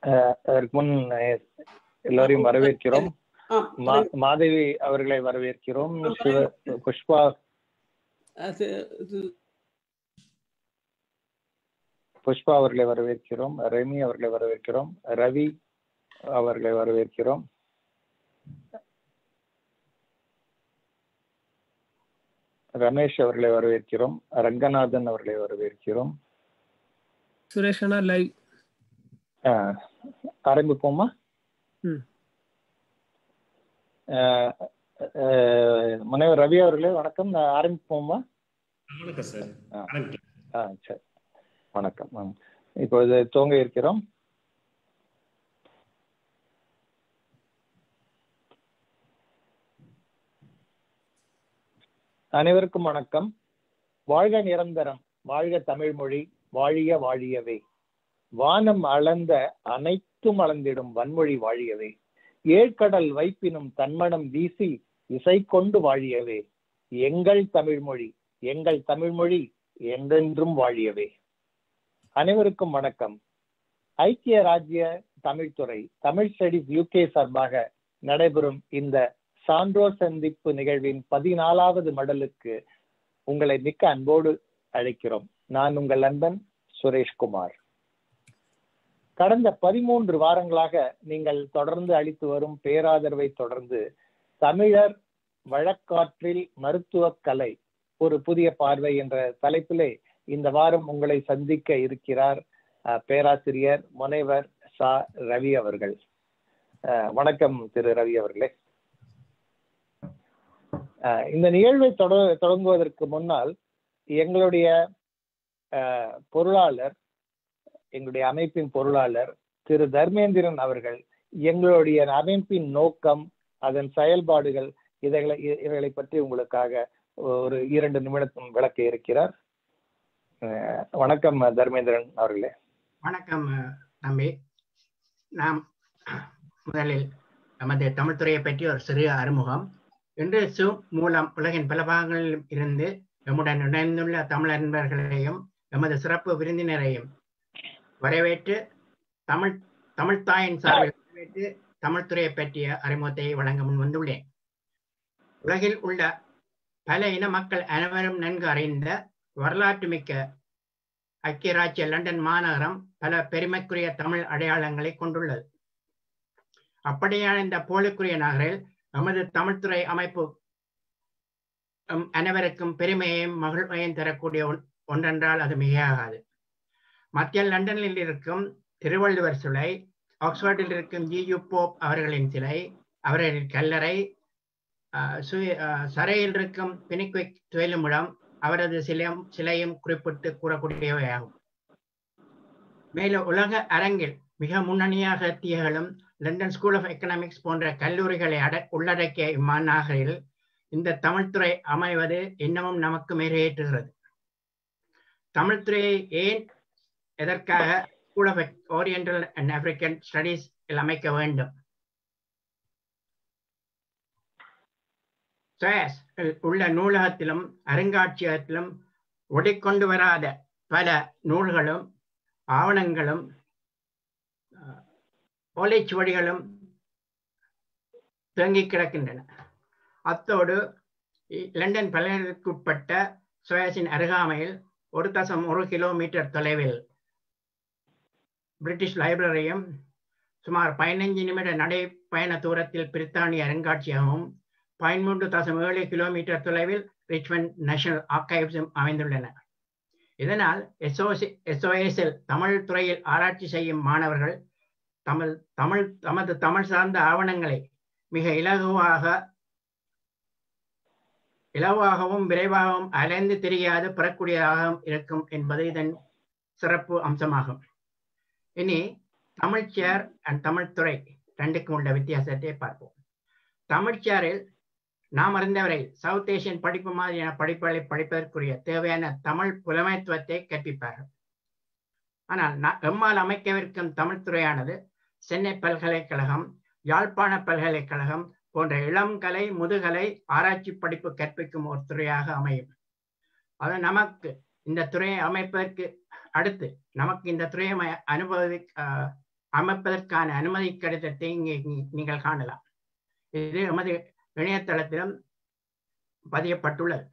அஹ், அதற்கு முன் அஹ், எல்லோரையும் வரவேற்கிறோம் ஆ, மா- மாதவி அவர்களை வரவேற்கிறோம் சிவ புஷ்பா அது இது புஷ்பா அவர்களை வரவேற்கிறோம் ரெமி அவர்களை வரவேற்கிறோம் ரவி அவர்களை வரவேற்கிறோம் ரமேஷ் அவர்களை வரவேற்கிறோம் ரங்கநாதன் அவர்களை வரவேற்கிறோம் சுரேஷ் அண்ணா லைவ் அஹ், ஆரம்பிப்போமா ம். அஹ், அஹ், முனைவர் ரவி அவர்களே வணக்கம் நான் ஆரம்பிப்போமா வணக்கம் சார் ஆ. வணக்கம் ஆ சரி வணக்கம் ம். இப்பொழுது துவங்க இருக்கிறோம் அனைவருக்கும் வணக்கம் வாழ்க நிரந்தரம் வாழ்க தமிழ் மொழி வாழிய வாழியவே வானம் அளந்த அனைத்தும் அளந்திடும் வன்மொழி வாழியவே ஏழ்கடல் வைப்பினும் தன்மனம் வீசி இசை கொண்டு வாழியவே எங்கள் தமிழ்மொழி எங்கள் தமிழ்மொழி என்றென்றும் வாழியவே அனைவருக்கும் வணக்கம் ஐக்கிய ராஜ்ய தமிழ்துறை தமிழ் ஸ்டடிஸ் யூகே சார்பாக நடைபெறும் இந்த சான்றோர் சந்திப்பு நிகழ்வின் பதினாலாவது மடலுக்கு உங்களை மிக்க அன்போடு அழைக்கிறோம் நான் உங்கள் நண்பன் சுரேஷ்குமார் கடந்த பதிமூன்று வாரங்களாக நீங்கள் தொடர்ந்து அளித்து வரும் பேராதரவை தொடர்ந்து தமிழர் வழக்காற்றில் மருத்துவக் கலை ஒரு புதிய பார்வை என்ற தலைப்பிலே இந்த வாரம் உங்களை சந்திக்க இருக்கிறார் அஹ், பேராசிரியர் முனைவர் சா ரவி அவர்கள் அஹ், வணக்கம் திரு ரவி அவர்களே அஹ், இந்த நிகழ்வை தொட தொடங்குவதற்கு முன்னால் எங்களுடைய அஹ், பொருளாளர் எங்களுடைய அமைப்பின் பொருளாளர் திரு தர்மேந்திரன் அவர்கள் எங்களுடைய அமைப்பின் நோக்கம் அதன் செயல்பாடுகள் இதைகளை இவைகளை பற்றி உங்களுக்காக ஒரு இரண்டு நிமிடம் விளக்க இருக்கிறார் அஹ் வணக்கம் தர்மேந்திரன் அவர்களே வணக்கம் அஹ், தம்பி நாம் முதலில் நமது தமிழ்துறையை பற்றி ஒரு சிறு அறிமுகம் இன்று சூம் மூலம் உலகின் பல பாகங்களில் இருந்து நம்முடன் இணைந்துள்ள தமிழ் நண்பர்களையும் எமது சிறப்பு விருந்தினரையும் வரவேற்று தமிழ் தமிழ் தாயின் சார்பில் வரவேற்று தமிழ்துறையை பற்றிய அறிமுகத்தை வழங்க முன் வந்துள்ளேன் உலகில் உள்ள பல இன மக்கள் அனைவரும் நன்கு அறிந்த வரலாற்று மிக்க ஐக்கிய ராஜ்ய லண்டன் மாநகரம் பல பெருமைக்குரிய தமிழ் அடையாளங்களை கொண்டுள்ளது அப்படியான இந்த போலுக்குரிய நகரில் நமது தமிழ்துறை அமைப்பு ஹம், அனைவருக்கும் பெருமையையும் மகிழ்வையும் தரக்கூடிய ஒன்- ஒன்றென்றால் அது மிகையாகாது மத்திய லண்டனில் இருக்கும் திருவள்ளுவர் சிலை ஆக்ஸ்போர்டில் இருக்கும் ஜி யு போப் அவர்களின் சிலை அவர்களின் கல்லறை ஆஹ், சு- ஆஹ், சரையில் இருக்கும் பினிக்விக் துயிலுமிடம் அவரது சிலையும் சிலையும் குறிப்பிட்டு கூறக்கூடியவையாகும் மேலும் உலக அரங்கில் மிக முன்னணியாக திகழும் லண்டன் ஸ்கூல் ஆஃப் எக்கனாமிக்ஸ் போன்ற கல்லூரிகளை அட உள்ளடக்கிய இம்மாநகரில் இந்த தமிழ்துறை அமைவது இன்னமும் நமக்கு மெருகேற்றுகிறது தமிழ்துறையை ஏன் எதற்காக school of oriental and African studies அமைக்க வேண்டும் சுயஸ் உள்ள நூலகத்திலும் அருங்காட்சியகத்திலும் ஒடிக்கொண்டு வராத பல நூல்களும் ஆவணங்களும் அஹ், ஓலைச்சுவடிகளும் தேங்கி கிடக்கின்றன அத்தோடு இ- லண்டன் பல்கலைக்குட்பட்ட சுயஸின் அருகாமையில் ஒரு தசம் ஒரு கிலோமீட்டர் தொலைவில் பிரிட்டிஷ் லைப்ரரியும் சுமார் பதினைஞ்சு நிமிட நடைப்பயண தூரத்தில் பிரித்தானிய அருங்காட்சியகமும் பதிமூன்று தசம் ஏழு கிலோமீட்டர் தொலைவில் ரிச்மண்ட் நேஷனல் ஆர்கைவ்ஸும் அமைந்துள்ளன இதனால் எஸ்ஓசி எஸ்ஓஎஸில் தமிழ் துறையில் ஆராய்ச்சி செய்யும் மாணவர்கள் தமிழ் தமிழ் தமது தமிழ் சார்ந்த ஆவணங்களை மிக இலகுவாக இலவாகவும் விரைவாகவும் அலைந்து தெரியாது பெறக்கூடியதாகவும் இருக்கும் என்பது இதன் சிறப்பு அம்சமாகும் இனி தமிழ்ச்சேர் அண்ட் தமிழ்துறை ரெண்டுக்கும் உள்ள வித்தியாசத்தை பார்ப்போம் தமிழ்ச்சேரில் நாம் அறிந்தவரை சவுத் ஏசியன் படிப்பு மாதிரியான படிப்புகளை படிப்பதற்குரிய தேவையான தமிழ் புலமைத்துவத்தை கற்பிப்பார்கள் ஆனால் நா- எம்மால் அமைக்கவிருக்கும் தமிழ்துறையானது சென்னை பல்கலைக்கழகம் யாழ்ப்பாண பல்கலைக்கழகம் போன்ற இளங்கலை முதுகலை ஆராய்ச்சி படிப்பு கற்பிக்கும் ஒரு துறையாக அமையும் அது நமக்கு இந்த துறையை அமைப்பதற்கு அடுத்து நமக்கு இந்த துறையை ம- அனுபவி ஆஹ் அமைப்பதற்கான அனுமதி கடிதத்தை இங்கே நீ- நீங்கள் காணலாம் இது எமது இணையதளத்திலும் பதியப்பட்டுள்ளது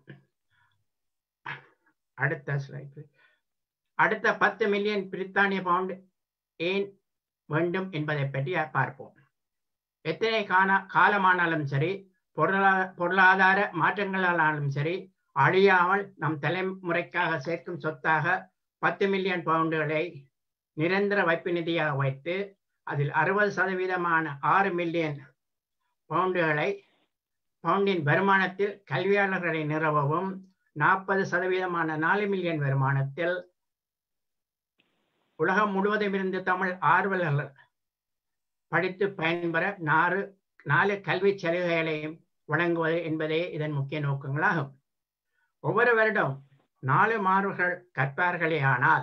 அடுத்த ஸ்லைடு அடுத்த பத்து மில்லியன் பிரித்தானிய பவுண்ட் ஏன் வேண்டும் என்பதை பற்றி பார்ப்போம் எத்தனை காண காலமானாலும் சரி பொருளா பொருளாதார மாற்றங்களானாலும் சரி அழியாமல் நம் தலைமுறைக்காக சேர்க்கும் சொத்தாக பத்து மில்லியன் பவுண்டுகளை நிரந்தர வைப்பு நிதியாக வைத்து அதில் அறுபது சதவீதமான ஆறு மில்லியன் பவுண்டுகளை பவுண்டின் வருமானத்தில் கல்வியாளர்களை நிறுவவும் நாற்பது சதவீதமான நாலு மில்லியன் வருமானத்தில் உலகம் முழுவதும் இருந்து தமிழ் ஆர்வலர்கள் படித்து பயன்பெற நாறு நாலு கல்வி சலுகைகளையும் வழங்குவது என்பதே இதன் முக்கிய நோக்கங்களாகும் ஒவ்வொரு வருடம் நாலு மாணவர்கள் கற்பார்களே ஆனால்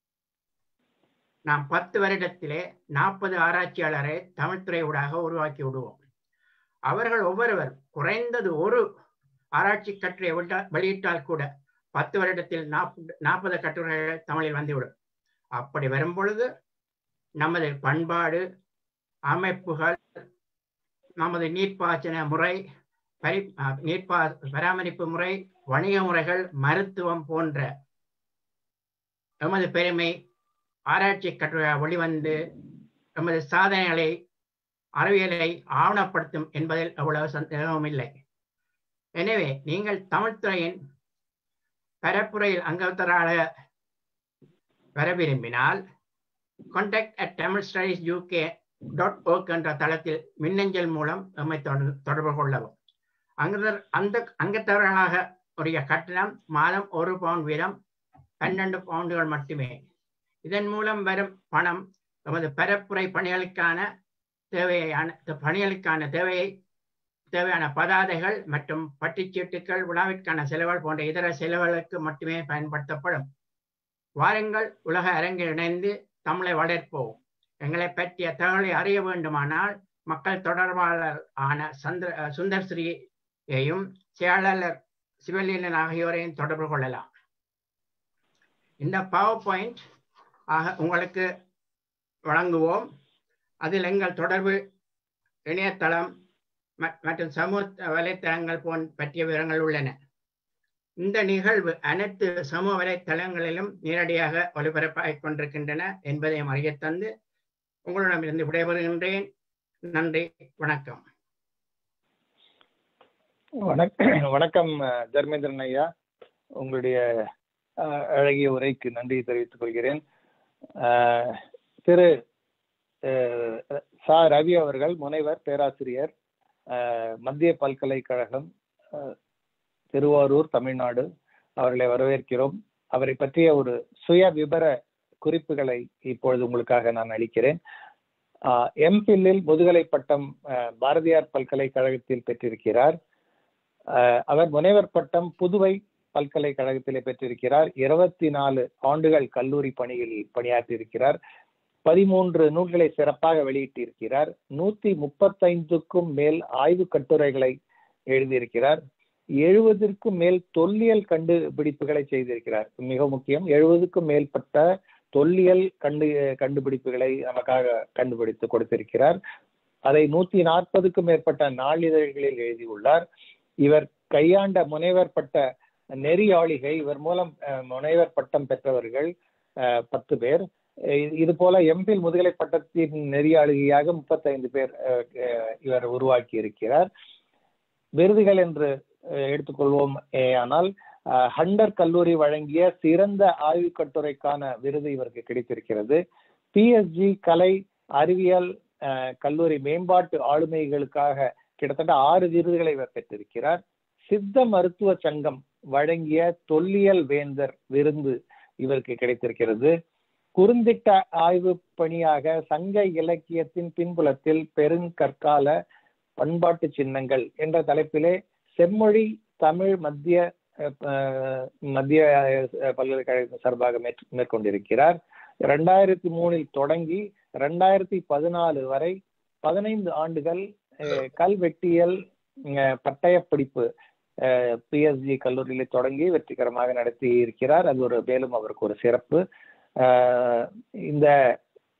நாம் பத்து வருடத்திலே நாற்பது ஆராய்ச்சியாளரை தமிழ்துறை ஊடாக உருவாக்கி விடுவோம் அவர்கள் ஒவ்வொருவர் குறைந்தது ஒரு ஆராய்ச்சி கட்டுரை விட்டா- வெளியிட்டால் கூட பத்து வருடத்தில் நாற்பது நாற்பது கட்டுரைகள் தமிழில் வந்துவிடும் அப்படி வரும் பொழுது நமது பண்பாடு அமைப்புகள் நமது நீர்ப்பாய்ச்சன முறை பரி அஹ், நீர்ப்பா பராமரிப்பு முறை வணிக முறைகள் மருத்துவம் போன்ற எமது பெருமை ஆராய்ச்சி கட்டுரை வெளிவந்து எமது சாதனைகளை அறிவியலை ஆவணப்படுத்தும் என்பதில் அவ்வளவு சந்தேகமும் இல்லை எனவே நீங்கள் தமிழ்துறையின் பரப்புரையில் அங்கத்தராக வர விரும்பினால் contact at Tamil studies UK dot org என்ற தளத்தில் மின்னஞ்சல் மூலம் நம்மை தொடர்- தொடர்பு கொள்ளவும் அங்க அந்த அங்கத்தவர்களாக உடைய கட்டணம் மாதம் ஒரு பவுண்ட் வீதம் பன்னெண்டு பவுண்டுகள் மட்டுமே இதன் மூலம் வரும் பணம் நமது பரப்புரை பணிகளுக்கான தேவையான பணிகளுக்கான தேவையை தேவையான பதாதைகள் மற்றும் பட்டிச்சீட்டுகள் விழாவிற்கான செலவுகள் போன்ற இதர செலவுகளுக்கு மட்டுமே பயன்படுத்தப்படும் வாருங்கள் உலக அரங்கில் இணைந்து தமிழை வளர்ப்போம் எங்களை பற்றிய தகவலை அறிய வேண்டுமானால் மக்கள் தொடர்பாளர் ஆன சந்திர சுந்தர் ஸ்ரீயையும் செயலாளர் சிவலீலன் ஆகியோரையும் தொடர்பு கொள்ளலாம் இந்த பவர் பாயிண்ட் ஆக உங்களுக்கு வழங்குவோம் அதில் எங்கள் தொடர்பு இணையதளம் ம- மற்றும் சமூக வலைத்தளங்கள் போன் பற்றிய விவரங்கள் உள்ளன இந்த நிகழ்வு அனைத்து சமூக வலைத்தளங்களிலும் நேரடியாக ஒளிபரப்பாகிக் கொண்டிருக்கின்றன என்பதையும் அறியத் தந்து உங்களிடமிருந்து விடைபெறுகின்றேன் நன்றி வணக்கம் வணக்கம் வணக்கம் அஹ், தர்மேந்திரன் ஐயா உங்களுடைய அஹ், அழகிய உரைக்கு நன்றி தெரிவித்துக் கொள்கிறேன் அஹ், திரு அஹ், சா ரவி அவர்கள் முனைவர் பேராசிரியர் அஹ், மத்திய பல்கலைக்கழகம் அஹ், திருவாரூர் தமிழ்நாடு அவர்களை வரவேற்கிறோம் அவரை பற்றிய ஒரு சுய விபர குறிப்புகளை இப்பொழுது உங்களுக்காக நான் அளிக்கிறேன் எம்பில்லில் முதுகலை பட்டம் அஹ், பாரதியார் பல்கலைக்கழகத்தில் பெற்றிருக்கிறார் அஹ், அவர் முனைவர் பட்டம் புதுவை பல்கலைக்கழகத்திலே பெற்றிருக்கிறார் இருபத்தி நாலு ஆண்டுகள் கல்லூரி பணியில் பணியாற்றியிருக்கிறார் பதிமூன்று நூல்களை சிறப்பாக வெளியிட்டிருக்கிறார் நூத்தி முப்பத்தைந்துக்கும் மேல் ஆய்வு கட்டுரைகளை எழுதியிருக்கிறார் எழுபதற்கும் மேல் தொல்லியல் கண்டுபிடிப்புகளை செய்திருக்கிறார் மிக முக்கியம் எழுபதுக்கும் மேற்பட்ட தொல்லியல் கண்டு கண்டுபிடிப்புகளை நமக்காக கண்டுபிடித்து கொடுத்திருக்கிறார் அதை நூத்தி நாற்பதுக்கும் மேற்பட்ட நாளிதழ்களில் எழுதியுள்ளார் இவர் கையாண்ட முனைவர் பட்ட நெறியாளிகை இவர் மூலம் அஹ், முனைவர் பட்டம் பெற்றவர்கள் அஹ், பத்து பேர் இ- இது போல எம்பில் முதுகலை பட்டத்தின் நெறியாளுகையாக முப்பத்தைந்து பேர் அஹ், அஹ், இவர் உருவாக்கி இருக்கிறார் விருதுகள் என்று அஹ், எடுத்துக்கொள்வோம் அஹ், ஆனால் அஹ், ஹண்டர் கல்லூரி வழங்கிய சிறந்த ஆய்வு கட்டுரைக்கான விருது இவருக்கு கிடைத்திருக்கிறது பிஎஸ்ஜி கலை அறிவியல் அஹ், கல்லூரி மேம்பாட்டு ஆளுமைகளுக்காக கிட்டத்தட்ட ஆறு விருதுகளை இவர் பெற்றிருக்கிறார் சித்த மருத்துவ சங்கம் வழங்கிய தொல்லியல் வேந்தர் விருந்து இவருக்கு கிடைத்திருக்கிறது குறுந்திட்ட ஆய்வு பணியாக சங்க இலக்கியத்தின் பின்புலத்தில் பெருங்கற்கால பண்பாட்டு சின்னங்கள் என்ற தலைப்பிலே செம்மொழி தமிழ் மத்திய அஹ், அஹ், மத்திய அஹ், பல்கலைக்கழக சார்பாக மேற்- மேற்கொண்டிருக்கிறார் ரெண்டாயிரத்தி மூணில் தொடங்கி ரெண்டாயிரத்தி பதினாலு வரை பதினைந்து ஆண்டுகள் அஹ், கல்வெட்டியல் அஹ், பட்டயப் படிப்பு பிஎஸ்ஜி கல்லூரியில தொடங்கி வெற்றிகரமாக நடத்தி இருக்கிறார் அது ஒரு மேலும் அவருக்கு ஒரு சிறப்பு அஹ், இந்த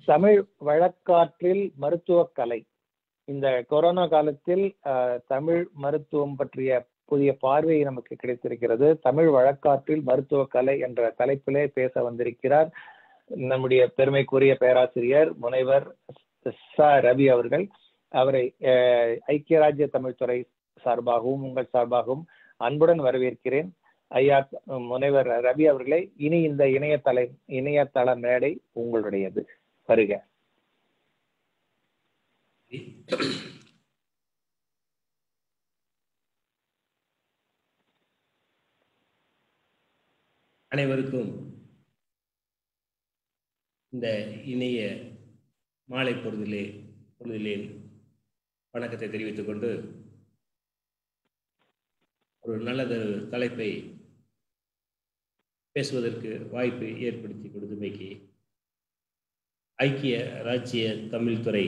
தமிழ் வழக்காற்றில் மருத்துவக் கலை இந்த கொரோனா காலத்தில் அஹ், தமிழ் மருத்துவம் பற்றிய புதிய பார்வை நமக்கு கிடைத்திருக்கிறது தமிழ் வழக்காற்றில் மருத்துவக் கலை என்ற தலைப்பிலே பேச வந்திருக்கிறார் நம்முடைய பெருமைக்குரிய பேராசிரியர் முனைவர் ச ரவி அவர்கள் அவரை அஹ், ஐக்கிய ராஜ்ய தமிழ்துறை சார்பாகவும் உங்கள் சார்பாகவும் அன்புடன் வரவேற்கிறேன் ஐயா முனைவர் ரவி அவர்களே இனி இந்த இணையதள இணையதள மேடை உங்களுடையது வருக அனைவருக்கும் இந்த இணைய மாலை பொழுதிலே பொழுதிலே வணக்கத்தை தெரிவித்துக் கொண்டு ஒரு நல்லதொரு தலைப்பை பேசுவதற்கு வாய்ப்பு ஏற்படுத்தி கொடுத்தமைக்கு ஐக்கிய ராஜ்ய தமிழ்துறை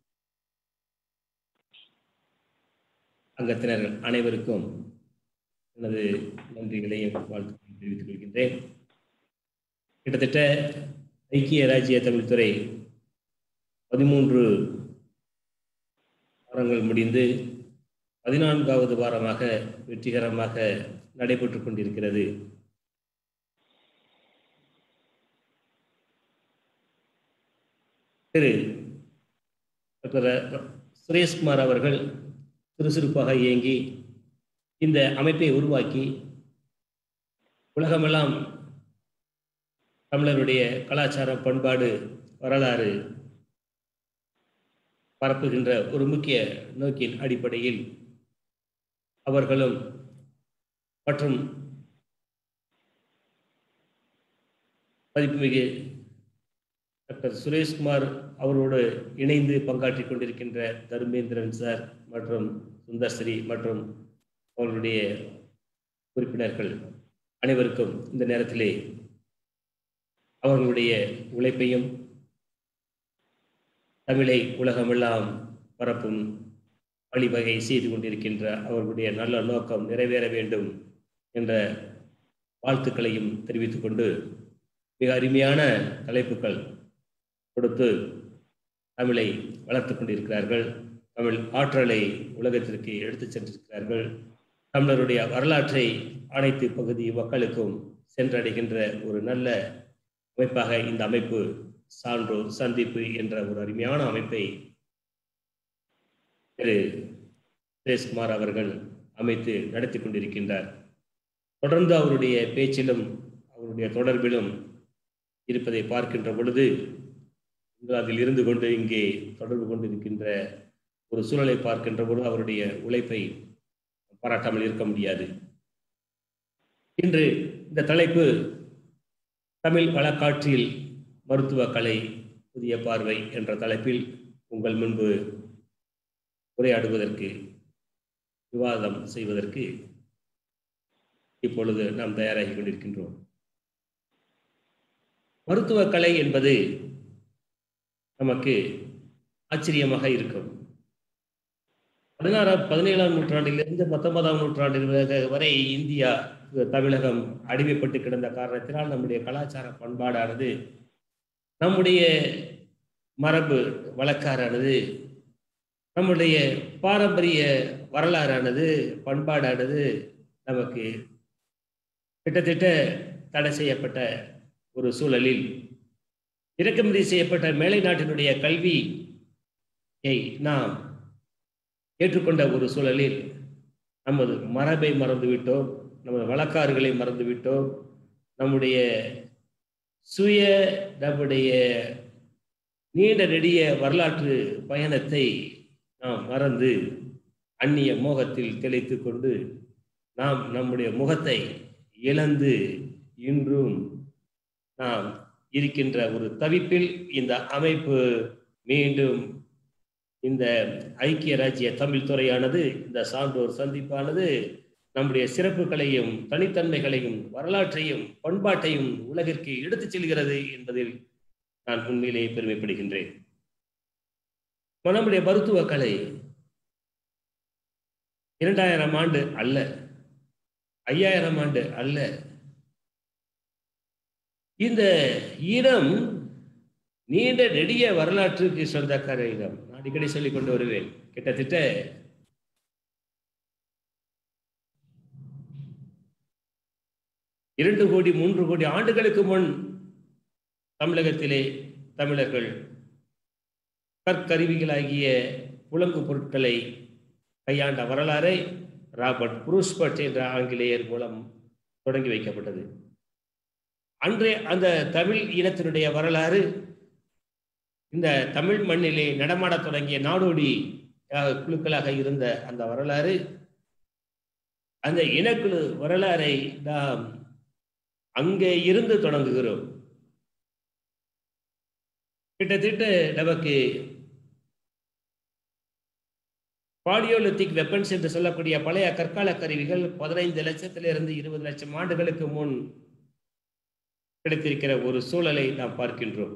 அங்கத்தினர் அனைவருக்கும் எனது நன்றிகளையும் வாழ்த்துக்களையும் தெரிவித்துக் கொள்கின்றேன் கிட்டத்தட்ட ஐக்கிய ராஜ்ய தமிழ்துறை பதிமூன்று வாரங்கள் முடிந்து பதினான்காவது வாரமாக வெற்றிகரமாக நடைபெற்றுக் கொண்டிருக்கிறது திரு டாக்டர் சுரேஷ்குமார் அவர்கள் சுறுசுறுப்பாக இயங்கி இந்த அமைப்பை உருவாக்கி உலகமெல்லாம் தமிழருடைய கலாச்சாரம் பண்பாடு வரலாறு பரப்புகின்ற ஒரு முக்கிய நோக்கின் அடிப்படையில் அவர்களும் மற்றும் மதிப்புமிகு டாக்டர் சுரேஷ்குமார் அவரோடு இணைந்து பங்காற்றிக் கொண்டிருக்கின்ற தர்மேந்திரன் சார் மற்றும் சுந்தர்ஸ்ரீ மற்றும் அவர்களுடைய உறுப்பினர்கள் அனைவருக்கும் இந்த நேரத்திலே அவர்களுடைய உழைப்பையும் தமிழை உலகமெல்லாம் பரப்பும் வழிவகை செய்து கொண்டிருக்கின்ற அவர்களுடைய நல்ல நோக்கம் நிறைவேற வேண்டும் என்ற வாழ்த்துக்களையும் தெரிவித்துக் கொண்டு மிக அருமையான தலைப்புகள் கொடுத்து தமிழை வளர்த்து கொண்டிருக்கிறார்கள் தமிழ் ஆற்றலை உலகத்திற்கு எடுத்துச் சென்றிருக்கிறார்கள் தமிழருடைய வரலாற்றை அனைத்து பகுதி மக்களுக்கும் சென்றடைகின்ற ஒரு நல்ல அமைப்பாக இந்த அமைப்பு சான்றோர் சந்திப்பு என்ற ஒரு அருமையான அமைப்பை திரு சுரேஷ்குமார் அவர்கள் அமைத்து நடத்தி கொண்டிருக்கின்றார் தொடர்ந்து அவருடைய பேச்சிலும் அவருடைய தொடர்பிலும் இருப்பதை பார்க்கின்ற பொழுது இன்று அதில் இருந்து கொண்டு இங்கே தொடர்பு கொண்டிருக்கின்ற ஒரு சூழலை பார்க்கின்ற பொழுது அவருடைய உழைப்பை பாராட்டாமல் இருக்க முடியாது இன்று இந்த தலைப்பு தமிழ் வழக்காற்றில் மருத்துவ கலை புதிய பார்வை என்ற தலைப்பில் உங்கள் முன்பு உரையாடுவதற்கு விவாதம் செய்வதற்கு இப்பொழுது நாம் தயாராகி கொண்டிருக்கின்றோம் மருத்துவ கலை என்பது நமக்கு ஆச்சரியமாக இருக்கும் பதினாறாம் பதினேழாம் நூற்றாண்டிலிருந்து பத்தொன்பதாம் நூற்றாண்டில் வரை இந்தியா தமிழகம் அடிமைப்பட்டு கிடந்த காரணத்தினால் நம்முடைய கலாச்சார பண்பாடானது நம்முடைய மரபு வழக்காறானது நம்முடைய பாரம்பரிய வரலாறானது பண்பாடானது நமக்கு கிட்டத்தட்ட தடை செய்யப்பட்ட ஒரு சூழலில் இறக்குமதி செய்யப்பட்ட மேலை நாட்டினுடைய கல்வியை நாம் ஏற்றுக்கொண்ட ஒரு சூழலில் நமது மரபை மறந்துவிட்டோம் நமது வழக்காறுகளை மறந்துவிட்டோம் நம்முடைய சுய நம்முடைய நீண்ட நெடிய வரலாற்று பயணத்தை நாம் மறந்து அந்நிய மோகத்தில் திளைத்து கொண்டு நாம் நம்முடைய முகத்தை இழந்து இன்றும் நாம் இருக்கின்ற ஒரு தவிப்பில் இந்த அமைப்பு மீண்டும் இந்த ஐக்கிய ராஜ்ய தமிழ் துறையானது இந்த சான்றோர் சந்திப்பானது நம்முடைய சிறப்புகளையும் தனித்தன்மைகளையும் வரலாற்றையும் பண்பாட்டையும் உலகிற்கு எடுத்துச் செல்கிறது என்பதில் நான் உண்மையிலேயே பெருமைப்படுகின்றேன் நம்முடைய மருத்துவ கலை இரண்டாயிரம் ஆண்டு அல்ல ஐயாயிரம் ஆண்டு அல்ல இந்த இனம் நீண்ட நெடிய வரலாற்றுக்கு சொந்தக்கார இடம் நான் அடிக்கடி சொல்லிக் கொண்டு வருவேன் கிட்டத்தட்ட இரண்டு கோடி மூன்று கோடி ஆண்டுகளுக்கு முன் தமிழகத்திலே தமிழர்கள் கற்கருவிகளாகிய புலங்கு பொருட்களை கையாண்ட வரலாறை ராபர்ட் புரூஸ்பர்ட் என்ற ஆங்கிலேயர் மூலம் தொடங்கி வைக்கப்பட்டது அன்றே அந்த தமிழ் இனத்தினுடைய வரலாறு இந்த தமிழ் மண்ணிலே நடமாடத் தொடங்கிய நாடோடி அஹ், குழுக்களாக இருந்த அந்த வரலாறு அந்த இனக்குழு வரலாறை நாம் அங்கே இருந்து தொடங்குகிறோம் கிட்டத்தட்ட நமக்கு பாலியோலித்திக் வெப்பன்ஸ் என்று சொல்லக்கூடிய பழைய கற்கால கருவிகள் பதினைந்து லட்சத்திலிருந்து இருபது லட்சம் ஆண்டுகளுக்கு முன் கிடைத்திருக்கிற ஒரு சூழலை நாம் பார்க்கின்றோம்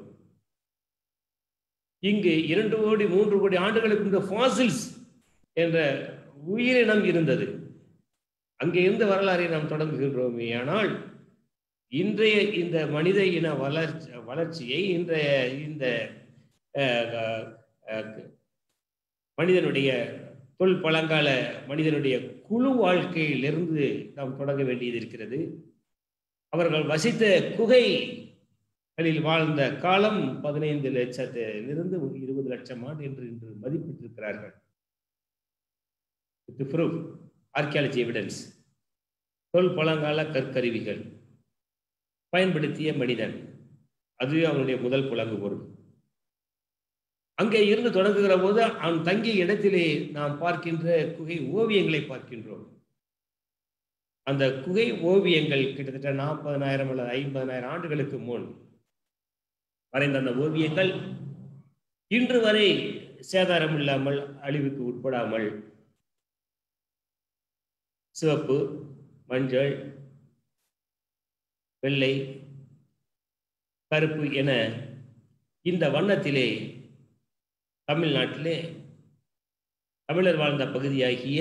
இங்கு இரண்டு கோடி மூன்று கோடி ஆண்டுகளுக்கு முன்பு ஃபாசில்ஸ் என்ற உயிரினம் இருந்தது அங்கே இருந்த வரலாறை நாம் தொடங்குகின்றோமே ஆனால் இன்றைய இந்த மனித இன வளர்ச்சி வளர்ச்சியை இன்றைய இந்த அஹ், அஹ், மனிதனுடைய தொல் பழங்கால மனிதனுடைய குழு வாழ்க்கையிலிருந்து நாம் தொடங்க வேண்டியது இருக்கிறது அவர்கள் வசித்த குகைகளில் வாழ்ந்த காலம் பதினைந்து லட்சத்திலிருந்து ஒரு இருபது லட்சம் ஆண்டு என்று இன்று மதிப்பிட்டிருக்கிறார்கள் ப்ரூஃப் ஆர்கியாலஜி எவிடன்ஸ் தொல் பழங்கால கற்கருவிகள் பயன்படுத்திய மனிதன் அது அவனுடைய முதல் புலங்கு பொருள் அங்கே இருந்து தொடங்குகிற போது அவன் தங்கிய இடத்திலே நாம் பார்க்கின்ற குகை ஓவியங்களை பார்க்கின்றோம் அந்த குகை ஓவியங்கள் கிட்டத்தட்ட நாற்பதனாயிரம் அல்லது ஐம்பதனாயிரம் ஆண்டுகளுக்கு முன் வரைந்த அந்த ஓவியங்கள் இன்று வரை சேதாரம் இல்லாமல் அழிவுக்கு உட்படாமல் சிவப்பு மஞ்சள் வெள்ளை கருப்பு என இந்த வண்ணத்திலே தமிழ்நாட்டிலே தமிழர் வாழ்ந்த பகுதியாகிய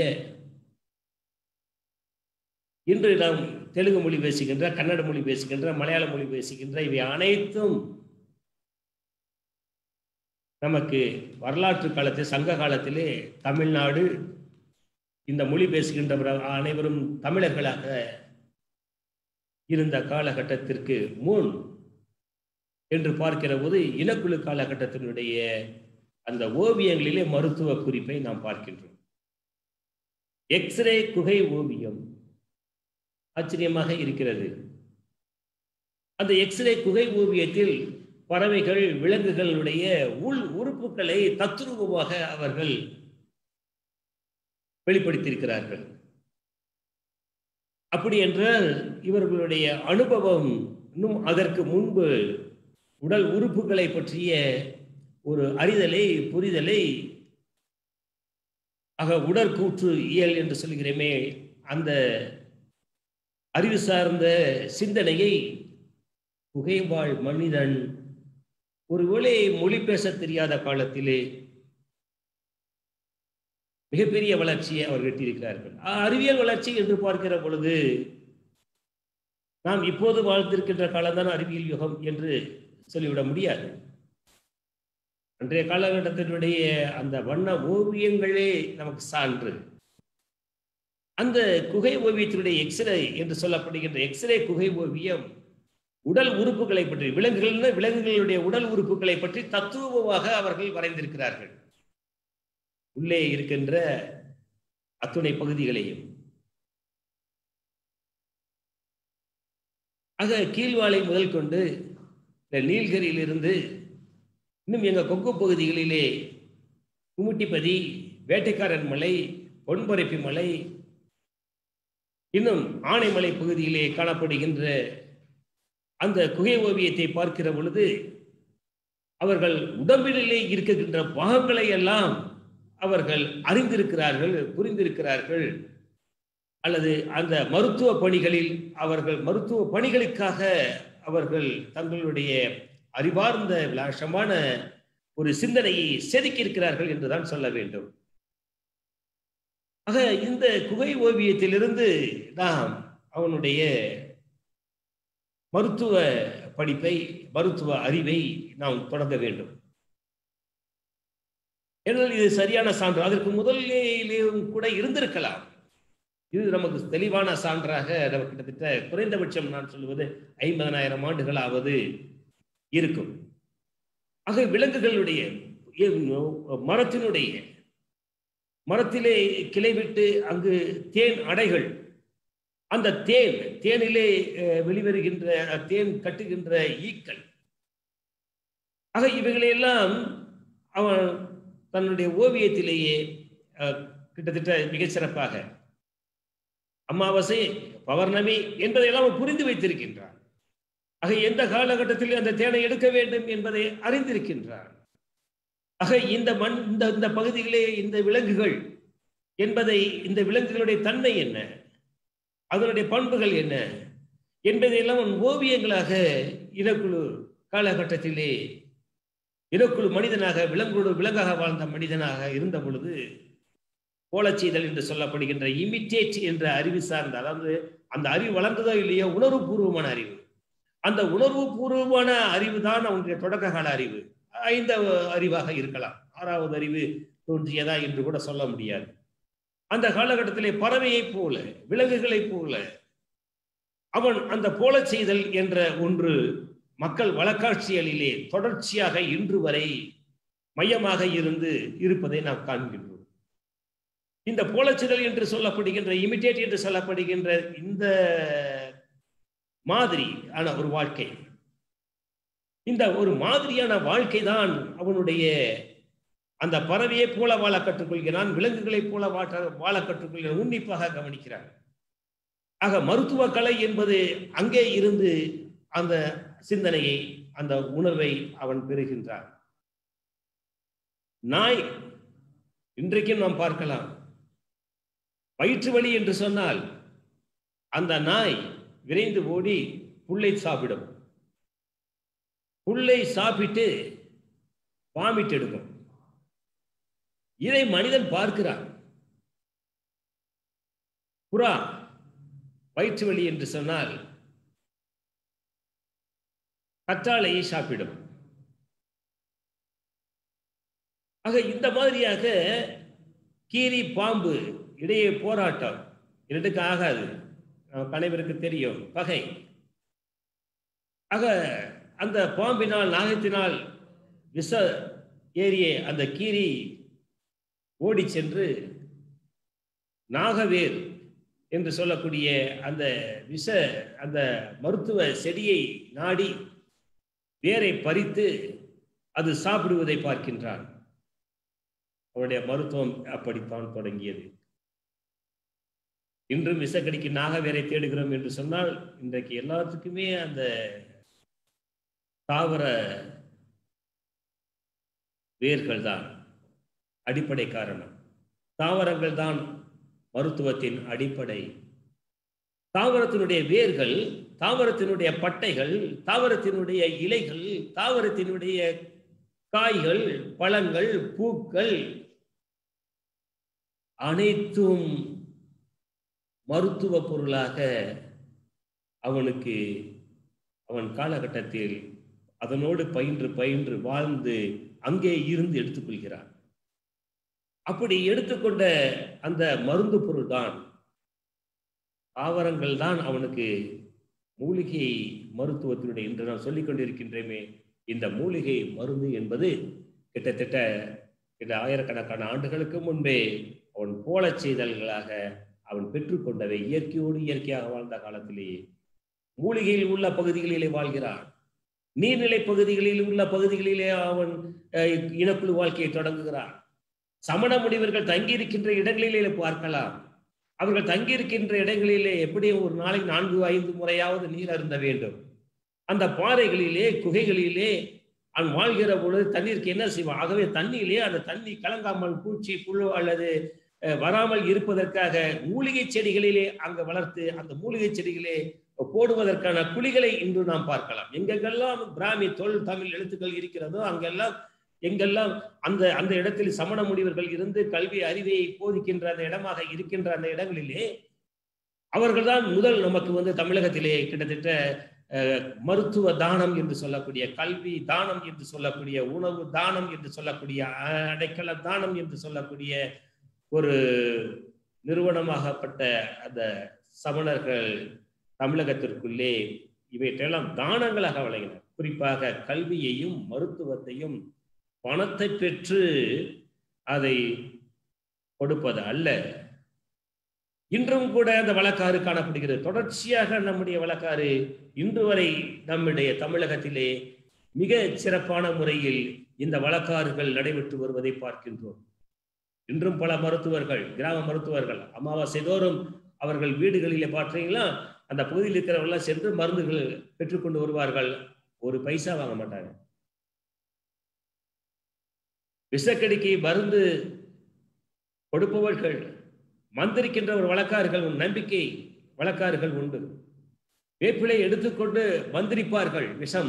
இன்று நாம் தெலுங்கு மொழி பேசுகின்ற கன்னட மொழி பேசுகின்ற மலையாள மொழி பேசுகின்ற இவை அனைத்தும் நமக்கு வரலாற்று காலத்தில் சங்க காலத்திலே தமிழ்நாடு இந்த மொழி பேசுகின்ற அனைவரும் தமிழர்களாக இருந்த காலகட்டத்திற்கு முன் என்று பார்க்கிற போது இனக்குழு காலகட்டத்தினுடைய அந்த ஓவியங்களிலே மருத்துவ குறிப்பை நாம் பார்க்கின்றோம் எக்ஸ்ரே குகை ஓவியம் ஆச்சரியமாக இருக்கிறது அந்த எக்ஸ்ரே குகை ஓவியத்தில் பறவைகள் விலங்குகளுடைய உள் உறுப்புகளை தத்ரூபமாக அவர்கள் வெளிப்படுத்தியிருக்கிறார்கள் அப்படி என்றால் இவர்களுடைய அனுபவம் இன்னும் அதற்கு முன்பு உடல் உறுப்புகளை பற்றிய ஒரு அறிதலை புரிதலை ஆக உடற்கூற்று இயல் என்று சொல்கிறோமே அந்த அறிவு சார்ந்த சிந்தனையை புகைவாழ் மனிதன் ஒருவேளை மொழி பேச தெரியாத காலத்திலே மிகப்பெரிய வளர்ச்சியை அவர் எட்டியிருக்கிறார்கள் அறிவியல் வளர்ச்சி என்று பார்க்கிற பொழுது நாம் இப்போது வாழ்ந்திருக்கின்ற காலம்தான் அறிவியல் யுகம் என்று சொல்லிவிட முடியாது அன்றைய காலகட்டத்தினுடைய அந்த வண்ண ஓவியங்களே நமக்கு சான்று அந்த குகை ஓவியத்தினுடைய எக்ஸ்ரே என்று சொல்லப்படுகின்ற எக்ஸ்ரே குகை ஓவியம் உடல் உறுப்புகளை பற்றி விலங்குகள் விலங்குகளுடைய உடல் உறுப்புகளை பற்றி தத்துவமாக அவர்கள் வரைந்திருக்கிறார்கள் உள்ளே இருக்கின்ற அத்துணை பகுதிகளையும் ஆக கீழ்வாலை முதல் கொண்டு இந்த நீல்கிரியிலிருந்து இன்னும் எங்கள் கொங்கு பகுதிகளிலே குமுட்டிப்பதி வேட்டைக்காரன் மலை பொன்பரப்பி மலை இன்னும் ஆனைமலை பகுதியிலே காணப்படுகின்ற அந்த குகை ஓவியத்தை பார்க்கிற பொழுது அவர்கள் உடம்பிலே இருக்கின்ற பாகங்களை எல்லாம் அவர்கள் அறிந்திருக்கிறார்கள் புரிந்திருக்கிறார்கள் அல்லது அந்த மருத்துவ பணிகளில் அவர்கள் மருத்துவ பணிகளுக்காக அவர்கள் தங்களுடைய அறிவார்ந்த விலாசமான ஒரு சிந்தனையை செதுக்கி இருக்கிறார்கள் என்றுதான் சொல்ல வேண்டும் ஆக இந்த குகை ஓவியத்திலிருந்து நாம் அவனுடைய மருத்துவ படிப்பை மருத்துவ அறிவை நாம் தொடங்க வேண்டும் ஏனென்றால் இது சரியான சான்று அதற்கு முதலிலேயும் கூட இருந்திருக்கலாம் இது நமக்கு தெளிவான சான்றாக நமக்கு கிட்டத்தட்ட குறைந்தபட்சம் நான் சொல்லுவது ஐம்பதனாயிரம் ஆண்டுகளாவது இருக்கும் ஆக விலங்குகளுடைய மரத்தினுடைய மரத்திலே கிளை விட்டு அங்கு தேன் அடைகள் அந்த தேன் தேனிலே அஹ், வெளிவருகின்ற அஹ், தேன் கட்டுகின்ற ஈக்கள் ஆக இவைகளையெல்லாம் அவன் தன்னுடைய ஓவியத்திலேயே அஹ், கிட்டத்தட்ட மிகச் சிறப்பாக அமாவாசை பௌர்ணமி என்பதையெல்லாம் அவன் புரிந்து வைத்திருக்கின்றான் ஆக எந்த காலகட்டத்தில் அந்த தேனை எடுக்க வேண்டும் என்பதை அறிந்திருக்கின்றான் ஆக இந்த மண் இந்த இந்த பகுதியிலே இந்த விலங்குகள் என்பதை இந்த விலங்குகளுடைய தன்மை என்ன அதனுடைய பண்புகள் என்ன என்பதையெல்லாம் அவன் ஓவியங்களாக இனக்குழு காலகட்டத்திலே இனக்குழு மனிதனாக விலங்கோடு விலங்காக வாழ்ந்த மனிதனாக இருந்த பொழுது கோலச்செய்தல் என்று சொல்லப்படுகின்ற இமிட்டேட் என்ற அறிவு சார்ந்த அதாவது அந்த அறிவு வளர்ந்ததோ இல்லையோ உணர்வுபூர்வமான அறிவு அந்த உணர்வுபூர்வமான அறிவு தான் அவனுடைய தொடக்க கால அறிவு ஐந்தாவது அறிவாக இருக்கலாம் ஆறாவது அறிவு தோன்றியதா என்று கூட சொல்ல முடியாது அந்த காலகட்டத்திலே பறவையைப் போல விலங்குகளைப் போல அவன் அந்த போலச் செய்தல் என்ற ஒன்று மக்கள் வழக்காட்சியலிலே தொடர்ச்சியாக இன்று வரை மையமாக இருந்து இருப்பதை நாம் காண்கின்றோம் இந்த போலச்சிதல் என்று சொல்லப்படுகின்ற இமிட்டேட் என்று சொல்லப்படுகின்ற இந்த மாதிரி ஆன ஒரு வாழ்க்கை இந்த ஒரு மாதிரியான வாழ்க்கை தான் அவனுடைய அந்த பறவையை போல வாழ கற்றுக்கொள்கிறான் விலங்குகளைப் போல வாழ வாழ கற்றுக்கொள்கிறான் உன்னிப்பாக கவனிக்கிறான் ஆக மருத்துவ கலை என்பது அங்கே இருந்து அந்த சிந்தனையை அந்த உணர்வை அவன் பெறுகின்றான் நாய் இன்றைக்கும் நாம் பார்க்கலாம் வயிற்று வலி என்று சொன்னால் அந்த நாய் விரைந்து ஓடி புல்லை சாப்பிடும் புல்லை சாப்பிட்டு வாமிட் எடுக்கும் இதை மனிதன் பார்க்கிறான் புறா வயிற்று வலி என்று சொன்னால் கற்றாழையை சாப்பிடும் ஆக இந்த மாதிரியாக கீரி பாம்பு இடையே போராட்டம் இரண்டுக்கு ஆகாது நமக்கு அனைவருக்கு தெரியும் பகை ஆக அந்த பாம்பினால் நாகத்தினால் விஷ ஏறிய அந்த கீரி ஓடி சென்று நாகவேர் என்று சொல்லக்கூடிய அந்த விஷ அந்த மருத்துவ செடியை நாடி வேரை பறித்து அது சாப்பிடுவதை பார்க்கின்றான் அவனுடைய மருத்துவம் அப்படித்தான் தொடங்கியது இன்றும் விசக்கடிக்கு நாகவேரை தேடுகிறோம் என்று சொன்னால் இன்றைக்கு எல்லாத்துக்குமே அந்த தாவர வேர்கள் தான் அடிப்படை காரணம் தாவரங்கள் தான் மருத்துவத்தின் அடிப்படை தாவரத்தினுடைய வேர்கள் தாவரத்தினுடைய பட்டைகள் தாவரத்தினுடைய இலைகள் தாவரத்தினுடைய காய்கள் பழங்கள் பூக்கள் அனைத்தும் மருத்துவ பொருளாக அவனுக்கு அவன் காலகட்டத்தில் அதனோடு பயின்று பயின்று வாழ்ந்து அங்கே இருந்து எடுத்துக்கொள்கிறான் அப்படி எடுத்துக்கொண்ட அந்த மருந்து பொருள் தான் தாவரங்கள் தான் அவனுக்கு மூலிகை மருத்துவத்தினுடைய இன்று நாம் சொல்லிக் கொண்டிருக்கின்றேமே இந்த மூலிகை மருந்து என்பது கிட்டத்தட்ட இந்த ஆயிரக்கணக்கான ஆண்டுகளுக்கு முன்பே அவன் போலச் செய்தல்களாக அவன் பெற்றுக்கொண்டவை இயற்கையோடு இயற்கையாக வாழ்ந்த காலத்திலேயே மூலிகையில் உள்ள பகுதிகளிலே வாழ்கிறான் நீர்நிலை பகுதிகளில் உள்ள பகுதிகளிலே அவன் அஹ், இனக்குழு வாழ்க்கையை தொடங்குகிறான் சமண முனிவர்கள் தங்கியிருக்கின்ற இடங்களிலே பார்க்கலாம் அவர்கள் தங்கியிருக்கின்ற இடங்களிலே எப்படியும் ஒரு நாளைக்கு நான்கு ஐந்து முறையாவது நீர் அருந்த வேண்டும் அந்த பாறைகளிலே குகைகளிலே அவன் வாழ்கிற பொழுது தண்ணீருக்கு என்ன செய்வான் ஆகவே தண்ணியிலே அந்த தண்ணி கலங்காமல் பூச்சி புழு அல்லது அஹ், வராமல் இருப்பதற்காக மூலிகை செடிகளிலே அங்க வளர்த்து அந்த மூலிகை செடிகளே போடுவதற்கான குழிகளை இன்று நாம் பார்க்கலாம் எங்கெங்கெல்லாம் பிராமி தொல் தமிழ் எழுத்துக்கள் இருக்கிறதோ அங்கெல்லாம் எங்கெல்லாம் அந்த அந்த இடத்தில் சமண முனிவர்கள் இருந்து கல்வி அறிவை போதிக்கின்ற அந்த இடமாக இருக்கின்ற அந்த இடங்களிலே அவர்கள்தான் முதல் நமக்கு வந்து தமிழகத்திலே கிட்டத்தட்ட அஹ், மருத்துவ தானம் என்று சொல்லக்கூடிய கல்வி தானம் என்று சொல்லக்கூடிய உணவு தானம் என்று சொல்லக்கூடிய அஹ், அடைக்கல தானம் என்று சொல்லக்கூடிய ஒரு நிறுவனமாகப்பட்ட அந்த சமணர்கள் தமிழகத்திற்குள்ளே இவற்றையெல்லாம் தானங்களாக வழங்கினர் குறிப்பாக கல்வியையும் மருத்துவத்தையும் பணத்தை பெற்று அதை கொடுப்பது அல்ல இன்றும் கூட அந்த வழக்காறு காணப்படுகிறது தொடர்ச்சியாக நம்முடைய வழக்காறு இன்று வரை நம்முடைய தமிழகத்திலே மிக சிறப்பான முறையில் இந்த வழக்காறுகள் நடைபெற்று வருவதை பார்க்கின்றோம் இன்றும் பல மருத்துவர்கள் கிராம மருத்துவர்கள் அமாவாசை தோறும் அவர்கள் வீடுகளிலே பார்த்தீங்களா அந்த பகுதியில் இருக்கிறவர்கள்லாம் சென்று மருந்துகள் பெற்றுக்கொண்டு வருவார்கள் ஒரு பைசா வாங்க மாட்டாங்க விஷக்கடிக்கு மருந்து கொடுப்பவர்கள் மந்திரிக்கின்ற ஒரு வழக்காறுகள் உண்டு, நம்பிக்கை வழக்காறுகள் உண்டு வேப்பிலை எடுத்துக்கொண்டு மந்திரிப்பார்கள் விஷம்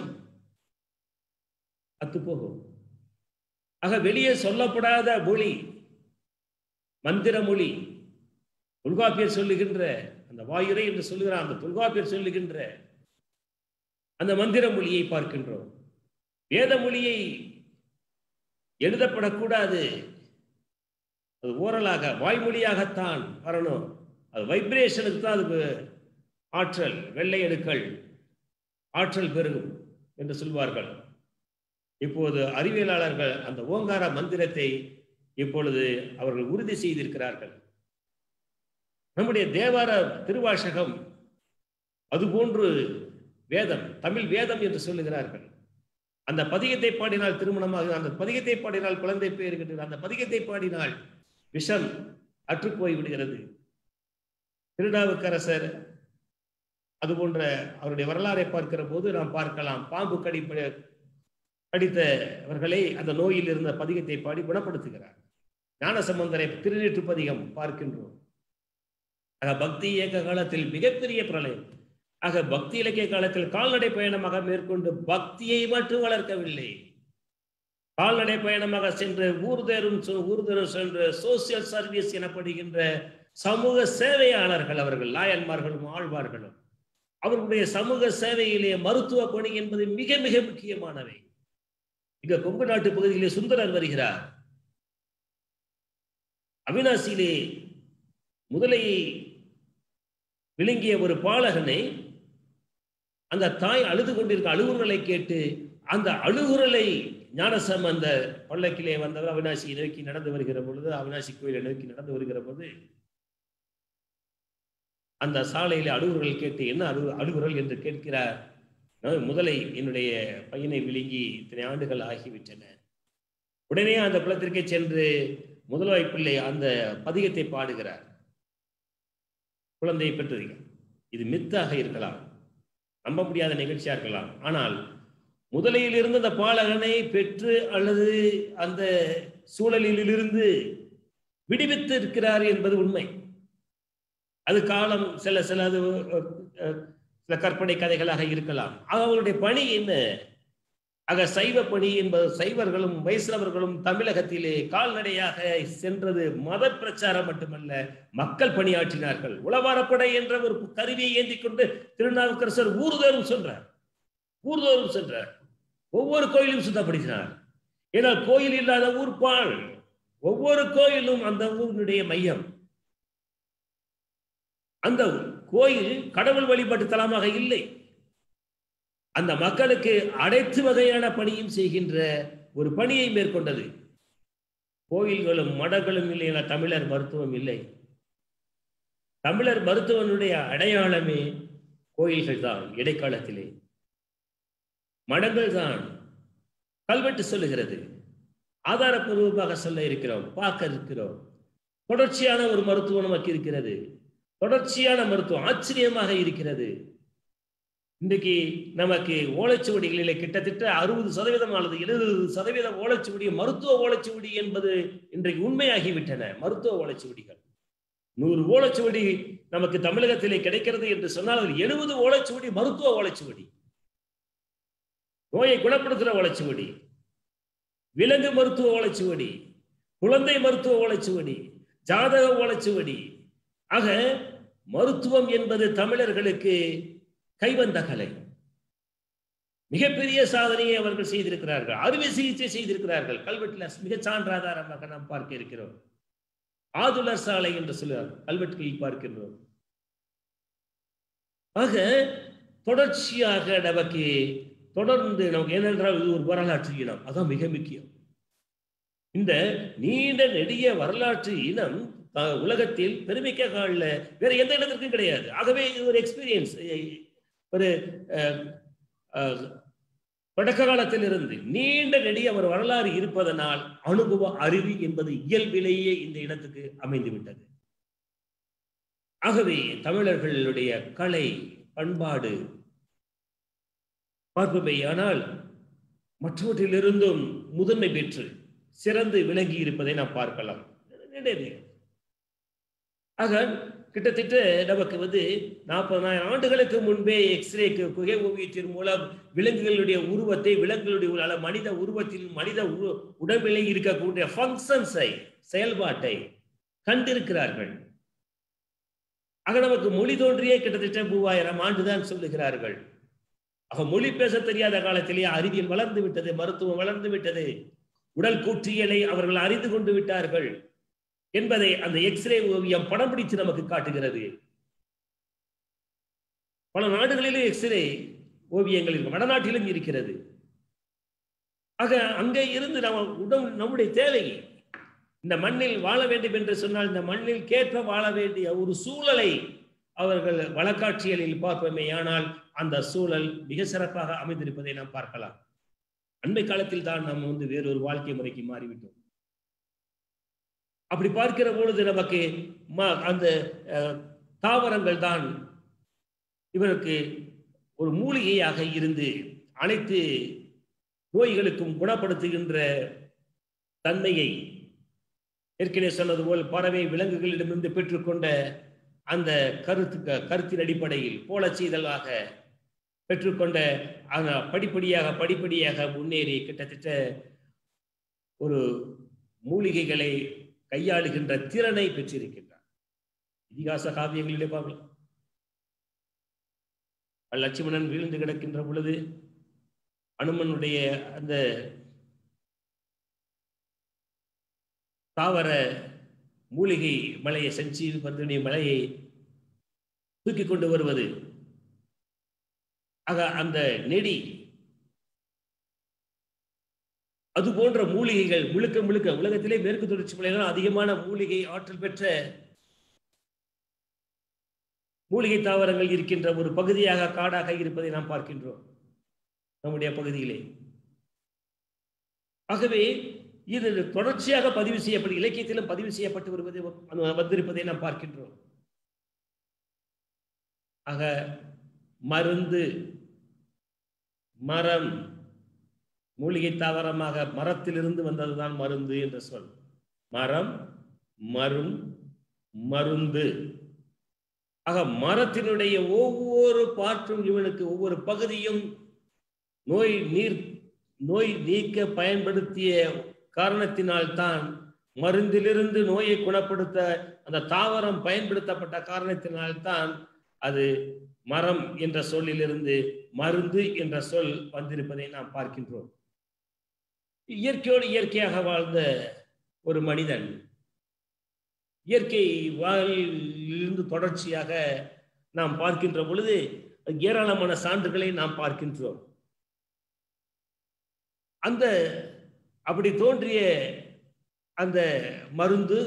அத்து போகும் ஆக வெளியே சொல்லப்படாத மொழி மந்திர மொழி தொல்காப்பியர் சொல்லுகின்ற அந்த வாயுரை என்று சொல்லுகிறார் அந்த தொல்காப்பியர் சொல்லுகின்ற அந்த மந்திர மொழியை பார்க்கின்றோம் வேத மொழியை எழுதப்படக்கூடாது அது ஓரலாக வாய்மொழியாகத்தான் வரணும் அது வைப்ரேஷனுக்கு தான் அதுக்கு ஆற்றல் வெள்ளை அடுக்கள் ஆற்றல் பெருகும் என்று சொல்வார்கள் இப்போது அறிவியலாளர்கள் அந்த ஓங்கார மந்திரத்தை இப்பொழுது அவர்கள் உறுதி செய்திருக்கிறார்கள் நம்முடைய தேவார திருவாசகம் அதுபோன்று வேதம் தமிழ் வேதம் என்று சொல்லுகிறார்கள் அந்த பதிகத்தை பாடினால் திருமணமாக அந்த பதிகத்தை பாடினால் குழந்தை பெயர்கின்றது அந்த பதிகத்தை பாடினால் விஷம் அற்றுப்போய் விடுகிறது திருநாவுக்கரசர் அது போன்ற அவருடைய வரலாறை பார்க்கிற போது நாம் பார்க்கலாம் பாம்பு கடி கடித்தவர்களை அந்த நோயில் இருந்த பதிகத்தை பாடி குணப்படுத்துகிறார் ஞானசம்பந்தரை திருநீற்று பதிகம் பார்க்கின்றோம் ஆக பக்தி இயக்க காலத்தில் மிகப்பெரிய பிரளயம் ஆக பக்தி இலக்கிய காலத்தில் கால்நடை பயணமாக மேற்கொண்டு பக்தியை மட்டும் வளர்க்கவில்லை கால்நடை பயணமாக சென்று ஊர்தேரும் சொ- ஊர்தேரும் சென்று சோசியல் சர்வீஸ் எனப்படுகின்ற சமூக சேவையாளர்கள் அவர்கள் லாயன்மார்களும் ஆழ்வார்களும் அவர்களுடைய சமூக சேவையிலே மருத்துவ பணி என்பது மிக மிக முக்கியமானவை இங்க கொங்கு நாட்டு பகுதியிலே சுந்தரர் வருகிறார் அவினாசியிலே முதலையை விழுங்கிய ஒரு பாலகனை அந்த தாய் அழுது கொண்டிருக்க அழுகுறலை கேட்டு அந்த அழுகுறலை ஞானசம்பந்த பல்லக்கிலே வந்தவர் அவினாசியை நோக்கி நடந்து வருகிற பொழுது அவினாசி கோயிலை நோக்கி நடந்து வருகிற போது அந்த சாலையில அழுகுறல் கேட்டு என்ன அழு அழுகுறல் என்று கேட்கிறார் நான் முதலை என்னுடைய பையனை விழுங்கி இத்தனை ஆண்டுகள் ஆகிவிட்டன உடனே அந்த குளத்திற்கே சென்று முதல்வாய் பிள்ளை அந்த பதிகத்தை பாடுகிறார் குழந்தையை பெற்றது இது மித்தாக இருக்கலாம் நம்ப முடியாத நிகழ்ச்சியா இருக்கலாம் ஆனால் முதலையில் இருந்து அந்த பாலகனை பெற்று அல்லது அந்த சூழலிலிருந்து விடுவித்து இருக்கிறார் என்பது உண்மை அது காலம் சில சில அது அஹ், அஹ், சில கற்பனை கதைகளாக இருக்கலாம் ஆக அவருடைய பணி என்ன ஆக சைவ பணி என்பது சைவர்களும் வைஷ்ணவர்களும் தமிழகத்திலே கால்நடையாக சென்றது மத பிரச்சாரம் மட்டுமல்ல மக்கள் பணியாற்றினார்கள் உளவாரப்படை என்ற ஒரு கருவியை ஏந்தி கொண்டு திருநாவுக்கரசர் ஊர்தோறும் சென்றார் ஊர்தோறும் சென்றார் ஒவ்வொரு கோயிலும் சுத்தப்படுத்தினார் ஏனால் கோயில் இல்லாத ஊர் பால் ஒவ்வொரு கோயிலும் அந்த ஊரினுடைய மையம் அந்த கோயில் கடவுள் வழிபாட்டு தலமாக இல்லை அந்த மக்களுக்கு அனைத்து வகையான பணியும் செய்கின்ற ஒரு பணியை மேற்கொண்டது கோயில்களும் மடங்களும் இல்லை என தமிழர் மருத்துவம் இல்லை தமிழர் மருத்துவனுடைய அடையாளமே கோயில்கள் தான் இடைக்காலத்திலே மடங்கள் தான் கல்வெட்டு சொல்லுகிறது ஆதாரப்பூர்வமாக சொல்ல இருக்கிறோம் பார்க்க இருக்கிறோம் தொடர்ச்சியான ஒரு மருத்துவம் நமக்கு இருக்கிறது தொடர்ச்சியான மருத்துவம் ஆச்சரியமாக இருக்கிறது இன்றைக்கு நமக்கு ஓலைச்சுவடிகளிலே கிட்டத்தட்ட அறுபது சதவீதம் அல்லது எழுபது சதவீத ஓலைச்சுவடி மருத்துவ ஓலைச்சுவடி என்பது இன்றைக்கு உண்மையாகிவிட்டன மருத்துவ ஓலைச்சுவடிகள் நூறு ஓலைச்சுவடி நமக்கு தமிழகத்திலே கிடைக்கிறது என்று சொன்னால் அதில் எழுபது ஓலைச்சுவடி மருத்துவ ஓலைச்சுவடி நோயை குணப்படுத்துகிற ஓலைச்சுவடி விலங்கு மருத்துவ ஓலைச்சுவடி குழந்தை மருத்துவ ஓலைச்சுவடி ஜாதக ஓலைச்சுவடி ஆக மருத்துவம் என்பது தமிழர்களுக்கு கைவந்த கலை மிகப்பெரிய சாதனையை அவர்கள் செய்திருக்கிறார்கள் அறுவை சிகிச்சை செய்திருக்கிறார்கள் கல்வெட்டில் மிக சான்றாதாரமாக நாம் பார்க்க இருக்கிறோம் ஆதுலர் சாலை என்று சொல்லுவார் கல்வெட்டுகளில் பார்க்கின்றோம் ஆக தொடர்ச்சியாக நமக்கு தொடர்ந்து நமக்கு ஏனென்றால் இது ஒரு வரலாற்று இனம் அதான் மிக முக்கியம் இந்த நீண்ட நெடிய வரலாற்று இனம் அஹ், உலகத்தில் பெருமிக்க காலில் வேற எந்த இடத்திற்கும் கிடையாது ஆகவே இது ஒரு எக்ஸ்பீரியன்ஸ் ஒரு அஹ், அஹ், தொடக்க காலத்திலிருந்து நீண்ட நெடிய ஒரு வரலாறு இருப்பதனால் அனுபவ அறிவு என்பது இயல்பிலேயே இந்த இடத்துக்கு அமைந்து விட்டது ஆகவே தமிழர்களுடைய கலை பண்பாடு பார்ப்பமையானால் மற்றவற்றிலிருந்தும் முதன்மை பெற்று சிறந்து விளங்கி இருப்பதை நாம் பார்க்கலாம் நிறைய. ஆக கிட்டத்தட்ட நமக்கு வந்து நாற்பதாயிரம் ஆண்டுகளுக்கு முன்பே எக்ஸ்ரேக்கு குகை ஓவியத்தின் மூலம் விலங்குகளுடைய உருவத்தை விலங்குகளுடைய உரு- அல்ல மனித உருவத்தில் மனித உரு உடம்பிலே இருக்கக்கூடிய ஃபங்க்ஷன்ஸை செயல்பாட்டை கண்டிருக்கிறார்கள் ஆக நமக்கு மொழி தோன்றியே கிட்டத்தட்ட மூவாயிரம் ஆண்டுதான் சொல்லுகிறார்கள் ஆக மொழி பேச தெரியாத காலத்திலேயே அறிவியல் வளர்ந்து விட்டது மருத்துவம் வளர்ந்து விட்டது உடல் கூற்றியலை அவர்கள் அறிந்து கொண்டு விட்டார்கள் என்பதை அந்த எக்ஸ்ரே ஓவியம் படம் பிடித்து நமக்கு காட்டுகிறது பல நாடுகளிலும் எக்ஸ்ரே ஓவியங்கள் இருக்கு வடநாட்டிலும் இருக்கிறது ஆக அங்கே இருந்து நம்ம உடல் நம்முடைய தேவை இந்த மண்ணில் வாழ வேண்டும் என்று சொன்னால் இந்த மண்ணில் கேட்ப வாழ வேண்டிய ஒரு சூழலை அவர்கள் வழக்காட்சியலில் பார்ப்போமே ஆனால் அந்த சூழல் மிக சிறப்பாக அமைந்திருப்பதை நாம் பார்க்கலாம் அண்மை காலத்தில் தான் நாம் வந்து வேறொரு வாழ்க்கை முறைக்கு மாறிவிட்டோம் அப்படி பார்க்கிற பொழுது நமக்கு ம- அந்த அஹ், தாவரங்கள் தான் இவருக்கு ஒரு மூலிகையாக இருந்து அனைத்து நோய்களுக்கும் குணப்படுத்துகின்ற தன்மையை ஏற்கனவே சொன்னது போல் பறவை விலங்குகளிடமிருந்து பெற்றுக்கொண்ட அந்த கருத்து கருத்தின் அடிப்படையில் போலச் செய்தலாக பெற்றுக்கொண்ட அந்த படிப்படியாக படிப்படியாக முன்னேறி கிட்டத்தட்ட ஒரு மூலிகைகளை கையாளுகின்ற திறனை பெற்றிருக்கின்றார் இதிகாச காவியங்களிலே பார்க்கலாம் லட்சுமணன் வீழ்ந்து கிடக்கின்ற பொழுது அனுமனுடைய அந்த தாவர மூலிகை மலையை சஞ்சீவி பந்தனுடைய மலையை தூக்கி கொண்டு வருவது ஆக அந்த நெடி அது போன்ற மூலிகைகள் முழுக்க முழுக்க உலகத்திலே மேற்கு தொடர்ச்சி மலைகள் அதிகமான மூலிகை ஆற்றல் பெற்ற மூலிகை தாவரங்கள் இருக்கின்ற ஒரு பகுதியாக காடாக இருப்பதை நாம் பார்க்கின்றோம் நம்முடைய பகுதியிலே ஆகவே இது தொடர்ச்சியாக பதிவு செய்யப்பட்டு இலக்கியத்திலும் பதிவு செய்யப்பட்டு வருவது வந்திருப்பதை நாம் பார்க்கின்றோம் ஆக மருந்து மரம் மூலிகை தாவரமாக மரத்திலிருந்து வந்ததுதான் மருந்து என்ற சொல் மரம் மரும் மருந்து ஆக மரத்தினுடைய ஒவ்வொரு பாற்றும் இவனுக்கு ஒவ்வொரு பகுதியும் நோய் நீர் நோய் நீக்க பயன்படுத்திய காரணத்தினால்தான் மருந்திலிருந்து நோயை குணப்படுத்த அந்த தாவரம் பயன்படுத்தப்பட்ட காரணத்தினால்தான் அது மரம் என்ற சொல்லிலிருந்து மருந்து என்ற சொல் வந்திருப்பதை நாம் பார்க்கின்றோம் இயற்கையோடு இயற்கையாக வாழ்ந்த ஒரு மனிதன் இயற்கை வாழ்விலிருந்து தொடர்ச்சியாக நாம் பார்க்கின்ற பொழுது ஏராளமான சான்றுகளை நாம் பார்க்கின்றோம் அந்த அப்படி தோன்றிய அந்த மருந்து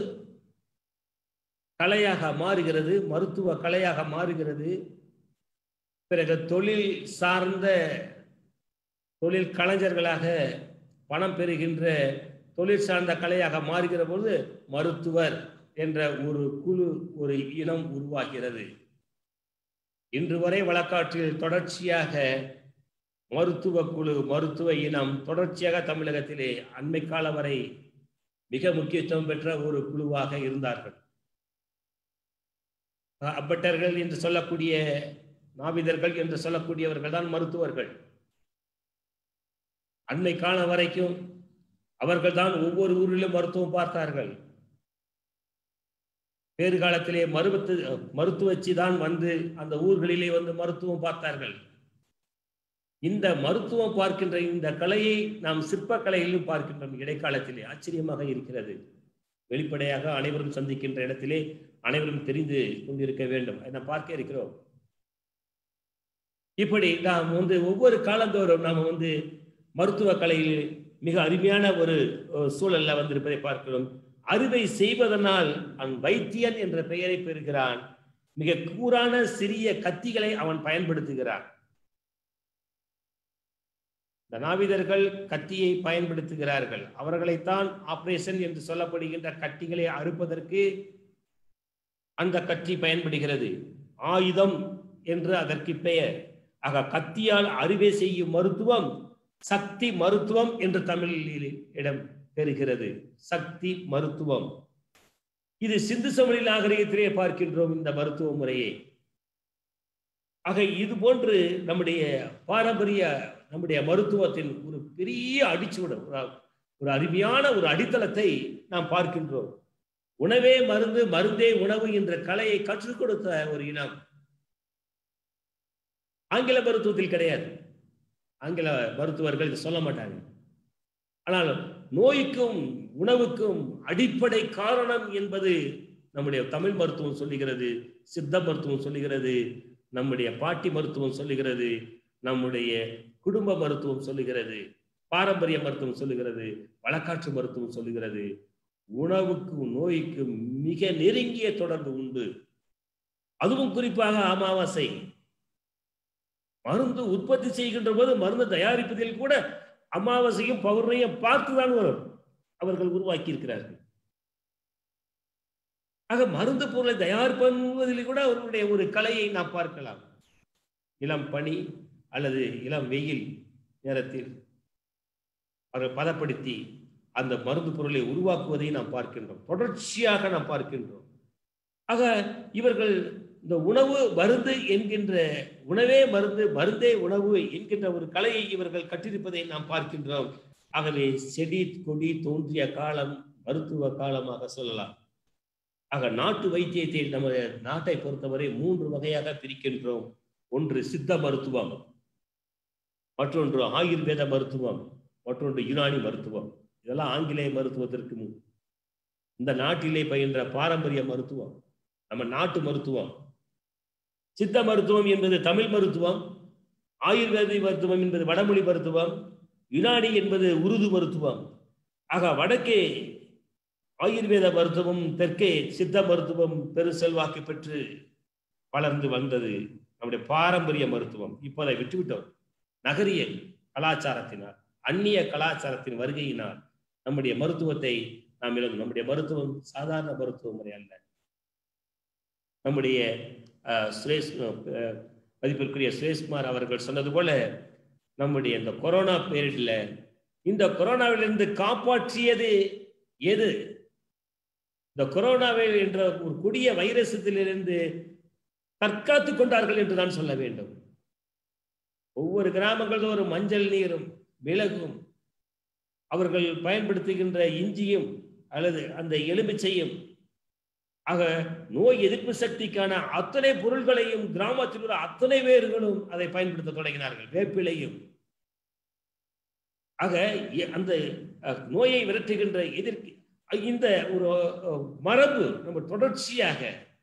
கலையாக மாறுகிறது மருத்துவ கலையாக மாறுகிறது பிறகு தொழில் சார்ந்த தொழில் கலைஞர்களாக பணம் பெறுகின்ற தொழில் சார்ந்த கலையாக மாறுகிற பொழுது மருத்துவர் என்ற ஒரு குழு ஒரு இனம் உருவாகிறது இன்று வரை வழக்காற்றில் தொடர்ச்சியாக மருத்துவ குழு மருத்துவ இனம் தொடர்ச்சியாக தமிழகத்திலே அண்மை கால வரை மிக முக்கியத்துவம் பெற்ற ஒரு குழுவாக இருந்தார்கள் அப்பட்டர்கள் என்று சொல்லக்கூடிய நாவிதர்கள் என்று சொல்லக்கூடியவர்கள் தான் மருத்துவர்கள் அண்மை காலம் வரைக்கும் அவர்கள் தான் ஒவ்வொரு ஊரிலும் மருத்துவம் பார்த்தார்கள் வேறு காலத்திலே மருவத்து மருத்துவச்சி தான் வந்து அந்த ஊர்களிலே வந்து மருத்துவம் பார்த்தார்கள் இந்த மருத்துவம் பார்க்கின்ற இந்த கலையை நாம் சிற்ப கலையிலும் பார்க்கின்றோம் இடைக்காலத்திலே ஆச்சரியமாக இருக்கிறது வெளிப்படையாக அனைவரும் சந்திக்கின்ற இடத்திலே அனைவரும் தெரிந்து கொண்டிருக்க வேண்டும் அதை நாம் பார்க்க இருக்கிறோம் இப்படி நாம் வந்து ஒவ்வொரு காலந்தோறும் நாம் வந்து மருத்துவ கலையில் மிக அருமையான ஒரு ஒரு சூழல்ல வந்திருப்பதை பார்க்கிறோம் அறுவை செய்வதனால் அவன் வைத்தியன் என்ற பெயரை பெறுகிறான் மிக கூரான சிறிய கத்திகளை அவன் பயன்படுத்துகிறான் இந்த நாவிதர்கள் கத்தியை பயன்படுத்துகிறார்கள் அவர்களைத்தான் ஆபரேஷன் என்று சொல்லப்படுகின்ற கத்திகளை அறுப்பதற்கு அந்த கத்தி பயன்படுகிறது ஆயுதம் என்று அதற்கு பெயர் ஆக கத்தியால் அறுவை செய்யும் மருத்துவம் சக்தி மருத்துவம் என்று தமிழில் இடம் பெறுகிறது சக்தி மருத்துவம் இது சிந்து சமணி நாகரிகத்திலே பார்க்கின்றோம் இந்த மருத்துவ முறையை ஆக இது போன்று நம்முடைய பாரம்பரிய நம்முடைய மருத்துவத்தின் ஒரு பெரிய அடிச்சுவிடும் ஒரு- ஒரு அருமையான ஒரு அடித்தளத்தை நாம் பார்க்கின்றோம் உணவே மருந்து மருந்தே உணவு என்ற கலையை கற்றுக் கொடுத்த ஒரு இனம் ஆங்கில மருத்துவத்தில் கிடையாது ஆங்கில மருத்துவர்கள் இதை சொல்ல மாட்டாங்க ஆனால் நோய்க்கும் உணவுக்கும் அடிப்படை காரணம் என்பது நம்முடைய தமிழ் மருத்துவம் சொல்லுகிறது சித்த மருத்துவம் சொல்லுகிறது நம்முடைய பாட்டி மருத்துவம் சொல்லுகிறது நம்முடைய குடும்ப மருத்துவம் சொல்லுகிறது பாரம்பரிய மருத்துவம் சொல்லுகிறது வழக்காற்று மருத்துவம் சொல்லுகிறது உணவுக்கும் நோய்க்கும் மிக நெருங்கிய தொடர்பு உண்டு அதுவும் குறிப்பாக அமாவாசை மருந்து உற்பத்தி செய்கின்ற போது மருந்து தயாரிப்பதில் கூட அமாவாசையும் பௌர்ணையும் பார்த்துதான் வரும் அவர்கள் உருவாக்கி இருக்கிறார்கள் ஆக மருந்து பொருளை தயார் பண்ணுவதில் கூட அவர்களுடைய ஒரு கலையை நாம் பார்க்கலாம் இளம் பனி அல்லது இளம் வெயில் நேரத்தில் அவர்கள் பதப்படுத்தி அந்த மருந்து பொருளை உருவாக்குவதை நாம் பார்க்கின்றோம் தொடர்ச்சியாக நாம் பார்க்கின்றோம் ஆக இவர்கள் இந்த உணவு மருந்து என்கின்ற உணவே மருந்து மருந்தே உணவு என்கின்ற ஒரு கலையை இவர்கள் கற்றிருப்பதை நாம் பார்க்கின்றோம் ஆகவே செடி கொடி தோன்றிய காலம் மருத்துவ காலமாக சொல்லலாம் ஆக நாட்டு வைத்தியத்தை நம்ம நாட்டை பொறுத்தவரை மூன்று வகையாக பிரிக்கின்றோம் ஒன்று சித்த மருத்துவம் மற்றொன்று ஆயுர்வேத மருத்துவம் மற்றொன்று யுனானி மருத்துவம் இதெல்லாம் ஆங்கிலேய மருத்துவத்திற்கு முன் இந்த நாட்டிலே பயின்ற பாரம்பரிய மருத்துவம் நம்ம நாட்டு மருத்துவம் சித்த மருத்துவம் என்பது தமிழ் மருத்துவம் ஆயுர்வேத மருத்துவம் என்பது வடமொழி மருத்துவம் யுனானி என்பது உருது மருத்துவம் ஆக வடக்கே ஆயுர்வேத மருத்துவம் தெற்கே சித்த மருத்துவம் பெரு செல்வாக்கு பெற்று வளர்ந்து வந்தது நம்முடைய பாரம்பரிய மருத்துவம் இப்போ அதை விட்டுவிட்டோம் நகரிய கலாச்சாரத்தினால் அந்நிய கலாச்சாரத்தின் வருகையினால் நம்முடைய மருத்துவத்தை நாம் இழந்தோம் நம்முடைய மருத்துவம் சாதாரண மருத்துவ முறை அல்ல நம்முடைய அஹ், சுரேஷ் அஹ், மதிப்பிற்குரிய சுரேஷ்குமார் அவர்கள் சொன்னது போல நம்முடைய இந்த கொரோனா பீரியட்ல இந்த கொரோனாவிலிருந்து காப்பாற்றியது எது இந்த கொரோனாவை என்ற ஒரு கொடிய வைரசத்திலிருந்து தற்காத்து கொண்டார்கள் என்று நான் சொல்ல வேண்டும் ஒவ்வொரு கிராமங்களும் ஒரு மஞ்சள் நீரும் மிளகும் அவர்கள் பயன்படுத்துகின்ற இஞ்சியும் அல்லது அந்த எலுமிச்சையும் ஆக நோய் எதிர்ப்பு சக்திக்கான அத்தனை பொருள்களையும் கிராமத்தில் உள்ள அத்தனை பேர்களும் அதை பயன்படுத்த தொடங்கினார்கள் வேப்பிலையும் ஆக எ- அந்த அஹ், நோயை விரட்டுகின்ற எதிர்க்கு இந்த ஒரு அஹ், மரபு நம்ம தொடர்ச்சியாக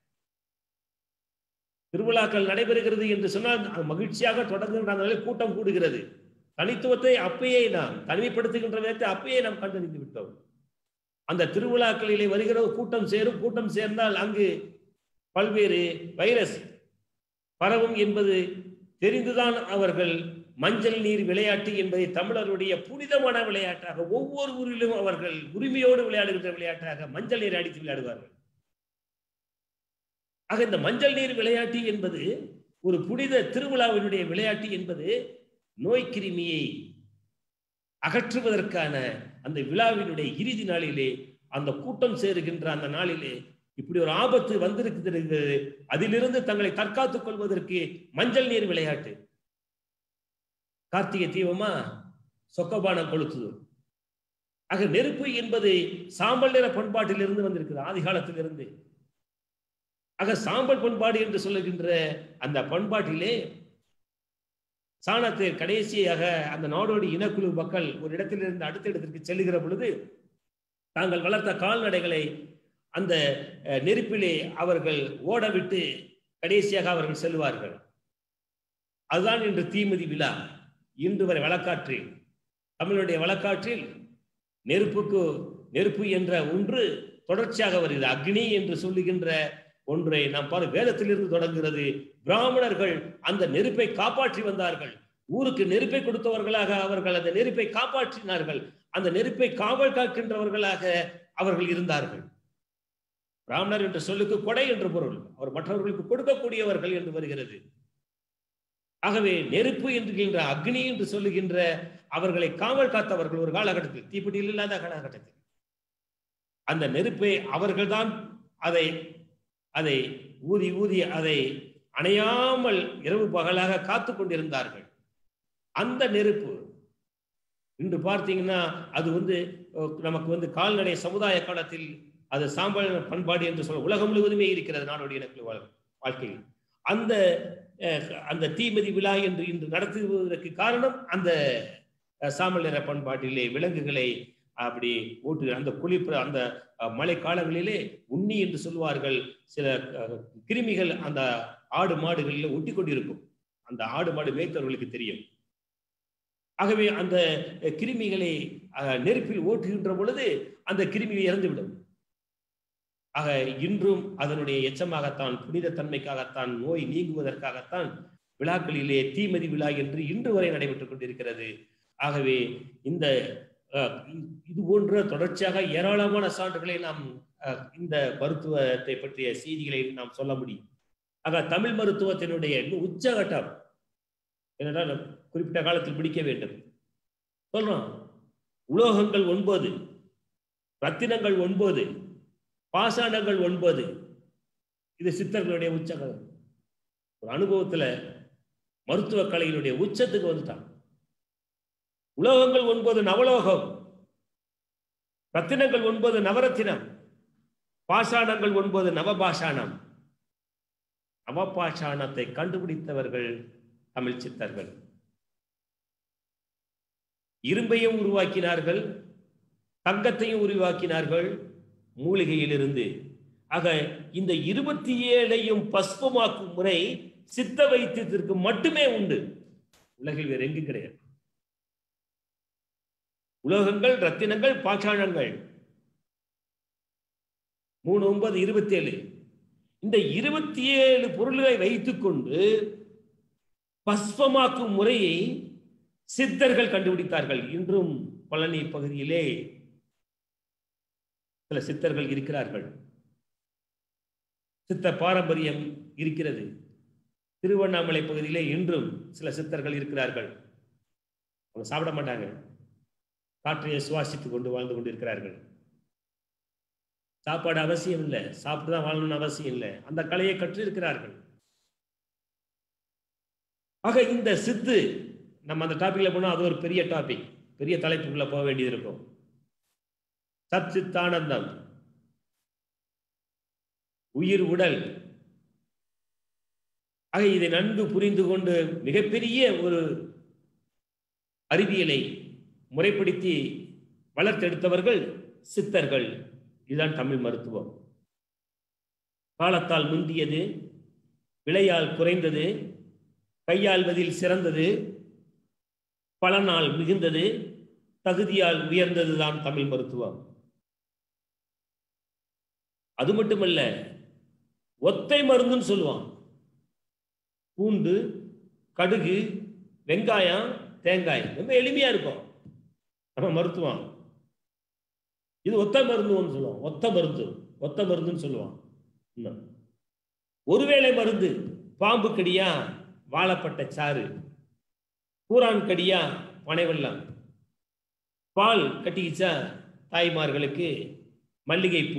திருவிழாக்கள் நடைபெறுகிறது என்று சொன்னால் அது மகிழ்ச்சியாக தொடங்குகின்ற அந்த நிலையில் கூட்டம் கூடுகிறது தனித்துவத்தை அப்பயே நாம் தனிமைப்படுத்துகின்ற விதத்தை அப்பயே நாம் கண்டறிந்து விட்டோம் அந்த திருவிழாக்களிலே வருகிற கூட்டம் சேரும் கூட்டம் சேர்ந்தால் அங்கு பல்வேறு வைரஸ் பரவும் என்பது தெரிந்துதான் அவர்கள் மஞ்சள் நீர் விளையாட்டு என்பதை தமிழருடைய புனிதமான விளையாட்டாக ஒவ்வொரு ஊரிலும் அவர்கள் உரிமையோடு விளையாடுகின்ற விளையாட்டாக மஞ்சள் நீர் அடித்து விளையாடுவார்கள் ஆக இந்த மஞ்சள் நீர் விளையாட்டு என்பது ஒரு புனித திருவிழாவினுடைய விளையாட்டு என்பது நோய் கிருமியை அகற்றுவதற்கான அந்த விழாவினுடைய இறுதி நாளிலே அந்த கூட்டம் சேருகின்ற அந்த நாளிலே இப்படி ஒரு ஆபத்து வந்திருக்கிறது அதிலிருந்து தங்களை தற்காத்துக் கொள்வதற்கு மஞ்சள் நீர் விளையாட்டு கார்த்திகை தீபமா சொக்கபானம் கொளுத்துது ஆக நெருப்பு என்பது சாம்பல் நிற பண்பாட்டிலிருந்து வந்திருக்குது ஆதி காலத்திலிருந்து ஆக சாம்பல் பண்பாடு என்று சொல்லுகின்ற அந்த பண்பாட்டிலே சாணத்தை கடைசியாக அந்த நாடோடி இனக்குழு மக்கள் ஒரு இடத்திலிருந்து அடுத்த இடத்திற்கு செல்லுகிற பொழுது தாங்கள் வளர்த்த கால்நடைகளை அந்த அஹ், நெருப்பிலே அவர்கள் ஓடவிட்டு கடைசியாக அவர்கள் செல்வார்கள் அதுதான் இன்று தீமிதி விழா இன்று வரை வழக்காற்றில் தமிழுடைய வழக்காற்றில் நெருப்புக்கு நெருப்பு என்ற ஒன்று தொடர்ச்சியாக வருகிறது அக்னி என்று சொல்லுகின்ற ஒன்றை நாம் பாரு வேதத்திலிருந்து தொடங்குகிறது பிராமணர்கள் அந்த நெருப்பை காப்பாற்றி வந்தார்கள் ஊருக்கு நெருப்பை கொடுத்தவர்களாக அவர்கள் அந்த நெருப்பை காப்பாற்றினார்கள் அந்த நெருப்பை காவல் காக்கின்றவர்களாக அவர்கள் இருந்தார்கள் பிராமணர் என்ற சொல்லுக்கு கொடை என்று பொருள் அவர் மற்றவர்களுக்கு கொடுக்கக்கூடியவர்கள் என்று வருகிறது ஆகவே நெருப்பு என்கின்ற அக்னி என்று சொல்லுகின்ற அவர்களை காவல் காத்தவர்கள் ஒரு காலகட்டத்தில் தீப்பெட்டியில் இல்லாத காலகட்டத்தில் அந்த நெருப்பை அவர்கள்தான் அதை அதை ஊதி ஊதி அதை அணையாமல் இரவு பகலாக காத்து கொண்டிருந்தார்கள் அந்த நெருப்பு இன்று பார்த்தீங்கன்னா அது வந்து அஹ், நமக்கு வந்து கால்நடை சமுதாய காலத்தில் அது சாம்பல் பண்பாடு என்று சொல்ல உலகம் முழுவதுமே இருக்கிறது நாடோடி எனக்கு வாழ்க்கையில் அந்த அஹ், அந்த தீமதி விழா என்று இன்று நடத்துவதற்கு காரணம் அந்த அஹ், சாம்பல் நிற பண்பாட்டிலே விலங்குகளை அப்படி ஓட்டு அந்த குளிர் அந்த அஹ், மழை காலங்களிலே உண்ணி என்று சொல்வார்கள் சில அஹ், கிருமிகள் அந்த ஆடு மாடுகளில் ஒட்டி கொண்டிருக்கும் அந்த ஆடு மாடு மேய்த்தவர்களுக்கு தெரியும் ஆகவே அந்த அஹ், கிருமிகளை அஹ், நெருப்பில் ஓட்டுகின்ற பொழுது அந்த கிருமி இறந்துவிடும் ஆக இன்றும் அதனுடைய எச்சமாகத்தான் புனித தன்மைக்காகத்தான் நோய் நீங்குவதற்காகத்தான் விழாக்களிலே தீமதி விழா என்று இன்று வரை நடைபெற்றுக் கொண்டிருக்கிறது ஆகவே இந்த அஹ், இது போன்ற தொடர்ச்சியாக ஏராளமான சான்றுகளை நாம் அஹ், இந்த மருத்துவத்தை பற்றிய செய்திகளை நாம் சொல்ல முடியும் ஆக தமிழ் மருத்துவத்தினுடைய இன்னும் உச்சகட்டம் என்னென்றால் குறிப்பிட்ட காலத்தில் பிடிக்க வேண்டும் சொல்றோம் உலோகங்கள் ஒன்பது ரத்தினங்கள் ஒன்பது பாசாண்டங்கள் ஒன்பது இது சித்தர்களுடைய உச்சகலம் ஒரு அனுபவத்துல மருத்துவ கலையினுடைய உச்சத்துக்கு வந்துட்டான் உலோகங்கள் ஒன்பது நவலோகம் ரத்தினங்கள் ஒன்பது நவரத்தினம் பாஷாணங்கள் ஒன்பது நவபாஷாணம் நவபாஷாணத்தை கண்டுபிடித்தவர்கள் தமிழ் சித்தர்கள் இரும்பையும் உருவாக்கினார்கள் தங்கத்தையும் உருவாக்கினார்கள் மூலிகையிலிருந்து ஆக இந்த இருபத்தி ஏழையும் பஸ்பமாக்கும் முறை சித்த வைத்தியத்திற்கு மட்டுமே உண்டு உலகில் வேற எங்கு கிடையாது உலோகங்கள் ரத்தினங்கள் பாஷாணங்கள் மூணு ஒன்பது இருபத்தி ஏழு இந்த இருபத்தி ஏழு பொருள்களை வைத்துக்கொண்டு பஸ்பமாக்கும் முறையை சித்தர்கள் கண்டுபிடித்தார்கள் இன்றும் பழனி பகுதியிலே சில சித்தர்கள் இருக்கிறார்கள் சித்த பாரம்பரியம் இருக்கிறது திருவண்ணாமலை பகுதியிலே இன்றும் சில சித்தர்கள் இருக்கிறார்கள் அவங்க சாப்பிட மாட்டாங்க காற்றையை சுவாசித்துக் கொண்டு வாழ்ந்து கொண்டிருக்கிறார்கள் சாப்பாடு அவசியம் இல்லை சாப்பிட்டு தான் வாழணும்னு அவசியம் இல்லை அந்த கலையை கற்றிருக்கிறார்கள் ஆக இந்த சித்து நம்ம அந்த டாபிக்ல போனா அது ஒரு பெரிய டாபிக் பெரிய தலைப்புக்குள்ள போக வேண்டியது இருக்கும் சத் சித்தானந்தம் உயிர் உடல் ஆக இதை நன்கு புரிந்து கொண்டு மிகப்பெரிய ஒரு அறிவியலை முறைப்படுத்தி வளர்த்தெடுத்தவர்கள் சித்தர்கள் இதுதான் தமிழ் மருத்துவம் காலத்தால் முந்தியது விலையால் குறைந்தது கையாள்வதில் சிறந்தது பலனால் மிகுந்தது தகுதியால் உயர்ந்ததுதான் தமிழ் மருத்துவம் அது மட்டுமல்ல ஒத்தை மருந்துன்னு சொல்லுவான் பூண்டு கடுகு வெங்காயம் தேங்காய் ரொம்ப எளிமையா இருக்கும் நம்ம மருத்துவம் இது ஒத்த மருந்துன்னு சொல்லுவான் ஒத்த மருந்து ஒத்த மருந்துன்னு சொல்லுவான் இன்னும். ஒருவேளை மருந்து பாம்பு கடியா வாழப்பட்ட சாறு பூரான் கடியா பனைவெல்லம் பால் கட்டிக்கிச்சா தாய்மார்களுக்கு மல்லிகைப்பூ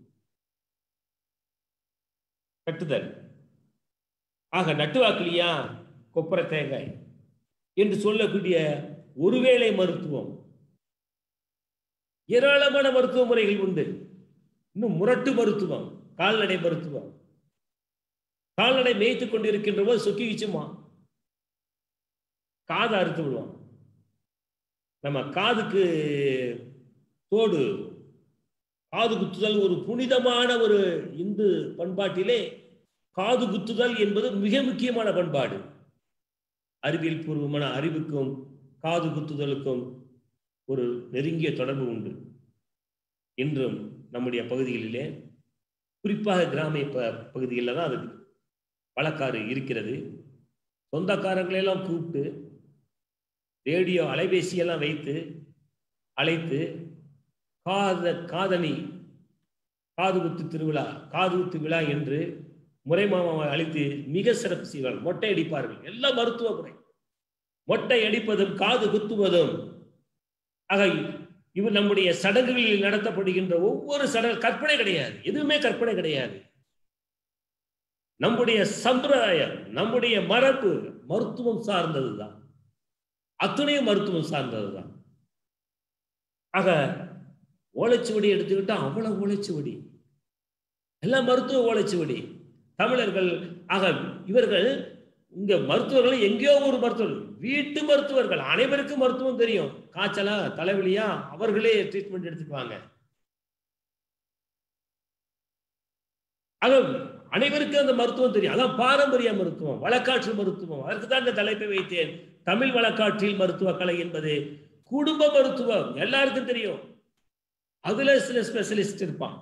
கட்டுதல் ஆக நட்டுவாக்கிலியா கொப்பரை தேங்காய் என்று சொல்லக்கூடிய ஒருவேளை மருத்துவம் ஏராளமான மருத்துவ முறைகள் உண்டு இன்னும் முரட்டு மருத்துவம் கால்நடை மருத்துவம் கால்நடை மேய்த்துக் கொண்டிருக்கின்ற போது சொக்கிச்சுமா காதை அறுத்து விடுவோம் நம்ம காதுக்கு தோடு காது குத்துதல் ஒரு புனிதமான ஒரு இந்து பண்பாட்டிலே காது குத்துதல் என்பது மிக முக்கியமான பண்பாடு அறிவியல் பூர்வமான அறிவுக்கும் காது குத்துதலுக்கும் ஒரு நெருங்கிய தொடர்பு உண்டு இன்றும் நம்முடைய பகுதிகளிலே குறிப்பாக கிராமிய ப பகுதிகளில் தான் அது வழக்காறு இருக்கிறது சொந்தக்காரங்களெல்லாம் கூப்பிட்டு ரேடியோ அலைபேசியெல்லாம் வைத்து அழைத்து காத காதணி காது குத்து திருவிழா காது குத்து விழா என்று முறை மாமாவை அழைத்து மிக சிறப்பு செய்வார்கள் மொட்டை அடிப்பார்கள் எல்லாம் மருத்துவ முறை மொட்டை அடிப்பதும் காது குத்துவதும் ஆக இவர் நம்முடைய சடங்குகளில் நடத்தப்படுகின்ற ஒவ்வொரு சடங்கு கற்பனை கிடையாது எதுவுமே கற்பனை கிடையாது நம்முடைய சம்பிரதாயம் நம்முடைய மரபு மருத்துவம் சார்ந்ததுதான் அத்துணையும் மருத்துவம் சார்ந்ததுதான் ஆக ஓலைச்சுவடி எடுத்துக்கிட்டா அவ்வளவு ஓலைச்சுவடி எல்லாம் மருத்துவ ஓலைச்சுவடி தமிழர்கள் ஆக இவர்கள் இங்க மருத்துவர்கள் எங்கேயோ ஒரு மருத்துவர் வீட்டு மருத்துவர்கள் அனைவருக்கும் மருத்துவம் தெரியும் காய்ச்சலா தலைவலியா அவர்களே ட்ரீட்மெண்ட் எடுத்துக்குவாங்க ஆக அனைவருக்கும் அந்த மருத்துவம் தெரியும் அதான் பாரம்பரிய மருத்துவம் வழக்காற்று மருத்துவம் அதற்கு தான் இந்த தலைப்பை வைத்தேன் தமிழ் வழக்காற்றில் மருத்துவ கலை என்பது குடும்ப மருத்துவம் எல்லாருக்கும் தெரியும் அதுல சில ஸ்பெஷலிஸ்ட் இருப்பான்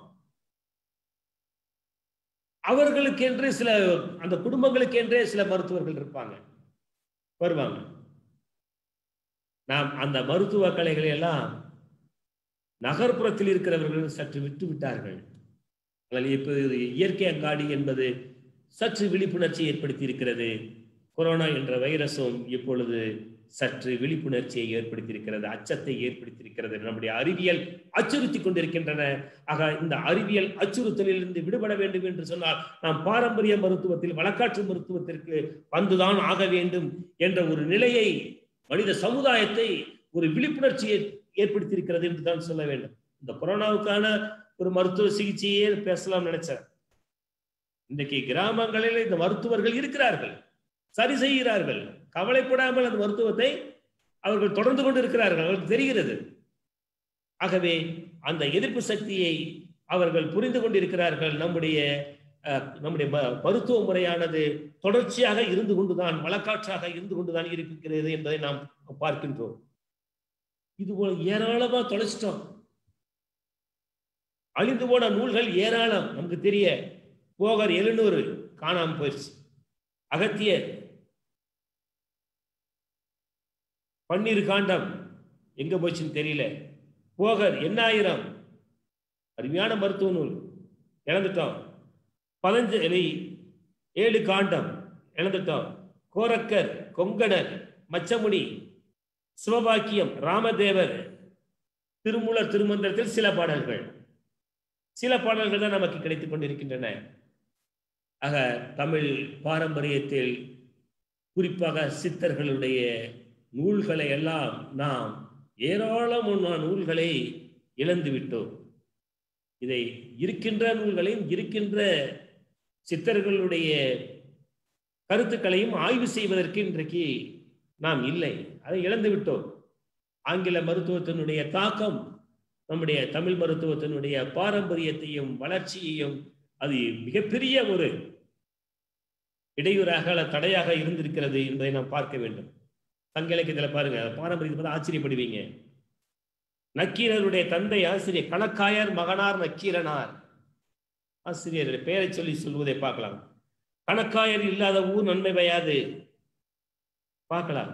அவர்களுக்கென்று சில அந்த குடும்பங்களுக்கென்றே சில மருத்துவர்கள் இருப்பாங்க வருவாங்க நாம் அந்த மருத்துவ கலைகளை எல்லாம் நகர்ப்புறத்தில் இருக்கிறவர்கள் சற்று விட்டு விட்டார்கள் அதில் இப்போ இயற்கை அங்காடி என்பது சற்று விழிப்புணர்ச்சி ஏற்படுத்தி இருக்கிறது கொரோனா என்ற வைரஸும் இப்பொழுது சற்று விழிப்புணர்ச்சியை ஏற்படுத்தியிருக்கிறது அச்சத்தை ஏற்படுத்தியிருக்கிறது நம்முடைய அறிவியல் அச்சுறுத்தி கொண்டிருக்கின்றன ஆக இந்த அறிவியல் அச்சுறுத்தலில் இருந்து விடுபட வேண்டும் என்று சொன்னால் நாம் பாரம்பரிய மருத்துவத்தில் வழக்காற்று மருத்துவத்திற்கு வந்துதான் ஆக வேண்டும் என்ற ஒரு நிலையை மனித சமுதாயத்தை ஒரு விழிப்புணர்ச்சியை ஏற்படுத்தியிருக்கிறது என்று தான் சொல்ல வேண்டும் இந்த கொரோனாவுக்கான ஒரு மருத்துவ சிகிச்சையே பேசலாம் நினைச்சேன் இன்றைக்கு கிராமங்களில் இந்த மருத்துவர்கள் இருக்கிறார்கள் சரி செய்கிறார்கள் கவலைப்படாமல் அந்த மருத்துவத்தை அவர்கள் தொடர்ந்து கொண்டு இருக்கிறார்கள் அவர்களுக்கு தெரிகிறது ஆகவே அந்த எதிர்ப்பு சக்தியை அவர்கள் புரிந்து கொண்டிருக்கிறார்கள் நம்முடைய நம்முடைய மருத்துவ முறையானது தொடர்ச்சியாக இருந்து கொண்டுதான் வழக்காற்றாக இருந்து கொண்டுதான் இருக்கிறது என்பதை நாம் பார்க்கின்றோம் இது போல ஏராளமா தொலைச்சிட்டோம் அழிந்து போன நூல்கள் ஏராளம் நமக்கு தெரிய போகர் எழுநூறு காணாம போயிடுச்சு அகத்தியர் பன்னீர் காண்டம் எங்க போச்சுன்னு தெரியல போகர் எண்ணாயிரம் அருமையான மருத்துவ நூல் இழந்துட்டோம் பதஞ்சலி ஏழு காண்டம் இழந்துட்டோம் கோரக்கர் கொங்கணர் மச்சமுனி சிவபாக்கியம் ராமதேவர் திருமூலர் திருமந்திரத்தில் சில பாடல்கள் சில பாடல்கள் தான் நமக்கு கிடைத்துக் கொண்டிருக்கின்றன ஆக தமிழ் பாரம்பரியத்தில் குறிப்பாக சித்தர்களுடைய நூல்களை எல்லாம் நாம் ஏராளமான நூல்களை இழந்து விட்டோம் இதை இருக்கின்ற நூல்களையும் இருக்கின்ற சித்தர்களுடைய கருத்துக்களையும் ஆய்வு செய்வதற்கு இன்றைக்கு நாம் இல்லை அதை இழந்து விட்டோம் ஆங்கில மருத்துவத்தினுடைய தாக்கம் நம்முடைய தமிழ் மருத்துவத்தினுடைய பாரம்பரியத்தையும் வளர்ச்சியையும் அது மிகப்பெரிய ஒரு இடையூறாக தடையாக இருந்திருக்கிறது என்பதை நாம் பார்க்க வேண்டும் சங்க இலக்கியத்தில் பாருங்க பாரம்பரியத்தை பார்த்து ஆச்சரியப்படுவீங்க நக்கீரருடைய தந்தை ஆசிரியர் கணக்காயர் மகனார் நக்கீரனார் ஆசிரியர் பெயரை சொல்லி சொல்வதை பார்க்கலாம் கணக்காயர் இல்லாத ஊர் நன்மை பெய்யாது பார்க்கலாம்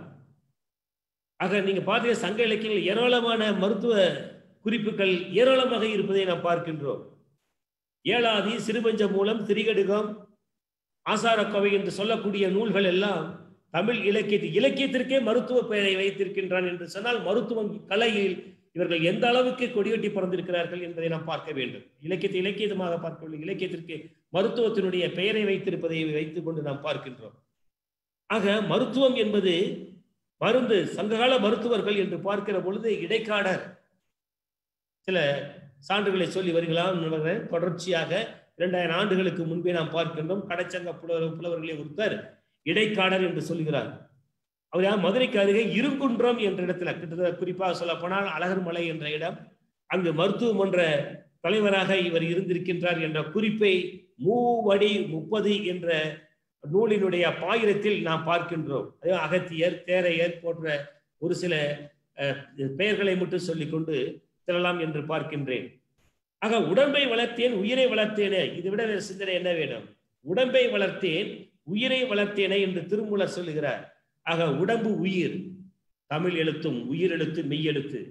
ஆக நீங்க பார்த்தீங்க சங்க இலக்கியங்கள் ஏராளமான மருத்துவ குறிப்புகள் ஏராளமாக இருப்பதை நாம் பார்க்கின்றோம் ஏழாதி சிறுபஞ்ச மூலம் திரிகடுகம் ஆசாரக்கவை என்று சொல்லக்கூடிய நூல்கள் எல்லாம் தமிழ் இலக்கியத்தில் இலக்கியத்திற்கே மருத்துவ பெயரை வைத்திருக்கின்றான் என்று சொன்னால் மருத்துவம் கலையில் இவர்கள் எந்த அளவுக்கு கொடியொட்டி பறந்திருக்கிறார்கள் என்பதை நாம் பார்க்க வேண்டும் இலக்கியத்தை இலக்கியமாக பார்க்கவில்லை இலக்கியத்திற்கு மருத்துவத்தினுடைய பெயரை வைத்திருப்பதை வைத்துக் கொண்டு நாம் பார்க்கின்றோம் ஆக மருத்துவம் என்பது மருந்து சங்ககால மருத்துவர்கள் என்று பார்க்கிற பொழுது இடைக்காடர் சில சான்றுகளை சொல்லி வருகலாம் தொடர்ச்சியாக இரண்டாயிரம் ஆண்டுகளுக்கு முன்பே நாம் பார்க்கின்றோம் கடைச்சங்க புலவர் புலவர்களே ஒருத்தர் இடைக்காடர் என்று சொல்கிறார் அவர் யார் மதுரைக்கு அருகே இருங்குன்றம் என்ற இடத்துல கிட்டத்தட்ட குறிப்பாக சொல்ல போனால் அழகர் மலை என்ற இடம் அங்கு மருத்துவம் என்ற தலைவராக இவர் இருந்திருக்கின்றார் என்ற குறிப்பை மூவடி முப்பது என்ற நூலினுடைய பாயிரத்தில் நாம் பார்க்கின்றோம் அதே அகத்தியர் தேரையர் போன்ற ஒரு சில அஹ், பெயர்களை மட்டும் சொல்லிக்கொண்டு செல்லலாம் என்று பார்க்கின்றேன் ஆக உடம்பை வளர்த்தேன் உயிரை வளர்த்தேனே இதை விட வேறு சிந்தனை என்ன வேணும் உடம்பை வளர்த்தேன் உயிரை வளர்த்தேனே என்று திருமூலர் சொல்லுகிறார் ஆக உடம்பு உயிர் தமிழ் எழுத்தும் உயிர் எழுத்து மெய் எழுத்து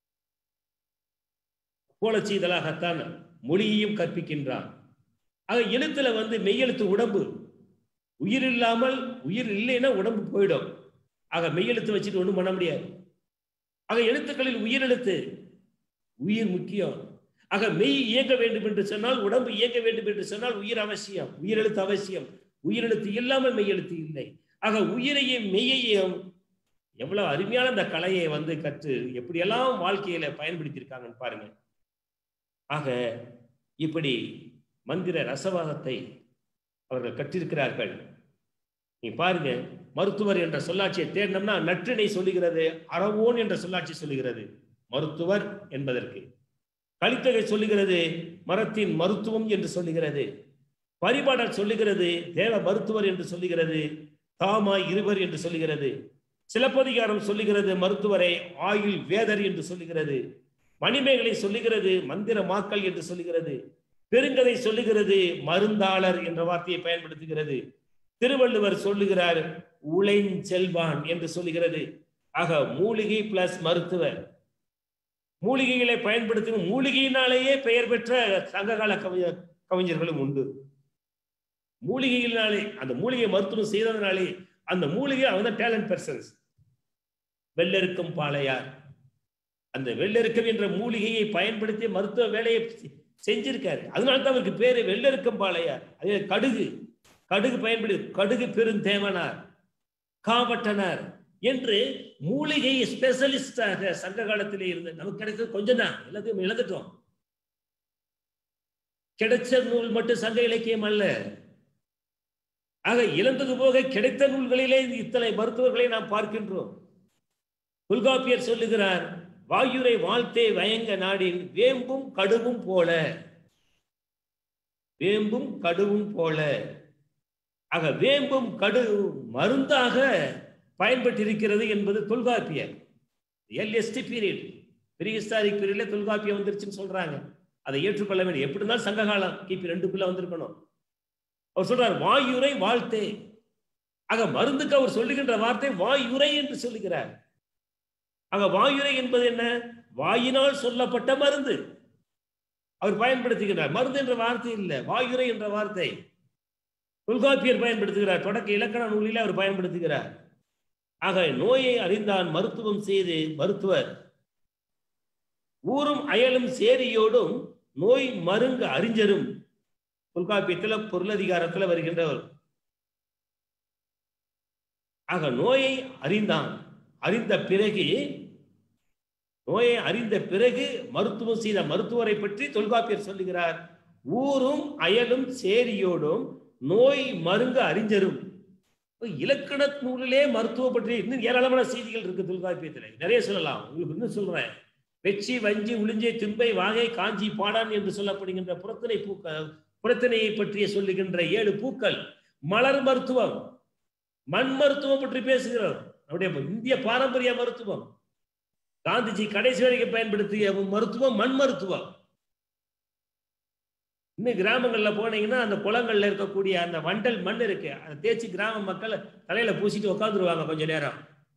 போலச் செய்தலாகத்தான் மொழியையும் கற்பிக்கின்றான் ஆக எழுத்துல வந்து மெய்யெழுத்து உடம்பு உயிர் இல்லாமல் உயிர் இல்லைன்னா உடம்பு போயிடும் ஆக மெய்யெழுத்து வச்சுட்டு ஒண்ணும் பண்ண முடியாது ஆக எழுத்துக்களில் உயிர் எழுத்து உயிர் முக்கியம் ஆக மெய் இயங்க வேண்டும் என்று சொன்னால் உடம்பு இயங்க வேண்டும் என்று சொன்னால் உயிர் அவசியம் உயிரெழுத்து அவசியம் உயிரெழுத்து இல்லாமல் மெய்யெழுத்து இல்லை ஆக உயிரையும் மெய்யையும் எவ்வளவு அருமையான இந்த கலையை வந்து கற்று எப்படியெல்லாம் வாழ்க்கையில பயன்படுத்தியிருக்காங்கன்னு பாருங்க ஆக இப்படி மந்திர ரசவாதத்தை அவர்கள் கற்றிருக்கிறார்கள் நீ பாருங்க மருத்துவர் என்ற சொல்லாட்சியை தேடினோம்னா நற்றினை சொல்லுகிறது அறவோன் என்ற சொல்லாட்சி சொல்லுகிறது மருத்துவர் என்பதற்கு கலித்தொகை சொல்லுகிறது மரத்தின் மருத்துவம் என்று சொல்லுகிறது பரிபாடல் சொல்லுகிறது தேவ மருத்துவர் என்று சொல்லுகிறது தாமாய் இருவர் என்று சொல்லுகிறது சிலப்பதிகாரம் சொல்லுகிறது மருத்துவரை ஆயுள் வேதர் என்று சொல்லுகிறது மணிமேகலை சொல்லுகிறது மந்திர மாக்கள் என்று சொல்லுகிறது பெருங்கதை சொல்லுகிறது மருந்தாளர் என்ற வார்த்தையை பயன்படுத்துகிறது திருவள்ளுவர் சொல்லுகிறார் உழைஞ்செல்வான் என்று சொல்லுகிறது ஆக மூலிகை பிளஸ் மருத்துவர் மூலிகைகளை பயன்படுத்தும் மூலிகையினாலேயே பெயர் பெற்ற சங்ககால கவிஞர் கவிஞர்களும் உண்டு மூலிகையினாலே அந்த மூலிகை மருத்துவம் செய்ததனாலே அந்த மூலிகை அவங்க டேலண்ட் பர்சன்ஸ் வெள்ளெருக்கும் பாளையார் அந்த வெள்ளெருக்கம் என்ற மூலிகையை பயன்படுத்தி மருத்துவ வேலையை செஞ்சிருக்காரு அதனால தான் அவருக்கு பேரு வெள்ளெருக்கம் பாளையார் அதே கடுகு கடுகு பயன்படு கடுகு பெருந்தேவனார் காவட்டனார் என்று மூலிகை ஸ்பெஷலிஸ்டாக சங்க காலத்திலே இருந்து நமக்கு கிடைத்தது கொஞ்சம் தான் எல்லாத்தையும் இழந்துட்டோம் கிடைச்ச நூல் மட்டும் சங்க இலக்கியம் அல்ல ஆக இழந்தது போக கிடைத்த நூல்களிலே இத்தனை மருத்துவர்களை நாம் பார்க்கின்றோம் தொல்காப்பியர் சொல்லுகிறார் வாயுரை வாழ்த்தே வயங்க நாடின் வேம்பும் கடுவும் போல வேம்பும் கடுவும் போல ஆக வேம்பும் கடு மருந்தாக பயன்பட்டிருக்கிறது என்பது தொல்காப்பியர் எல்எஸ்டி பீரியட் ப்ரீஹிஸ்டாரிக் பீரியட்ல தொல்காப்பியம் வந்துருச்சுன்னு சொல்றாங்க அதை ஏற்றுக்கொள்ள வேண்டும் எப்படி இருந்தாலும் சங்ககாலம் கிபி ரெண்டுக்குள்ள வந்திருக்கணும் அவர் சொல்றார் வாயுரை வாழ்த்தே ஆக மருந்துக்கு அவர் சொல்லுகின்ற வார்த்தை வாயுரை என்று சொல்லுகிறார் ஆக வாயுரை என்பது என்ன வாயினால் சொல்லப்பட்ட மருந்து அவர் பயன்படுத்துகிறார் மருந்து என்ற வார்த்தை இல்லை வாயுரை என்ற வார்த்தை தொல்காப்பியர் பயன்படுத்துகிறார் தொடக்க இலக்கண நூலிலே அவர் பயன்படுத்துகிறார் ஆக நோயை அறிந்தான் மருத்துவம் செய்து மருத்துவர் ஊரும் அயலும் சேரியோடும் நோய் மருங்கு அறிஞரும் தொல்காப்பியத்துல பொருளதிகாரத்துல வருகின்றவர் ஆக நோயை அறிந்தான் அறிந்த பிறகு நோயை அறிந்த பிறகு மருத்துவம் செய்த மருத்துவரை பற்றி தொல்காப்பியர் சொல்லுகிறார் ஊரும் அயலும் சேரியோடும் நோய் மருங்கு அறிஞரும் இலக்கண நூலிலே மருத்துவம் பற்றி இன்னும் ஏராளமான செய்திகள் இருக்கு தொல்காப்பியத்துல நிறைய சொல்லலாம் உங்களுக்கு இன்னும் சொல்றேன் வெச்சி வஞ்சி உளிஞ்சை திம்பை வாகை காஞ்சி பாடான் என்று சொல்லப்படுகின்ற புறத்திணை பூக்கள் புறத்திணையை பற்றிய சொல்லுகின்ற ஏழு பூக்கள் மலர் மருத்துவம் மண் மருத்துவம் பற்றி பேசுகிறோம் நம்முடைய இந்திய பாரம்பரிய மருத்துவம் காந்திஜி கடைசி வரைக்கும் பயன்படுத்திய மருத்துவம் மண் மருத்துவம் இன்னும் கிராமங்கள்ல போனீங்கன்னா அந்த குளங்கள்ல இருக்கக்கூடிய அந்த வண்டல் மண் இருக்கு அதை தேய்ச்சி கிராம மக்கள் தலையில பூசிட்டு உட்காந்துருவாங்க கொஞ்ச நேரம்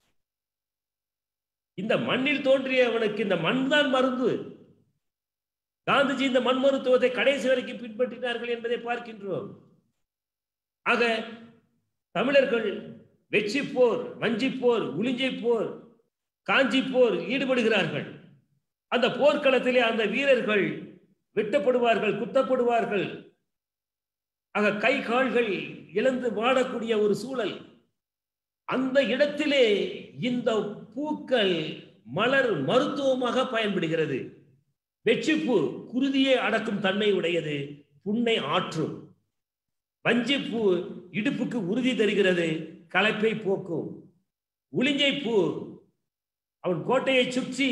இந்த மண்ணில் தோன்றியவனுக்கு இந்த மண் தான் மருந்து காந்திஜி இந்த மண் மருத்துவத்தை கடைசி வரைக்கும் பின்பற்றினார்கள் என்பதை பார்க்கின்றோம் ஆக தமிழர்கள் வெற்றி போர் வஞ்சி போர் உளிஞ்சை போர் காஞ்சி போர் ஈடுபடுகிறார்கள் அந்த போர்க்களத்திலே அந்த வீரர்கள் வெட்டப்படுவார்கள் குத்தப்படுவார்கள் ஆக கை கால்கள் இழந்து வாடக்கூடிய ஒரு சூழல் அந்த இடத்திலே இந்த பூக்கள் மலர் மருத்துவமாக பயன்படுகிறது வெற்றிப்பூ குருதியை அடக்கும் தன்மை உடையது புண்ணை ஆற்றும் வஞ்சிப்பூ இடுப்புக்கு உறுதி தருகிறது களைப்பை போக்கும் உளிஞ்சை பூ அவன் கோட்டையை சுற்றி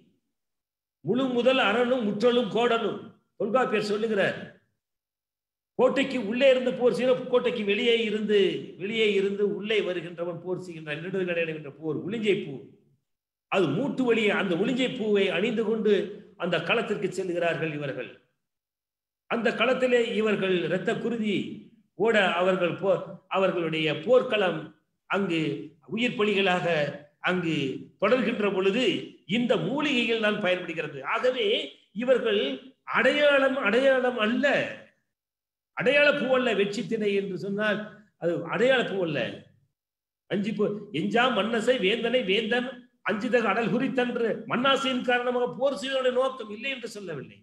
முழு முதல் அரணும் முற்றலும் கோடலும் தொல்காப்பியர் சொல்லுகிறார் கோட்டைக்கு உள்ளே இருந்து போர் செய்ய கோட்டைக்கு வெளியே இருந்து வெளியே இருந்து உள்ளே வருகின்றவன் போர் செய்கின்றான் நெடுதல் என்ற போர் உளிஞ்சை பூ அது மூட்டு வழியே அந்த உளிஞ்சை பூவை அணிந்து கொண்டு அந்த களத்திற்கு செல்கிறார்கள் இவர்கள் அந்த களத்திலே இவர்கள் இரத்த குருதி ஓட அவர்கள் போ அவர்களுடைய போர்க்களம் அங்கு உயிர் பலிகளாக அங்கு தொடர்கின்ற பொழுது இந்த மூலிகைகள் தான் பயன்படுகிறது ஆகவே இவர்கள் அடையாளம் அடையாளம் அல்ல அடையாள பூ அல்ல வெற்றி திணை என்று சொன்னால் அது அடையாள பூ அல்ல அஞ்சு பூ எஞ்சா மன்னசை வேந்தனை வேந்தன் அஞ்சுதக அடல் குறித்தன்று மன்னாசையின் காரணமாக போர் செய்வதனுடைய நோக்கம் இல்லை என்று சொல்லவில்லை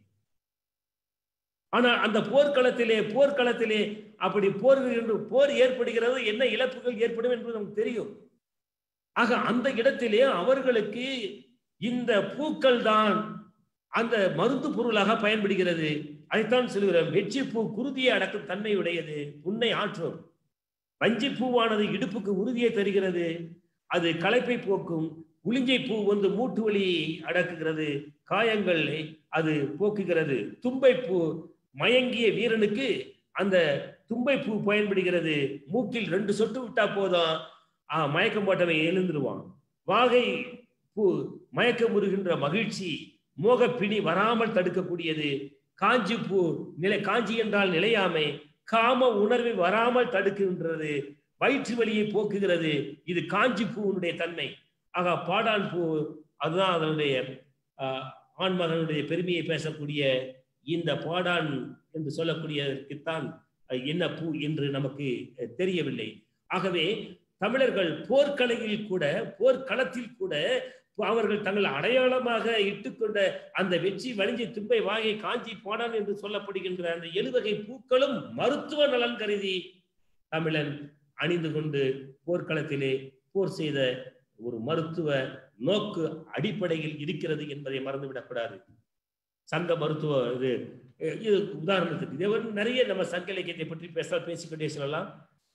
ஆனால் அந்த போர்க்களத்திலே போர்க்களத்திலே அப்படி போர் போர் ஏற்படுகிறது என்ன இழப்புகள் ஏற்படும் என்பது நமக்கு தெரியும் ஆக அந்த இடத்திலே அவர்களுக்கு இந்த பூக்கள் தான் அந்த மருந்து பொருளாக பயன்படுகிறது அதைத்தான் சொல்கிறோம் வெற்றி பூ குருதியை அடக்கும் தன்மை உடையது உன்னை ஆற்றும் வஞ்சி பூவானது இடுப்புக்கு உறுதியை தருகிறது அது களைப்பை போக்கும் உளிஞ்சை பூ வந்து மூட்டு வலியை அடக்குகிறது காயங்களை அது போக்குகிறது தும்பை பூ மயங்கிய வீரனுக்கு அந்த தும்பை பூ பயன்படுகிறது மூக்கில் ரெண்டு சொட்டு விட்டா போதும் ஆஹ் மயக்கம் போட்டவன் எழுந்துருவான் வாகை பூ மயக்கம் முறுகின்ற மகிழ்ச்சி மோகப்பிணி வராமல் தடுக்கக்கூடியது காஞ்சி பூ நிலை காஞ்சி என்றால் நிலையாமை காம உணர்வை வராமல் தடுக்கின்றது வயிற்று வலியை போக்குகிறது இது காஞ்சி பூவினுடைய தன்மை ஆக பாடான் பூ அதுதான் அதனுடைய ஆண்மகனுடைய பெருமையை பேசக்கூடிய இந்த பாடான் என்று சொல்லக்கூடியதற்குத்தான் என்ன பூ என்று நமக்கு தெரியவில்லை ஆகவே தமிழர்கள் போர்க்கலையில் கூட போர்க்களத்தில் கூட அவர்கள் தங்கள் அடையாளமாக இட்டுக்கொண்ட அந்த வெற்றி வலிஞ்சி தும்பை வாகை காஞ்சி பாடான் என்று சொல்லப்படுகின்ற அந்த எழுவகை பூக்களும் மருத்துவ நலன் கருதி தமிழன் அணிந்து கொண்டு போர்க்களத்திலே போர் செய்த ஒரு மருத்துவ நோக்கு அடிப்படையில் இருக்கிறது என்பதை மறந்துவிடக்கூடாது சங்க மருத்துவ இது இது உதாரணத்துக்கு இதே நிறைய நம்ம சங்க இலக்கியத்தை பற்றி பேச பேசிக்கொண்டே சொல்லலாம்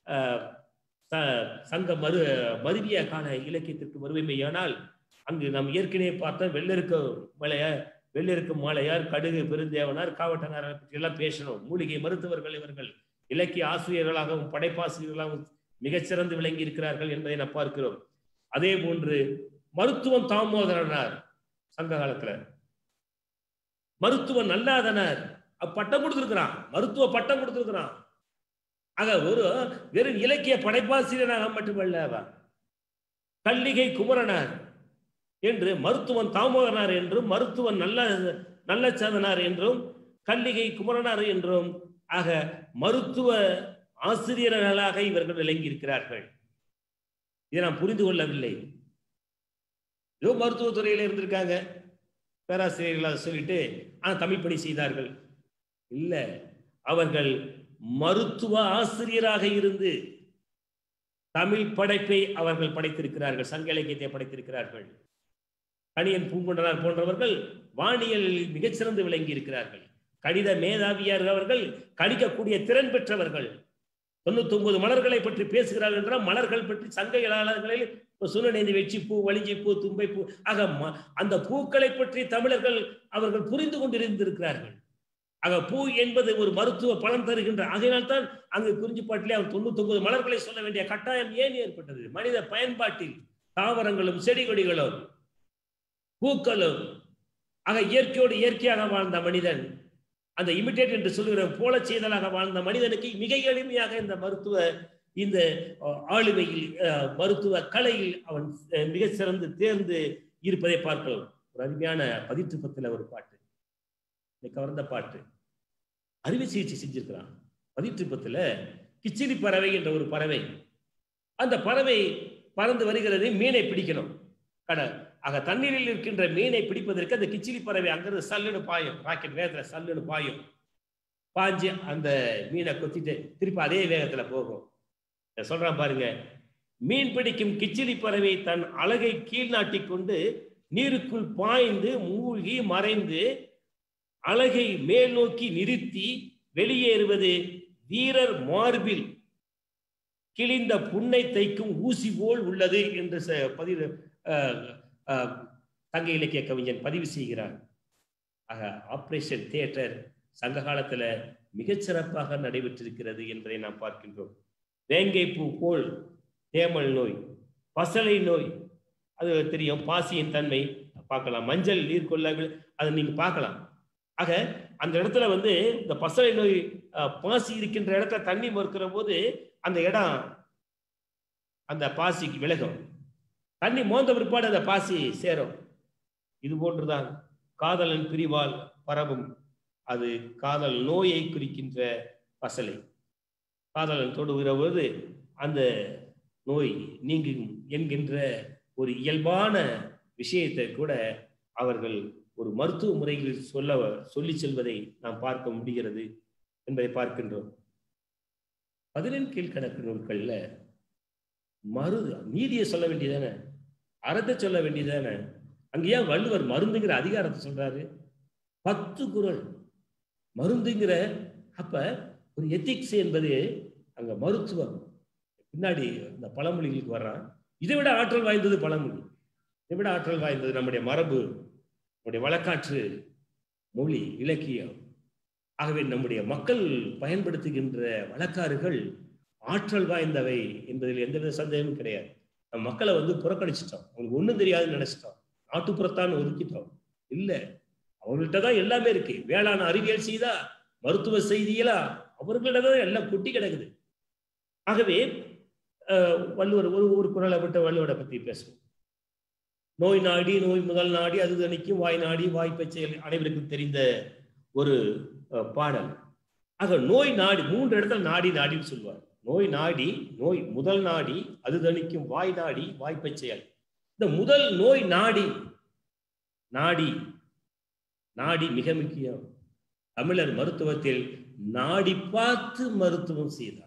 சங்க மரு மருவிய கால இலக்கியத்திற்கு வருவைமையானால் அங்கு நாம் ஏற்கனவே பார்த்த வெள்ளெருக்க மலைய வெள்ளெருக்க மாலையார் கடுகு பெருந்தேவனார் காவட்டனார் பற்றி எல்லாம் பேசணும் மூலிகை மருத்துவர்கள் இவர்கள் இலக்கிய ஆசிரியர்களாகவும் படைப்பாசிரியர்களாகவும் மிகச்சிறந்து விளங்கி இருக்கிறார்கள் என்பதை நாம் பார்க்கிறோம் அதே போன்று மருத்துவம் தாமோதரனார் சங்க காலத்துல மருத்துவம் நல்லாதனர் பட்டம் கொடுத்திருக்கிறான் மருத்துவ பட்டம் கொடுத்திருக்கிறான் ஆக ஒரு வெறும் இலக்கிய படைப்பாசிரியராக மட்டுமல்ல அவன் கல்லிகை குமரனார் என்று மருத்துவன் தாமோதரனார் என்றும் மருத்துவன் நல்ல நல்ல சாதனார் என்றும் கல்லிகை குமரனார் என்றும் ஆக மருத்துவ ஆசிரியர்களாக இவர்கள் விளங்கி இருக்கிறார்கள் இதை நாம் புரிந்து கொள்ளவில்லை ஏதோ மருத்துவத்துறையில இருந்திருக்காங்க பேராசிரியர்களாக சொல்லிட்டு ஆனா தமிழ் பணி செய்தார்கள் இல்ல அவர்கள் மருத்துவ ஆசிரியராக இருந்து தமிழ் படைப்பை அவர்கள் படைத்திருக்கிறார்கள் சங்க இலக்கியத்தை படைத்திருக்கிறார்கள் கணியன் பூங்குண்டனார் போன்றவர்கள் வானியலில் மிகச்சிறந்து விளங்கி இருக்கிறார்கள் கணித மேதாவியார் அவர்கள் கணிக்கக்கூடிய திறன் பெற்றவர்கள் தொண்ணூத்தி ஒன்பது மலர்களை பற்றி பேசுகிறார்கள் என்றால் மலர்கள் பற்றி சங்க இயலாளர்களில் சுனநேந்தி வெச்சி பூ வலிஞ்சி பூ தும்பை பூ ஆக அந்த பூக்களை பற்றி தமிழர்கள் அவர்கள் புரிந்து கொண்டிருந்திருக்கிறார்கள் ஆக பூ என்பது ஒரு மருத்துவ பலன் தருகின்ற அதனால்தான் அங்கு குறிஞ்சிப்பாட்டிலே அவர் தொண்ணூத்தி ஒன்பது மலர்களை சொல்ல வேண்டிய கட்டாயம் ஏன் ஏற்பட்டது மனித பயன்பாட்டில் தாவரங்களும் செடி கொடிகளும் பூக்களும் ஆக இயற்கையோடு இயற்கையாக வாழ்ந்த மனிதன் அந்த இமிட்டேட் என்று சொல்லுகிற போல செய்தலாக வாழ்ந்த மனிதனுக்கு மிக எளிமையாக இந்த மருத்துவ இந்த ஆளுமையில் மருத்துவ கலையில் அவன் மிக சிறந்து தேர்ந்து இருப்பதை பார்க்கலாம் ஒரு அருமையான பதிற்றுப்பத்தில் ஒரு பாட்டு கவர்ந்த பாட்டு அறுவை சிகிச்சை செஞ்சிருக்கிறான் பதிற்றுப்பத்துல கிச்சிலி பறவை என்ற ஒரு பறவை அந்த பறவை பறந்து வருகிறது மீனை பிடிக்கணும் கடை ஆக தண்ணீரில் இருக்கின்ற மீனை பிடிப்பதற்கு அந்த கிச்சிலி பறவை அங்கிருந்து சல்லுன்னு பாயும் ராக்கெட் வேகத்துல சல்லுன்னு பாயும் பாஞ்சு அந்த மீனை கொத்திட்டு திருப்பி அதே வேகத்துல போகும் சொல்றான் பாருங்க மீன் பிடிக்கும் கிச்சிலி பறவை தன் அழகை கீழ் நாட்டி கொண்டு நீருக்குள் பாய்ந்து மூழ்கி மறைந்து அழகை மேல் நோக்கி நிறுத்தி வெளியேறுவது வீரர் மார்பில் கிழிந்த புண்ணை தைக்கும் ஊசி போல் உள்ளது என்று ச- பதிவு அஹ், அஹ், தங்க இலக்கிய கவிஞன் பதிவு செய்கிறார் ஆக ஆபரேஷன் தியேட்டர் சங்க காலத்துல மிகச் சிறப்பாக நடைபெற்றிருக்கிறது என்பதை நாம் பார்க்கின்றோம் வேங்கை பூ போல் தேமல் நோய் பசலை நோய் அது தெரியும் பாசியின் தன்மை பார்க்கலாம் மஞ்சள் நீர் கொள்ள அதை நீங்க பார்க்கலாம் ஆக அந்த இடத்துல வந்து இந்த பசலை நோய் அஹ், பாசி இருக்கின்ற இடத்துல தண்ணி மறுக்கிற போது அந்த இடம் அந்த பாசிக்கு விலகும் தண்ணி மோந்த பிற்பாடு அந்த பாசி சேரும் இது போன்றுதான் காதலன் பிரிவால் பரவும் அது காதல் நோயை குறிக்கின்ற பசலை காதலன் தொடுகிற போது அந்த நோய் நீங்கும் என்கின்ற ஒரு இயல்பான விஷயத்தை கூட அவர்கள் ஒரு மருத்துவ முறையில் சொல்ல சொல்லி செல்வதை நாம் பார்க்க முடிகிறது என்பதை பார்க்கின்றோம் பதினெண் கீழ்கணக்கு நூல்கள்ல மரு நீதியை சொல்ல வேண்டியதானே அறத்தை சொல்ல வேண்டியதானே அங்க ஏன் வள்ளுவர் மருந்துங்கிற அதிகாரத்தை சொல்றாரு பத்து குறள் மருந்துங்கிற அப்ப ஒரு எத்திக்ஸ் என்பது அங்க மருத்துவம் பின்னாடி இந்த பழமொழிகளுக்கு வர்றான் இதை விட ஆற்றல் வாய்ந்தது பழமொழி இதை விட ஆற்றல் வாய்ந்தது நம்முடைய மரபு நம்முடைய வழக்காற்று மொழி இலக்கியம் ஆகவே நம்முடைய மக்கள் பயன்படுத்துகின்ற வழக்காறுகள் ஆற்றல் வாய்ந்தவை என்பதில் எந்தவித சந்தேகமும் கிடையாது நம்ம மக்களை வந்து புறக்கணிச்சிட்டோம் அவங்களுக்கு ஒண்ணும் தெரியாதுன்னு நினைச்சிட்டோம் நாட்டுப்புறத்தான் ஒதுக்கிட்டோம் இல்ல அவங்கள்ட்ட தான் எல்லாமே இருக்கு வேளாண் அறிவியல் செய்தா மருத்துவ செய்தியலா அவர்களிடம் தான் எல்லாம் கொட்டி கிடக்குது ஆகவே அஹ், வள்ளுவர் ஒரு ஒரு குரலை விட்டு வள்ளுவரை பத்தி பேசுவோம் நோய் நாடி நோய் முதல் நாடி அது தணிக்கும் வாய் நாடி வாய்ப்பை செயல் அனைவருக்கும் தெரிந்த ஒரு அஹ், பாடல் ஆக நோய் நாடி மூன்று இடத்துல நாடி நாடின்னு சொல்லுவார் நோய் நாடி நோய் முதல் நாடி அது தணிக்கும் வாய் நாடி வாய்ப்பை செயல் இந்த முதல் நோய் நாடி நாடி நாடி மிக முக்கியம் தமிழர் மருத்துவத்தில் நாடி பார்த்து மருத்துவம் செய்தார்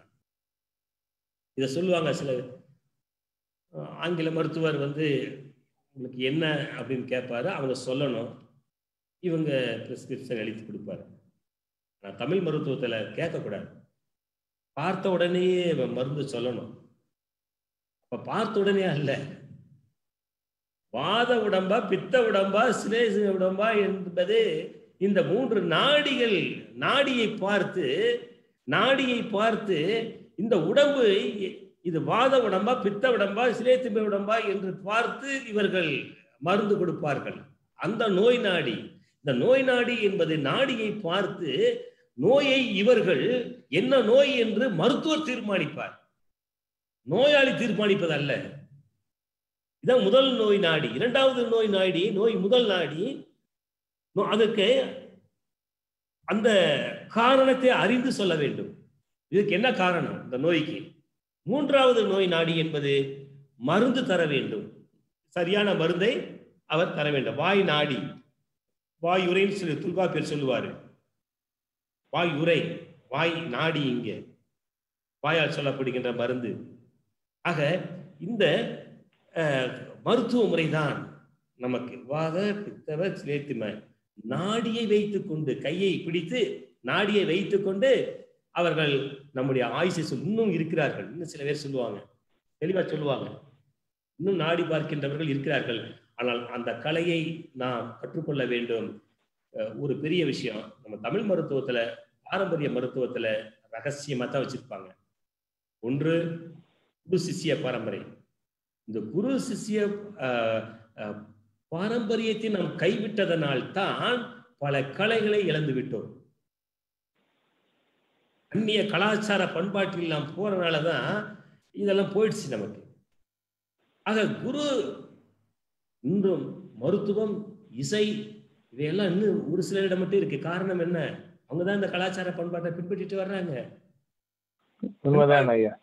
இதை சொல்லுவாங்க சில அஹ், ஆங்கில மருத்துவர் வந்து உங்களுக்கு என்ன அப்படின்னு கேட்பாரு அவங்க சொல்லணும் இவங்க பிரிஸ்கிரிப்ஷன் எழுதி கொடுப்பாரு ஆனால் தமிழ் மருத்துவத்தில் கேட்கக்கூடாது பார்த்த உடனேயே இவன் மருந்து சொல்லணும் அப்ப பார்த்த உடனே அல்ல வாத உடம்பா பித்த உடம்பா சிலேச உடம்பா என்பது இந்த மூன்று நாடிகள் நாடியை பார்த்து நாடியை பார்த்து இந்த உடம்பு இது வாத உடம்பா பித்த உடம்பா சிலேத்துமை உடம்பா என்று பார்த்து இவர்கள் மருந்து கொடுப்பார்கள் அந்த நோய் நாடி இந்த நோய் நாடி என்பது நாடியை பார்த்து நோயை இவர்கள் என்ன நோய் என்று மருத்துவர் தீர்மானிப்பார் நோயாளி தீர்மானிப்பது அல்ல இதான் முதல் நோய் நாடி இரண்டாவது நோய் நாடி நோய் முதல் நாடி நோ- அதுக்கு அந்த காரணத்தை அறிந்து சொல்ல வேண்டும் இதுக்கு என்ன காரணம் இந்த நோய்க்கு மூன்றாவது நோய் நாடி என்பது மருந்து தர வேண்டும் சரியான மருந்தை அவர் தர வேண்டும் வாய் நாடி வாய் உரைன்னு சொல்லி தொல்காப்பியர் சொல்லுவாரு வாய் உரை வாய் நாடி இங்கே வாயால் சொல்லப்படுகின்ற மருந்து ஆக இந்த அஹ், மருத்துவ முறைதான் நமக்கு வாத பித்தவ சிலேத்தும நாடியை வைத்துக்கொண்டு கையை பிடித்து நாடியை வைத்துக்கொண்டு அவர்கள் நம்முடைய ஆயுசை சொல் இன்னும் இருக்கிறார்கள் இன்னும் சில பேர் சொல்லுவாங்க தெளிவா சொல்லுவாங்க இன்னும் நாடி பார்க்கின்றவர்கள் இருக்கிறார்கள் ஆனால் அந்த கலையை நாம் கற்றுக்கொள்ள வேண்டும் அஹ், ஒரு பெரிய விஷயம் நம்ம தமிழ் மருத்துவத்துல பாரம்பரிய மருத்துவத்துல ரகசியமா தான் வச்சிருப்பாங்க ஒன்று குரு சிஷ்ய பரம்பரை இந்த குரு சிஷ்ய அஹ், அஹ், பாரம்பரியத்தை நாம் கைவிட்டதனால் தான் பல கலைகளை இழந்து விட்டோம் அந்நிய கலாச்சார பண்பாட்டில் நாம் போறனால தான் இதெல்லாம் போயிடுச்சு நமக்கு ஆக குரு இன்றும் மருத்துவம் இசை இவையெல்லாம் இன்னும் ஒரு சிலரிடம் மட்டும் இருக்கு காரணம் என்ன அவங்க தான் இந்த கலாச்சார பண்பாட்டை பின்பற்றிட்டு வர்றாங்க உண்மைதான் ஐயா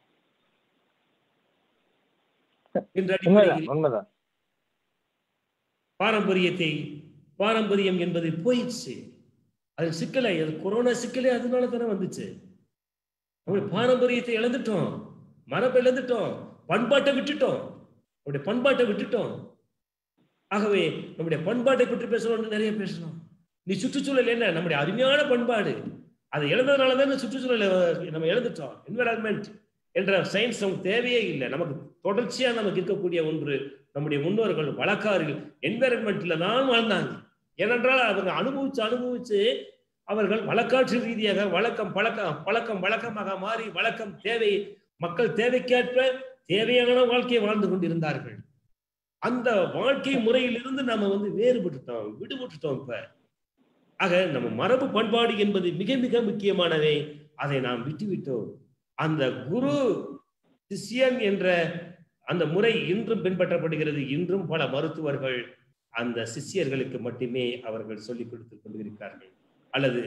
என்ற உண்மைதான் அடிப்படையில் உண்மைதான் பாரம்பரியத்தை பாரம்பரியம் என்பது போயிடுச்சு அது சிக்கலை அது கொரோனா சிக்கலே அதனால தானே வந்துச்சு நம்முடைய பாரம்பரியத்தை இழந்துட்டோம் மரபை இழந்துட்டோம் பண்பாட்டை விட்டுட்டோம் நம்முடைய பண்பாட்டை விட்டுட்டோம் ஆகவே நம்முடைய பண்பாட்டை பற்றி பேசணும்னு நிறைய பேசணும் நீ சுற்றுச்சூழல் என்ன நம்முடைய அருமையான பண்பாடு அதை இழந்ததுனால தான் இந்த சுற்றுச்சூழலை நம்ம இழந்துட்டோம் என்விரான்மெண்ட் என்ற சயின்ஸ் நமக்கு தேவையே இல்லை நமக்கு தொடர்ச்சியா நமக்கு இருக்கக்கூடிய ஒன்று நம்முடைய முன்னோர்கள் வழக்காறில் என்விரான்மெண்ட்ல தான் வாழ்ந்தாங்க ஏனென்றால் அவங்க அனுபவிச்சு அனுபவிச்சு அவர்கள் வழக்காற்று ரீதியாக வழக்கம் பழக்கம் பழக்கம் வழக்கமாக மாறி வழக்கம் தேவை மக்கள் தேவைக்கேற்ப தேவையான வாழ்க்கையை வாழ்ந்து கொண்டிருந்தார்கள் அந்த வாழ்க்கை முறையிலிருந்து நம்ம வந்து வேறுபட்டுட்டோம் விடுபட்டுட்டோம் இப்ப ஆக நம்ம மரபு பண்பாடு என்பது மிக மிக முக்கியமானவை அதை நாம் விட்டுவிட்டோம் அந்த குரு சிஷ்யன் என்ற அந்த முறை இன்றும் பின்பற்றப்படுகிறது இன்றும் பல மருத்துவர்கள் அந்த சிஷ்யர்களுக்கு மட்டுமே அவர்கள் சொல்லிக் கொடுத்துக் கொண்டிருக்கிறார்கள் அல்லது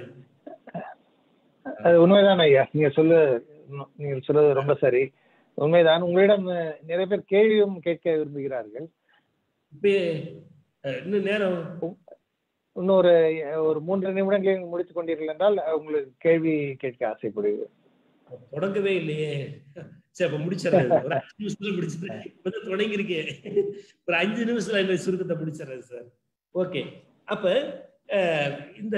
அது உண்மைதான் ஐயா நீங்க சொல்ல நீங்க சொல்றது ரொம்ப சரி உண்மைதான் உங்களிடம் நிறைய பேர் கேள்வியும் கேட்க விரும்புகிறார்கள் இப்ப அஹ், இன்னும் நேரம் இன்னொரு ஒரு மூன்று நிமிடங்களில் முடித்துக் கொண்டீர்கள் என்றால் உங்களுக்கு கேள்வி கேட்க ஆசைப்படுகிறேன் தொடங்கவே இல்லையே சரி அப்ப முடிச்சிடறேன் ஒரு அஞ்சு நிமிஷத்துல முடிச்சிடுறேன் இப்பதான் தொடங்கியிருக்கேன் ஒரு அஞ்சு நிமிஷத்துல இந்த சுருக்கத்தை முடிச்சிடுறேன் சார் ஓகே அப்ப அஹ், இந்த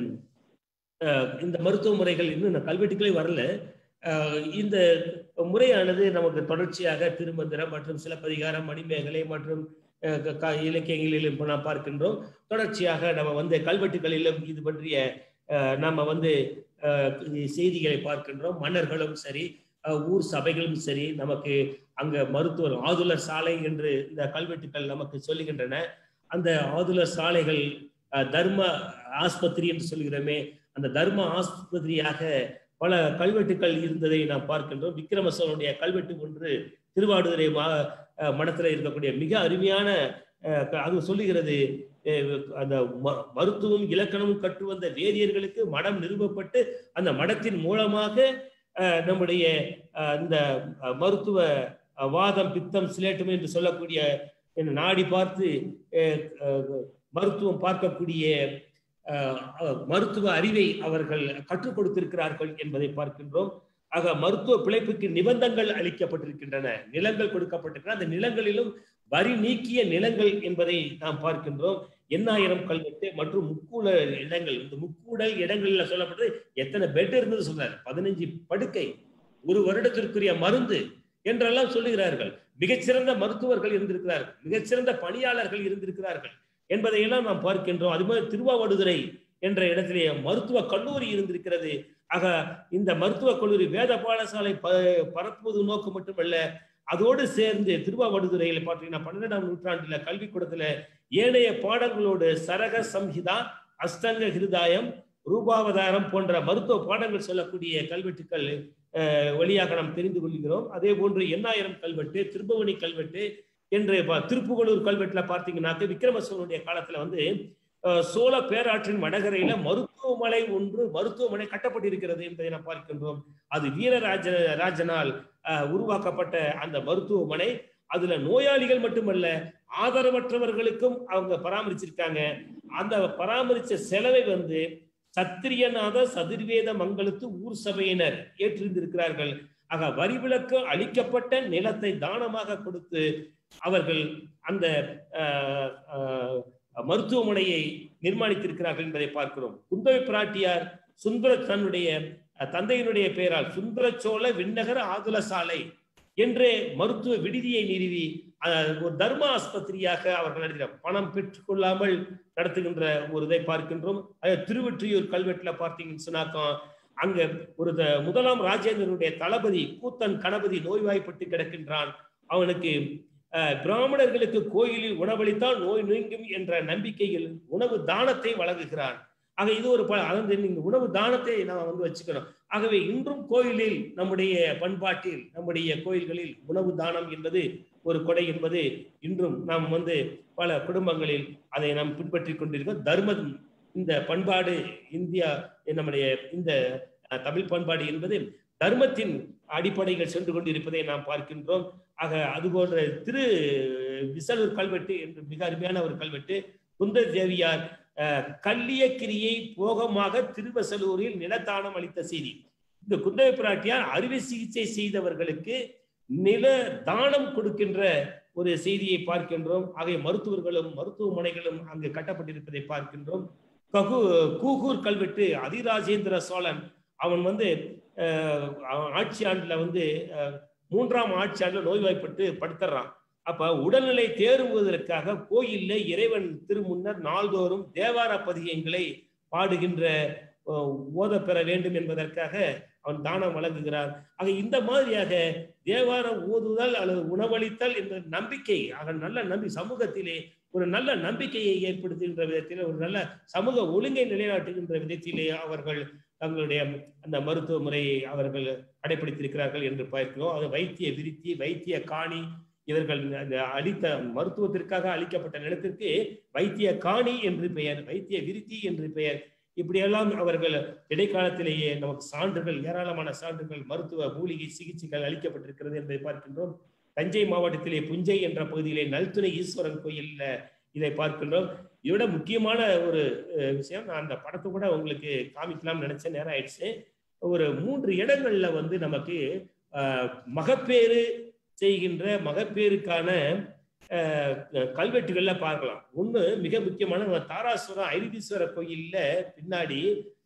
அஹ், இந்த மருத்துவ முறைகள் இன்னும் நான் கல்வெட்டுக்களே வரல அஹ், இந்த முறையானது நமக்கு தொடர்ச்சியாக திருமந்திரம் மற்றும் சிலப்பதிகாரம் மணிமேகலை மற்றும் அஹ், க- க- இலக்கியங்களிலும் இப்போ நாம் பார்க்கின்றோம் தொடர்ச்சியாக நம்ம வந்து கல்வெட்டுகளிலும் இது பற்றிய அஹ், நம்ம வந்து அஹ், செய்திகளை பார்க்கின்றோம் மன்னர்களும் சரி அஹ், ஊர் சபைகளும் சரி நமக்கு அங்க மருத்துவர் ஆதுலர் சாலை என்று இந்த கல்வெட்டுக்கள் நமக்கு சொல்லுகின்றன அந்த ஆதுலர் சாலைகள் அஹ், தர்ம ஆஸ்பத்திரி என்று சொல்கிறோமே அந்த தர்ம ஆஸ்பத்திரியாக பல கல்வெட்டுக்கள் இருந்ததை நாம் பார்க்கின்றோம் விக்ரம சோழனுடைய கல்வெட்டு ஒன்று திருவாடுதுறை மா அஹ், மடத்துல இருக்கக்கூடிய மிக அருமையான அஹ், க- அது சொல்லுகிறது அஹ், அந்த ம- மருத்துவம் இலக்கணமும் கற்று வந்த வேதியர்களுக்கு மடம் நிறுவப்பட்டு அந்த மடத்தின் மூலமாக அஹ், நம்முடைய அஹ், இந்த அஹ், மருத்துவ அஹ், வாதம் பித்தம் சிலேட்டம் என்று சொல்லக்கூடிய என்ன நாடி பார்த்து அஹ், அஹ், மருத்துவம் பார்க்கக்கூடிய அஹ், அஹ், மருத்துவ அறிவை அவர்கள் கற்றுக் கொடுத்திருக்கிறார்கள் என்பதை பார்க்கின்றோம் ஆக மருத்துவ பிழைப்புக்கு நிபந்தங்கள் அளிக்கப்பட்டிருக்கின்றன நிலங்கள் கொடுக்கப்பட்டிருக்கின்றன அந்த நிலங்களிலும் வரி நீக்கிய நிலங்கள் என்பதை நாம் பார்க்கின்றோம் எண்ணாயிரம் கல்வெட்டு மற்றும் முக்கூட இடங்கள் இந்த முக்கூடல் இடங்கள்ல சொல்லப்பட்டது எத்தனை பெட் இருந்தது சொல்றாரு பதினஞ்சு படுக்கை ஒரு வருடத்திற்குரிய மருந்து என்றெல்லாம் சொல்லுகிறார்கள் மிகச்சிறந்த மருத்துவர்கள் இருந்திருக்கிறார்கள் மிகச்சிறந்த பணியாளர்கள் இருந்திருக்கிறார்கள் என்பதையெல்லாம் நாம் பார்க்கின்றோம் அது மாதிரி திருவாவடுதுறை என்ற இடத்திலே மருத்துவ கல்லூரி இருந்திருக்கிறது ஆக இந்த மருத்துவக் கல்லூரி வேத பாடசாலை ப பரப்புவது நோக்கம் மட்டுமல்ல அதோடு சேர்ந்து திருவாவடுதுறையில் பார்த்தீங்கன்னா பன்னிரெண்டாம் நூற்றாண்டுல கல்விக்கூடத்துல ஏனைய பாடங்களோடு சரக சம்ஹிதா அஸ்தங்க ஹிருதாயம் ரூபாவதாரம் போன்ற மருத்துவ பாடங்கள் சொல்லக்கூடிய கல்வெட்டுக்கள் அஹ், வழியாக நாம் தெரிந்து கொள்கிறோம் அதே போன்று எண்ணாயிரம் கல்வெட்டு திருபவனி கல்வெட்டு என்று பா- திருப்புகலூர் கல்வெட்டுல பார்த்தீங்கன்னாக்க விக்ரம சோழனுடைய காலத்துல வந்து அஹ், சோழ பேராற்றின் வடகரையில மருத்துவமனை ஒன்று மருத்துவமனை கட்டப்பட்டிருக்கிறது என்பதை நாம் பார்க்கின்றோம் அது வீரராஜ ராஜனால் அஹ், உருவாக்கப்பட்ட அந்த மருத்துவமனை அதுல நோயாளிகள் மட்டுமல்ல ஆதரவற்றவர்களுக்கும் அவங்க பராமரிச்சிருக்காங்க அந்த பராமரிச்ச செலவை வந்து சத்திரியநாத சதுர்வேத மங்கலத்து ஊர் சபையினர் ஏற்றிருந்திருக்கிறார்கள் ஆக வரி விலக்கு அளிக்கப்பட்ட நிலத்தை தானமாக கொடுத்து அவர்கள் அந்த அஹ், அஹ், மருத்துவமனையை நிர்மாணித்திருக்கிறார்கள் என்பதை பார்க்கிறோம் குந்தவை பிராட்டியார் சுந்தர தன்னுடைய அஹ், தந்தையினுடைய பெயரால் சுந்தர சோழ விண்ணகர ஆதுல சாலை என்றே மருத்துவ விடுதியை நிறுவி அஹ், ஒரு தர்ம ஆஸ்பத்திரியாக அவர்கள் நடத்தினார் பணம் பெற்றுக்கொள்ளாமல் நடத்துகின்ற ஒரு இதை பார்க்கின்றோம் அது திருவொற்றியூர் கல்வெட்டுல பார்த்தீங்கன்னு சொன்னாக்கா அங்க ஒரு த- முதலாம் ராஜேந்திரனுடைய தளபதி கூத்தன் கணபதி நோய்வாய்ப்பட்டு கிடக்கின்றான் அவனுக்கு அஹ், பிராமணர்களுக்கு கோயிலில் உணவளித்தால் நோய் நீங்கும் என்ற நம்பிக்கையில் உணவு தானத்தை வழங்குகிறான் ஆக இது ஒரு ப- அதாவது நீங்க உணவு தானத்தை நாம் வந்து வச்சுக்கணும் ஆகவே இன்றும் கோயிலில் நம்முடைய பண்பாட்டில் நம்முடைய கோயில்களில் உணவு தானம் என்பது ஒரு கொடை என்பது இன்றும் நாம் வந்து பல குடும்பங்களில் அதை நாம் பின்பற்றி கொண்டிருக்கோம் தர்மம் இந்த பண்பாடு இந்தியா நம்முடைய இந்த அஹ், தமிழ் பண்பாடு என்பது தர்மத்தின் அடிப்படைகள் சென்று கொண்டிருப்பதை நாம் பார்க்கின்றோம் ஆக அதுபோன்ற திரு விசலூர் கல்வெட்டு என்று மிக அருமையான ஒரு கல்வெட்டு குந்த தேவியார் அஹ், கல்லியக்கிரியை போகமாக திருவசலூரில் நிலத்தானம் அளித்த செய்தி இந்த குந்தவை பிராட்டியார் அறுவை சிகிச்சை செய்தவர்களுக்கு நில தானம் கொடுக்கின்ற ஒரு செய்தியை பார்க்கின்றோம் ஆகிய மருத்துவர்களும் மருத்துவமனைகளும் அங்கு கட்டப்பட்டிருப்பதை பார்க்கின்றோம் ககு கூகூர் கல்வெட்டு அதிராஜேந்திர சோழன் அவன் வந்து அஹ், அவன் ஆட்சி ஆண்டுல வந்து அஹ், மூன்றாம் ஆட்சி ஆண்டுல நோய்வாய்ப்பட்டு படுத்துறான் அப்ப உடல்நிலை தேறுவதற்காக கோயில்ல இறைவன் திருமுன்னர் நாள்தோறும் தேவார பதிகங்களை பாடுகின்ற அஹ், ஓதப் பெற வேண்டும் என்பதற்காக அவன் தானம் வழங்குகிறார் ஆக இந்த மாதிரியாக தேவாரம் ஓதுதல் அல்லது உணவளித்தல் என்ற நம்பிக்கை ஆக நல்ல நம்பி சமூகத்திலே ஒரு நல்ல நம்பிக்கையை ஏற்படுத்துகின்ற விதத்திலே ஒரு நல்ல சமூக ஒழுங்கை நிலைநாட்டுகின்ற விதத்திலே அவர்கள் தங்களுடைய அந்த மருத்துவ முறையை அவர்கள் கடைபிடித்திருக்கிறார்கள் என்று பார்க்கிறோம் அது வைத்திய விருத்தி வைத்திய காணி இவர்கள் அந்த அளித்த மருத்துவத்திற்காக அளிக்கப்பட்ட நிலத்திற்கு வைத்திய காணி என்று பெயர் வைத்திய விருத்தி என்று பெயர் இப்படியெல்லாம் அவர்கள் இடைக்காலத்திலேயே நமக்கு சான்றுகள் ஏராளமான சான்றுகள் மருத்துவ மூலிகை சிகிச்சைகள் அளிக்கப்பட்டிருக்கிறது என்பதை பார்க்கின்றோம் தஞ்சை மாவட்டத்திலே புஞ்சை என்ற பகுதியிலே நல்துணை ஈஸ்வரன் கோயில்ல இதை பார்க்கின்றோம் இதோட முக்கியமான ஒரு அஹ், விஷயம் நான் அந்த படத்தை கூட உங்களுக்கு காமிக்கலாம்னு நினைச்சேன் நேரம் ஆயிடுச்சு ஒரு மூன்று இடங்கள்ல வந்து நமக்கு அஹ், மகப்பேறு செய்கின்ற மகப்பேறுக்கான அஹ், கல்வெட்டுகள்ல பார்க்கலாம் ஒண்ணு மிக முக்கியமான நம்ம தாராசுரம் ஐரிதீஸ்வரர் கோயில்ல பின்னாடி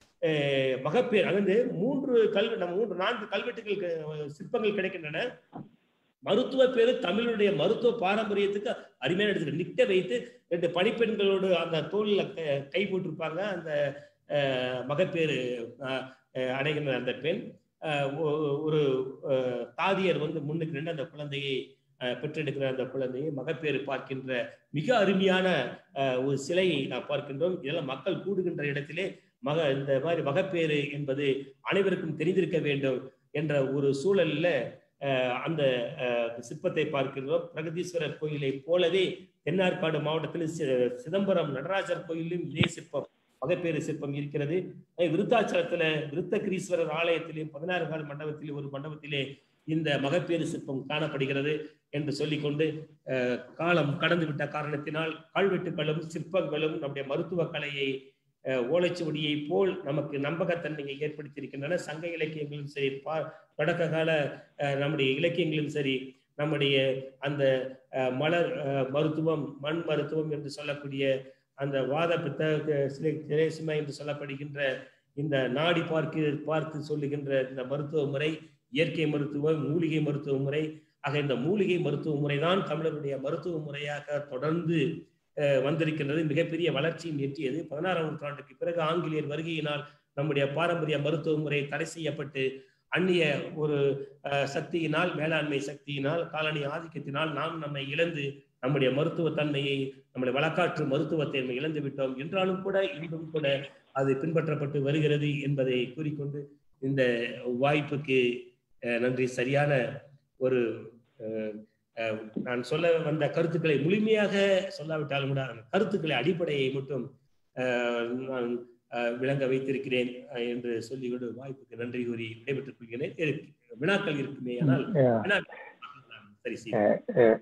அஹ், மகப்பேறு அதாவது மூன்று கல் நம்ம மூன்று நான்கு கல்வெட்டுகள் க- சிற்பங்கள் கிடைக்கின்றன மருத்துவ பேரு தமிழுடைய மருத்துவ பாரம்பரியத்துக்கு அருமையான எடுத்துக்க நிக்க வைத்து ரெண்டு பணிப்பெண்களோடு அந்த தோல்ல க- கை போட்டிருப்பாங்க அந்த அஹ், மகப்பேறு அஹ், அஹ், அடைகின்ற அந்த பெண் அஹ், ஒ- ஒரு அஹ், தாதியர் வந்து முன்னுக்கு நின்று அந்த குழந்தையை அஹ், பெற்றெடுக்கிற அந்த குழந்தையை மகப்பேறு பார்க்கின்ற மிக அருமையான அஹ், ஒரு சிலையை நாம் பார்க்கின்றோம் இதெல்லாம் மக்கள் கூடுகின்ற இடத்திலே மக இந்த மாதிரி மகப்பேறு என்பது அனைவருக்கும் தெரிந்திருக்க வேண்டும் என்ற ஒரு சூழல்ல அஹ், அந்த அஹ், சிற்பத்தை பார்க்கின்றோம் பிரகதீஸ்வரர் கோயிலை போலவே தென்னார்காடு மாவட்டத்தில் சி- சிதம்பரம் நடராஜர் கோயிலும் இதே சிற்பம் மகப்பேறு சிற்பம் இருக்கிறது அஹ் விருத்தாச்சலத்துல விருத்தகிரீஸ்வரர் ஆலயத்திலும் பதினாறு கால் மண்டபத்திலே ஒரு மண்டபத்திலே இந்த மகப்பேறு சிற்பம் காணப்படுகிறது என்று சொல்லிக்கொண்டு அஹ், காலம் கடந்து விட்ட காரணத்தினால் கல்வெட்டுகளும் சிற்பங்களும் நம்முடைய மருத்துவ கலையை அஹ், ஓலைச்சுவடியை போல் நமக்கு நம்பகத்தன்மையை ஏற்படுத்தியிருக்கின்றன சங்க இலக்கியங்களும் சரி பா தொடக்க கால அஹ், நம்முடைய இலக்கியங்களும் சரி நம்முடைய அந்த அஹ், மலர் அஹ், மருத்துவம் மண் மருத்துவம் என்று சொல்லக்கூடிய அந்த வாத பித்த சிலேசிமா என்று சொல்லப்படுகின்ற இந்த நாடி பார்க்க பார்த்து சொல்லுகின்ற இந்த மருத்துவ முறை இயற்கை மருத்துவம் மூலிகை மருத்துவ முறை ஆக இந்த மூலிகை மருத்துவ முறைதான் தமிழருடைய மருத்துவ முறையாக தொடர்ந்து அஹ், வந்திருக்கின்றது மிகப்பெரிய வளர்ச்சியும் எட்டியது பதினாறாம் நூற்றாண்டுக்கு பிறகு ஆங்கிலேயர் வருகையினால் நம்முடைய பாரம்பரிய மருத்துவ முறை தடை செய்யப்பட்டு அந்நிய ஒரு அஹ், சக்தியினால் மேலாண்மை சக்தியினால் காலனி ஆதிக்கத்தினால் நாம் நம்மை இழந்து நம்முடைய மருத்துவ தன்மையை நம்முடைய வழக்காற்று மருத்துவத்தை நம்ம இழந்து விட்டோம் என்றாலும் கூட இன்றும் கூட அது பின்பற்றப்பட்டு வருகிறது என்பதை கூறிக்கொண்டு இந்த வாய்ப்புக்கு அஹ், நன்றி சரியான ஒரு அஹ், அஹ், நான் சொல்ல வந்த கருத்துக்களை முழுமையாக சொல்லாவிட்டாலும் கூட அந்த கருத்துக்களை அடிப்படையை மட்டும் அஹ், நான் அஹ், விளங்க வைத்திருக்கிறேன் அஹ், என்று சொல்லிக்கொண்டு வாய்ப்புக்கு நன்றி கூறி விடைபெற்றுக் கொள்கிறேன் இருக்கு- வினாக்கள் இருக்குமே ஆனால் Yeah. வினாக்கள் நான் சரி செய்கிறேன்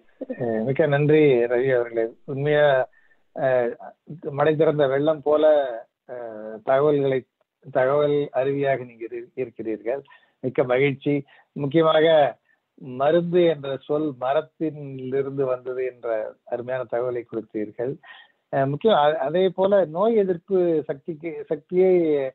அஹ் மிக்க நன்றி ரவி அவர்களே உண்மையா அஹ், மடை திறந்த வெள்ளம் போல அஹ், தகவல்களை தகவல் அருவியாக நீங்க இரு- இருக்கிறீர்கள் மிக்க மகிழ்ச்சி முக்கியமாக மருந்து என்ற சொல் மரத்திலிருந்து வந்தது என்ற அருமையான தகவலை கொடுத்தீர்கள் அஹ், முக்கியம் அ- அதே போல நோய் எதிர்ப்பு சக்திக்கு சக்தியை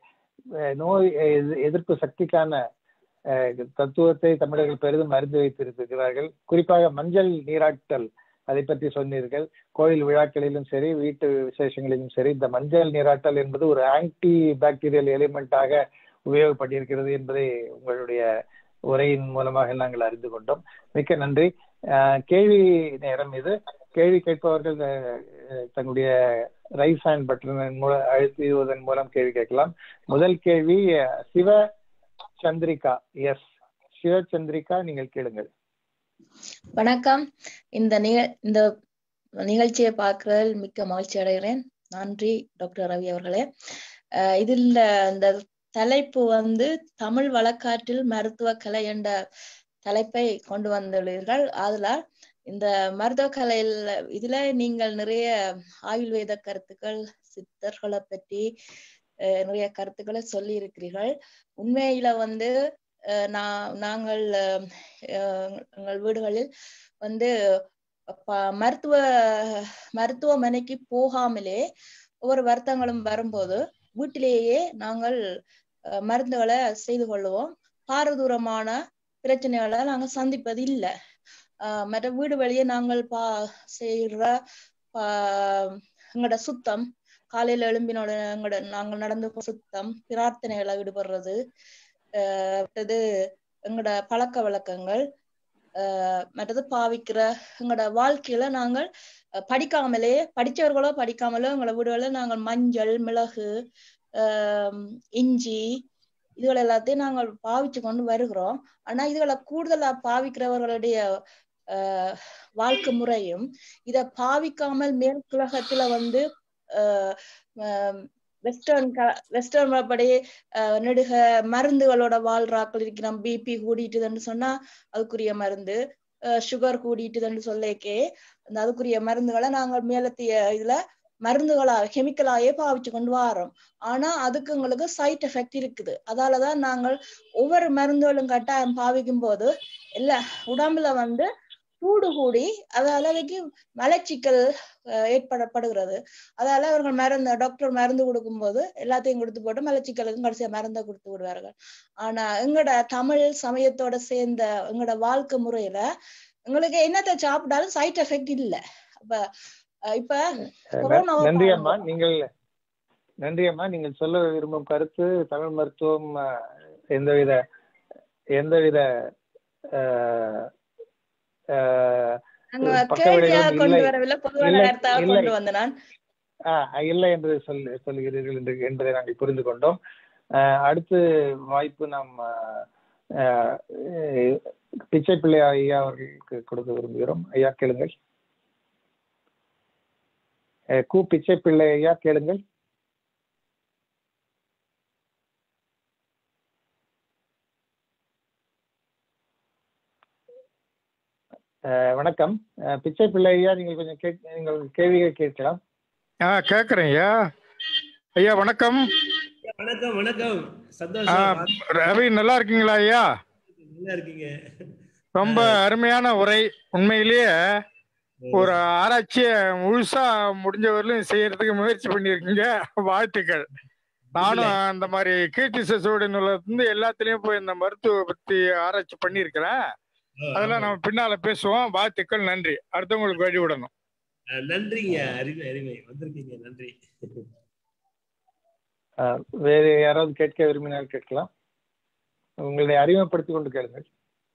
அஹ், நோய் எதி- எதிர்ப்பு சக்திக்கான அஹ், தத்துவத்தை தமிழர்கள் பெரிதும் அறிந்து வைத்திருக்கிறார்கள் குறிப்பாக மஞ்சள் நீராட்டல் அதை பற்றி சொன்னீர்கள் கோயில் விழாக்களிலும் சரி வீட்டு விசேஷங்களிலும் சரி இந்த மஞ்சள் நீராட்டல் என்பது ஒரு ஆன்டி பாக்டீரியல் எலிமெண்டாக உபயோகப்பட்டிருக்கிறது என்பதை உங்களுடைய உரையின் மூலமாக நாங்கள் அறிந்து கொண்டோம் மிக்க நன்றி அஹ், கேள்வி நேரம் இது கேள்வி கேட்பவர்கள் அஹ், அஹ், தங்களுடைய ரைஸ் ஹேண்ட் பட்டனின் மூலம் அழுத்துவதன் மூலம் கேள்வி கேட்கலாம் முதல் கேள்வி அஹ், சிவ சந்திரிகா எஸ் சிவ சந்திரிகா நீங்கள் கேளுங்கள் வணக்கம் இந்த நிக- இந்த நிகழ்ச்சியை பார்க்கிறதில் மிக்க மகிழ்ச்சி அடைகிறேன் நன்றி டாக்டர் ரவி அவர்களே அஹ் இதில் இந்த தலைப்பு வந்து தமிழ் வழக்காற்றில் மருத்துவ கலை என்ற தலைப்பை கொண்டு வந்துள்ளீர்கள் அதுல இந்த மருத்துவ கலையில் இதுல நீங்கள் நிறைய ஆயுர்வேத கருத்துக்கள் சித்தர்களை பற்றி அஹ் நிறைய கருத்துக்களை சொல்லி இருக்கிறீர்கள் உண்மையில வந்து அஹ் நான் நாங்கள் அஹ் அஹ் எங்கள் வீடுகளில் வந்து ப- மருத்துவ மருத்துவமனைக்கு போகாமலே ஒவ்வொரு வருத்தங்களும் வரும்போது வீட்டிலேயே நாங்கள் அஹ், மருந்துகளை செய்து கொள்ளுவோம் பாரதூரமான பிரச்சனைகளை நாங்க சந்திப்பது இல்லை ஆஹ் மற்ற வீடு வழியே நாங்கள் பா செய்கிற பா- எங்களோட சுத்தம் காலையில எழும்பினோட எங்களோட நாங்கள் நடந்து போ- சுத்தம் பிரார்த்தனைகளை ஈடுபடுறது ஆஹ் மற்றது எங்களோட பழக்க வழக்கங்கள் ஆஹ் மற்றது பாவிக்கிற எங்களோட வாழ்க்கையில நாங்கள் அஹ், படிக்காமலே படிச்சவர்களோ படிக்காமலோ எங்களோட வீடுகளில் நாங்கள் மஞ்சள் மிளகு ஆஹ் இஞ்சி இதுகள் எல்லாத்தையும் நாங்கள் பாவிச்சு கொண்டு வருகிறோம் ஆனா இதுகளை கூடுதலா பாவிக்கிறவர்களுடைய ஆஹ் வாழ்க்கை முறையும் இத பாவிக்காமல் மேற்குலகத்துல வந்து வெஸ்டர்ன் வெஸ்டர்ன் முறைப்படி ஆஹ் நெடுக மருந்துகளோட வாழ்றாக்கள் இருக்கிறோம் பிபி கூடிட்டுதுன்னு சொன்னா அதுக்குரிய மருந்து சுகர் கூடிட்டுதுன்னு சொல்லிக்கே அந்த அதுக்குரிய மருந்துகளை நாங்கள் மேலத்திய இதுல மருந்துகளா கெமிக்கலாயே பாவிச்சு கொண்டு வரோம் ஆனா அதுக்கு உங்களுக்கு சைட் எஃபெக்ட் இருக்குது அதாலதான் நாங்கள் ஒவ்வொரு மருந்துகளும் கட்டாயம் பாவிக்கும் போது எல்லா உடம்புல வந்து சூடு கூடி அதால அதுக்கு மலச்சிக்கல் அஹ், ஏற்படப்படுகிறது அதால அவர்கள் மருந்து டாக்டர் மருந்து கொடுக்கும்போது எல்லாத்தையும் கொடுத்து போட்டு மலச்சிக்கலுக்கும் கடைசியா மருந்தை கொடுத்து விடுவார்கள் ஆனா எங்கட தமிழ் சமயத்தோட சேர்ந்த எங்கட வாழ்க்கை முறையில எங்களுக்கு என்னத்தை சாப்பிட்டாலும் சைட் எஃபெக்ட் இல்ல அப்ப அஹ், இப்ப கொரோனாவை நன்றி பாருங்க. அம்மா நீங்கள் நன்றி அம்மா நீங்கள் சொல்ல விரும்பும் கருத்து தமிழ் மருத்துவம் அஹ், எந்தவித எந்தவித அஹ், அஹ், நாங்க பக்க கேள்வியாக விளைவுகள் கொண்டு இல்லை. வரவில்லை பொதுவான இல்லை, கருத்தாக இல்லை. கொண்டு வந்த நான் ஆஹ் இல்லை என்று சொல் சொல்கிறீர்கள் என்று என்பதை நாங்கள் புரிந்து கொண்டோம் ஆஹ் அடுத்து வாய்ப்பு நாம் ஆஹ், ஆஹ், பிச்சை பிள்ளை ஐயா அவர்களுக்கு கொடுக்க விரும்புகிறோம் ஐயா கேளுங்கள் ஆஹ் கு பிச்சை பிள்ளை ஐயா கேளுங்கள் ஆஹ் வணக்கம் ஆஹ் பிச்சை பிள்ளை ஐயா நீங்கள் கொஞ்சம் கேட் நீங்கள் கேள்விகள் கேட்கலாம் ஆ கேட்குறேன் ஐயா ஐயா வணக்கம் வணக்கம் வணக்கம் ஆ, சந்தோஷம் ரவி நல்லா இருக்கீங்களா ஐயா நல்லா இருக்கீங்க ரொம்ப அருமையான உரை உண்மையிலேயே ஒரு ஆராய்ச்சியை முழுசா முடிஞ்ச வரையிலும் செய்யறதுக்கு முயற்சி பண்ணியிருக்கீங்க வாழ்த்துக்கள் நானும் அந்த மாதிரி கீர்த்தி சசோட நூலகத்திலிருந்து எல்லாத்துலயும் போய் இந்த மருத்துவ பத்தி ஆராய்ச்சி பண்ணியிருக்கிறேன் அதெல்லாம் நம்ம பின்னால பேசுவோம் வாழ்த்துக்கள் நன்றி அடுத்தவங்களுக்கு வழி விடணும் அஹ் நன்றிங்க அருமை அருமை வந்திருக்கீங்க நன்றி ஆஹ் வேறு யாராவது கேட்க விரும்பினால் கேட்கலாம் உங்களை அறிமுகப்படுத்திக் கொண்டு கேளுங்கள்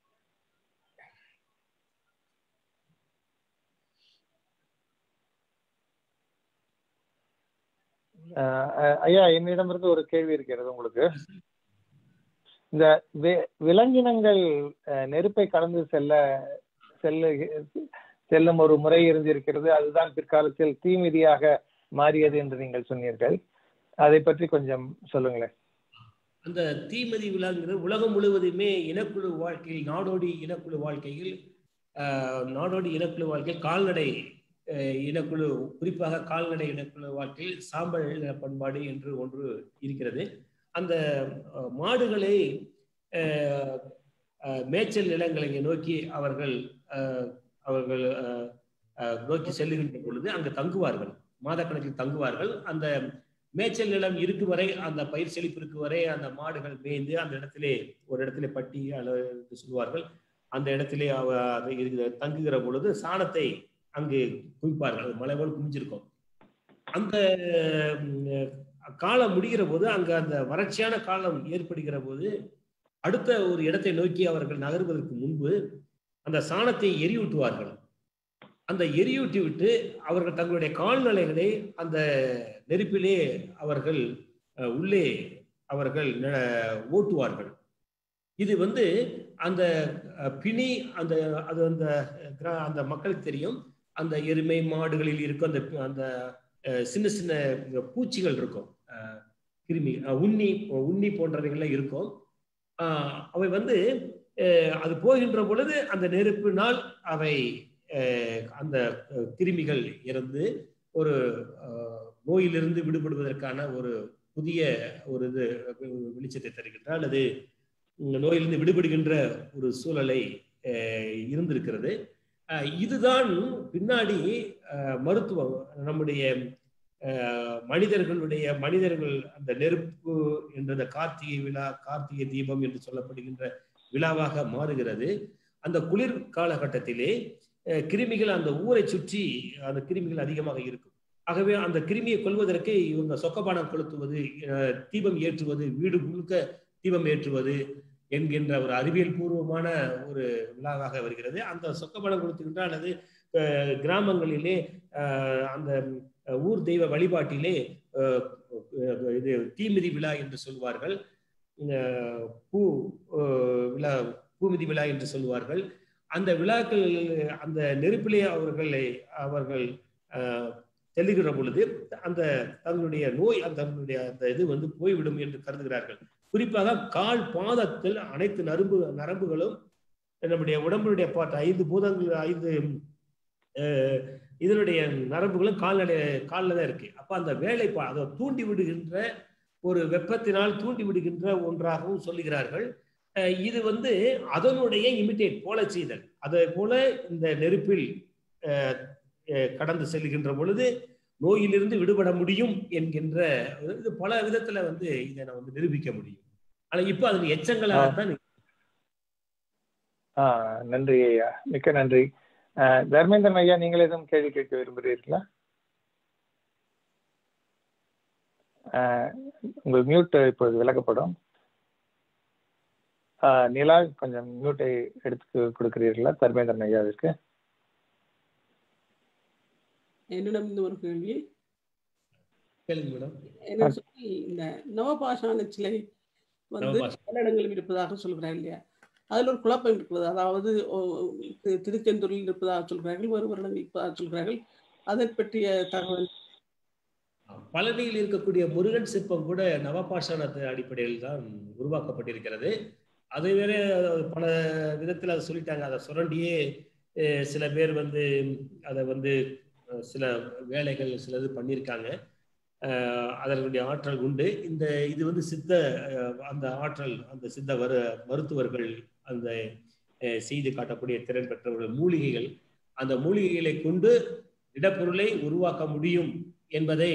ஆஹ் அஹ் ஐயா என்னிடமிருந்து ஒரு கேள்வி இருக்கிறது உங்களுக்கு இந்த வி- விலங்கினங்கள் அஹ், நெருப்பை கடந்து செல்ல செல்ல செல்லும் ஒரு முறை இருந்திருக்கிறது அதுதான் பிற்காலத்தில் தீமிதியாக மாறியது என்று நீங்கள் சொன்னீர்கள் அதை பற்றி கொஞ்சம் சொல்லுங்களேன் அந்த தீமதி விழாங்கிறது உலகம் முழுவதுமே இனக்குழு வாழ்க்கையில் நாடோடி இனக்குழு வாழ்க்கையில் ஆஹ், நாடோடி இனக்குழு வாழ்க்கையில் கால்நடை ஆஹ், இனக்குழு குறிப்பாக கால்நடை இனக்குழு வாழ்க்கையில் சாம்பல் நில பண்பாடு என்று ஒன்று இருக்கிறது அந்த ஆஹ், மாடுகளை ஆஹ், ஆஹ், மேய்ச்சல் நிலங்களை நோக்கி அவர்கள் ஆஹ், அவர்கள் ஆஹ், ஆஹ், நோக்கி செல்லுகின்ற பொழுது அங்கு தங்குவார்கள் மாதக்கணக்கில் தங்குவார்கள் அந்த மேய்ச்சல் நிலம் இருக்கு வரை அந்த பயிர் செழிப்பு இருக்கு வரை அந்த மாடுகள் மேய்ந்து அந்த இடத்திலே ஒரு இடத்திலே பட்டி அல்லது என்று சொல்வார்கள் அந்த இடத்திலே அவ அது இருக்கிற- தங்குகிற பொழுது சாணத்தை அங்கு குவிப்பார்கள் அது மலை போல் குமிஞ்சிருக்கும் அந்த ம், காலம் முடிகிற போது அங்க அந்த வறட்சியான காலம் ஏற்படுகிற போது அடுத்த ஒரு இடத்தை நோக்கி அவர்கள் நகர்வதற்கு முன்பு அந்த சாணத்தை எரியூட்டுவார்கள் அந்த எரியூட்டி விட்டு அவர்கள் தங்களுடைய கால்நடைகளை அந்த நெருப்பிலே அவர்கள் அஹ், உள்ளே அவர்கள் ந- ஓட்டுவார்கள் இது வந்து அந்த அஹ், பிணி அந்த அது அந்த கிரா- அந்த மக்களுக்கு தெரியும் அந்த எருமை மாடுகளில் இருக்கும் அந்த அந்த அஹ், சின்ன சின்ன பூச்சிகள் இருக்கும் அஹ், கிருமி அஹ், உண்ணி உண்ணி போன்றவைகள்லாம் இருக்கும் ஆஹ், அவை வந்து அஹ், அது போகின்ற பொழுது அந்த நெருப்பினால் அவை அஹ், அந்த அஹ், கிருமிகள் இறந்து ஒரு அஹ், நோயிலிருந்து விடுபடுவதற்கான ஒரு புதிய ஒரு இது அஹ், வெளிச்சத்தை தருகின்ற அல்லது உம், நோயிலிருந்து விடுபடுகின்ற ஒரு சூழலை அஹ், இருந்திருக்கிறது அஹ், இதுதான் பின்னாடி அஹ், மருத்துவம் நம்முடைய அஹ், மனிதர்களுடைய மனிதர்கள் அந்த நெருப்பு என்ற அந்த கார்த்திகை விழா கார்த்திகை தீபம் என்று சொல்லப்படுகின்ற விழாவாக மாறுகிறது அந்த குளிர் காலகட்டத்திலே அஹ், கிருமிகள் அந்த ஊரை சுற்றி அந்த கிருமிகள் அதிகமாக இருக்கும் ஆகவே அந்த கிருமியை கொல்வதற்கு இவங்க சொக்கபானம் கொளுத்துவது அஹ், தீபம் ஏற்றுவது வீடு முழுக்க தீபம் ஏற்றுவது என்கின்ற ஒரு அறிவியல் பூர்வமான ஒரு விழாவாக வருகிறது அந்த சொக்கபானம் கொளுத்துகின்ற அல்லது அஹ், கிராமங்களிலே அஹ், அந்த அஹ், ஊர் தெய்வ வழிபாட்டிலே அஹ், அஹ், இது தீமிதி விழா என்று சொல்வார்கள் அஹ், பூ அஹ், விழா பூமிதி விழா என்று சொல்வார்கள் அந்த விழாக்கள் அந்த நெருப்பிலே அவர்களை அவர்கள் அஹ், செல்லுகிற பொழுது அந்த தங்களுடைய நோய் அந்த தங்களுடைய அந்த இது வந்து போய்விடும் என்று கருதுகிறார்கள் குறிப்பாக கால் பாதத்தில் அனைத்து நரம்பு நரம்புகளும் நம்முடைய உடம்புடைய பாட்டு ஐந்து பூதங்கள் ஐந்து அஹ், இதனுடைய நரம்புகளும் கால்நடை காலில் தான் இருக்கு அப்ப அந்த வேலைப்பா அதை தூண்டி விடுகின்ற ஒரு வெப்பத்தினால் தூண்டி விடுகின்ற ஒன்றாகவும் சொல்லுகிறார்கள் அஹ், இது வந்து அதனுடைய இமிட்டேட் போல செய்தல் அதே போல இந்த நெருப்பில் அஹ், அஹ், கடந்து செல்கின்ற பொழுது நோயிலிருந்து விடுபட முடியும் என்கின்ற இது பல விதத்துல வந்து இதை நான் வந்து நிரூபிக்க முடியும் ஆனா இப்ப அதுக்கு எச்சங்களாகத்தான் ஆ நன்றி ஐயா மிக்க நன்றி அஹ், தர்மேந்திரன் ஐயா நீங்கள் எதுவும் கேள்வி கேட்க விரும்புகிறீர்களா அஹ், உங்கள் மியூட் இப்பொழுது விலக்கப்படும் அஹ், நிலா கொஞ்சம் மியூட்டை எடுத்து கொடுக்கிறீர்களா தர்மேந்திரன் ஐயாவிற்கு என்னிடம் இந்த ஒரு கேள்வி கேளுங்க மேடம் என்ன சொல்லி இந்த நவபாஷான சிலை வந்து நவபாஷான. பல இடங்களில் இருப்பதாக சொல்கிறார் இல்லையா அதில் ஒரு குழப்பம் இருக்கிறது அதாவது ஓ, தி- திருச்செந்தூரில் இருப்பதாக சொல்கிறார்கள் ஒரு வருடம் இருப்பதாக சொல்கிறார்கள் அதை பற்றிய தகவல் பழனியில் இருக்கக்கூடிய முருகன் சிற்பம் கூட நவபாஷாணத்து அடிப்படையில் தான் உருவாக்கப்பட்டிருக்கிறது அது வேற பல விதத்தில் அதை சொல்லிட்டாங்க அதை சுரண்டியே அஹ், சில பேர் வந்து அதை வந்து அஹ், சில வேலைகள் சிலது பண்ணியிருக்காங்க அஹ், அதனுடைய ஆற்றல் உண்டு இந்த இது வந்து சித்த அஹ், அந்த ஆற்றல் அந்த சித்த வரு மருத்துவர்கள் அந்த அஹ், செய்து காட்டக்கூடிய திறன் பெற்றவர்கள் மூலிகைகள் அந்த மூலிகைகளை கொண்டு இடப்பொருளை உருவாக்க முடியும் என்பதை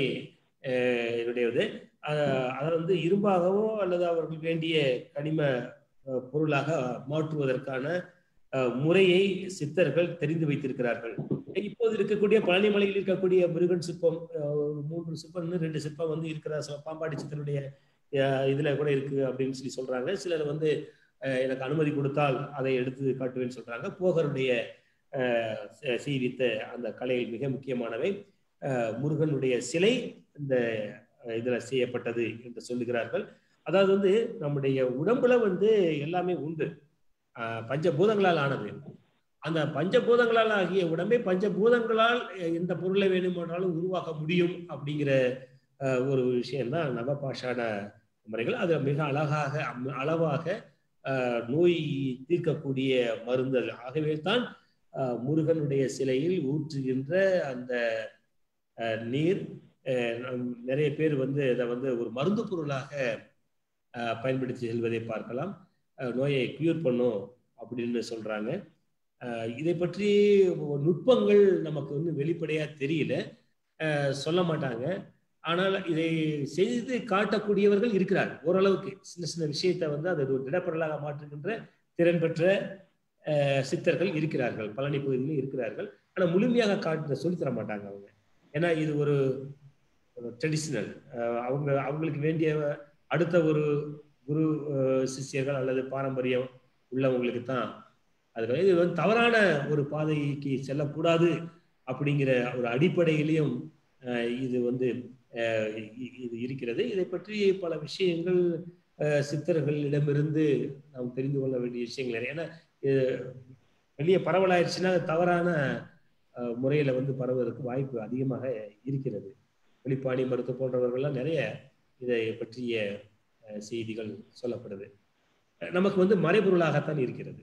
அஹ், என்னுடையது அஹ், அதை வந்து இரும்பாகவோ அல்லது அவர்கள் வேண்டிய கனிம அஹ், பொருளாக மாற்றுவதற்கான அஹ், முறையை சித்தர்கள் தெரிந்து வைத்திருக்கிறார்கள் இப்போது இருக்கக்கூடிய பழனிமலையில் இருக்கக்கூடிய முருகன் சிற்பம் அஹ், ஒரு மூன்று சிற்பம் இன்னும் ரெண்டு சிற்பம் வந்து இருக்கிற சில பாம்பாடி சித்தருடைய அஹ், இதுல கூட இருக்கு அப்படின்னு சொல்லி சொல்றாங்க சிலர் வந்து அஹ், எனக்கு அனுமதி கொடுத்தால் அதை எடுத்து காட்டுவேன்னு சொல்றாங்க போகருடைய அஹ், செ- செய்வித்த அந்த கலையில் மிக முக்கியமானவை அஹ், முருகனுடைய சிலை இந்த அஹ், இதுல செய்யப்பட்டது என்று சொல்லுகிறார்கள் அதாவது வந்து நம்முடைய உடம்புல வந்து எல்லாமே உண்டு அஹ், பஞ்சபூதங்களால் ஆனது அந்த பஞ்சபூதங்களால் ஆகிய உடம்பை பஞ்சபூதங்களால் அஹ், எந்த பொருளை வேணுமானாலும் உருவாக்க முடியும் அப்படிங்கிற அஹ், ஒரு விஷயம்தான் நவபாஷான முறைகள் அது மிக அழகாக அம்- அளவாக அஹ், நோய் தீர்க்கக்கூடிய மருந்தல் ஆகவே தான் அஹ், முருகனுடைய சிலையில் ஊற்றுகின்ற அந்த அஹ், நீர் அஹ், நம் நிறைய பேர் வந்து இதை வந்து ஒரு மருந்து பொருளாக அஹ், பயன்படுத்தி செல்வதை பார்க்கலாம் அஹ், நோயை கியூர் பண்ணும் அப்படின்னு சொல்றாங்க அஹ், இதை பற்றி நுட்பங்கள் நமக்கு வந்து வெளிப்படையா தெரியல அஹ், சொல்ல மாட்டாங்க ஆனால் இதை செய்து காட்டக்கூடியவர்கள் இருக்கிறார் ஓரளவுக்கு சின்ன சின்ன விஷயத்தை வந்து அதை ஒரு திடப்பொருளாக மாற்றுகின்ற திறன் பெற்ற அஹ், சித்தர்கள் இருக்கிறார்கள் பழனி பகுதியிலும் இருக்கிறார்கள் ஆனால் முழுமையாக காட்டு சொல்லித் தர மாட்டாங்க அவங்க ஏன்னா இது ஒரு ட்ரெடிஷ்னல் அவங்க அவங்களுக்கு வேண்டிய அடுத்த ஒரு குரு அஹ், சிஷ்யர்கள் அல்லது பாரம்பரியம் உள்ளவங்களுக்கு தான் அது இது வந்து தவறான ஒரு பாதைக்கு செல்லக்கூடாது அப்படிங்கிற ஒரு அடிப்படையிலையும் அஹ், இது வந்து அஹ், இ- இது இருக்கிறது இதை பற்றி பல விஷயங்கள் அஹ், சித்தர்களிடமிருந்து நாம் தெரிந்து கொள்ள வேண்டிய விஷயங்கள் நிறைய. ஏன்னா இது வெளியே பரவலாயிருச்சுன்னா அது தவறான அஹ், முறையில வந்து பரவுவதற்கு வாய்ப்பு அதிகமாக இருக்கிறது வெளிப்பாணி மருத்துவ போன்றவர்கள்லாம் நிறைய இதை பற்றிய அஹ், செய்திகள் சொல்லப்படுது அஹ், நமக்கு வந்து மறைபொருளாகத்தான் இருக்கிறது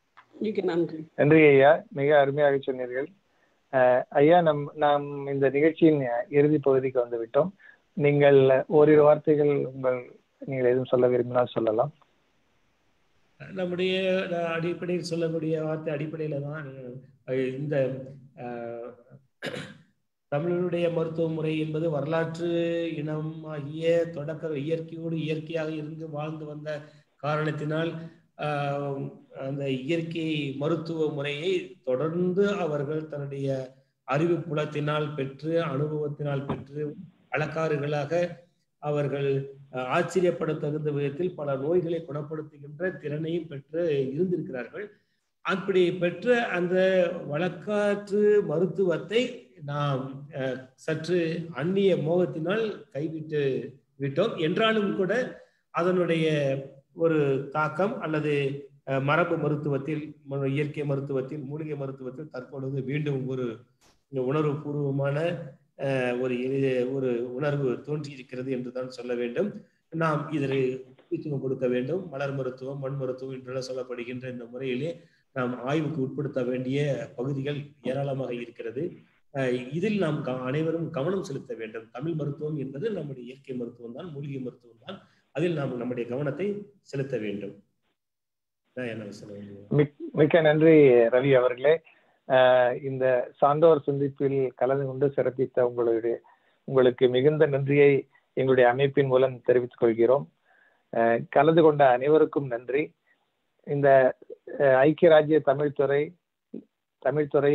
மிக நன்றி நன்றி ஐயா மிக அருமையாக சொன்னீர்கள் அஹ், ஐயா நம் நாம் இந்த நிகழ்ச்சியின் இறுதி பகுதிக்கு வந்து விட்டோம் நீங்கள் ஓரிரு வார்த்தைகள் உங்கள் நீங்கள் எதுவும் சொல்ல விரும்பினால் சொல்லலாம் நம்முடைய அஹ், அடிப்படையில் சொல்லக்கூடிய வார்த்தை அடிப்படையில தான் அஹ், இந்த அஹ், தமிழருடைய மருத்துவ முறை என்பது வரலாற்று இனமாகிய தொடக்க இயற்கையோடு இயற்கையாக இருந்து வாழ்ந்து வந்த காரணத்தினால் ஆஹ், அந்த இயற்கை மருத்துவ முறையை தொடர்ந்து அவர்கள் தன்னுடைய அறிவு புலத்தினால் பெற்று அனுபவத்தினால் பெற்று வழக்காறுகளாக அவர்கள் அஹ், ஆச்சரியப்படத்தகுந்த விதத்தில் பல நோய்களை குணப்படுத்துகின்ற திறனையும் பெற்று இருந்திருக்கிறார்கள் அப்படி பெற்ற அந்த வழக்காற்று மருத்துவத்தை நாம் அஹ், சற்று அந்நிய மோகத்தினால் கைவிட்டு விட்டோம் என்றாலும் கூட அதனுடைய ஒரு தாக்கம் அல்லது அஹ், மரபு மருத்துவத்தில் ம- இயற்கை மருத்துவத்தில் மூலிகை மருத்துவத்தில் தற்பொழுது மீண்டும் ஒரு உணர்வு பூர்வமான அஹ், ஒரு எளிய- ஒரு உணர்வு தோன்றியிருக்கிறது என்று தான் சொல்ல வேண்டும் நாம் இதில் முக்கியத்துவம் கொடுக்க வேண்டும் மலர் மருத்துவம் மண் மருத்துவம் என்றெல்லாம் சொல்லப்படுகின்ற இந்த முறையிலே நாம் ஆய்வுக்கு உட்படுத்த வேண்டிய பகுதிகள் ஏராளமாக இருக்கிறது அஹ், இதில் நாம் க- அனைவரும் கவனம் செலுத்த வேண்டும் தமிழ் மருத்துவம் என்பது நம்முடைய இயற்கை மருத்துவம் தான் மூலிகை மருத்துவம் தான் அதில் நாம் நம்முடைய கவனத்தை செலுத்த வேண்டும் இதான் என்ன சொல்ல வேண்டியது. மிக்- மிக்க நன்றி ரவி அவர்களே ஆஹ் இந்த சான்றோர் சந்திப்பில் கலந்து கொண்டு சிறப்பித்த உங்களுடைய உங்களுக்கு மிகுந்த நன்றியை எங்களுடைய அமைப்பின் மூலம் தெரிவித்துக் கொள்கிறோம் ஆஹ் கலந்து கொண்ட அனைவருக்கும் நன்றி இந்த ஆஹ் ஐக்கிய ராஜ்ய தமிழ்துறை தமிழ்துறை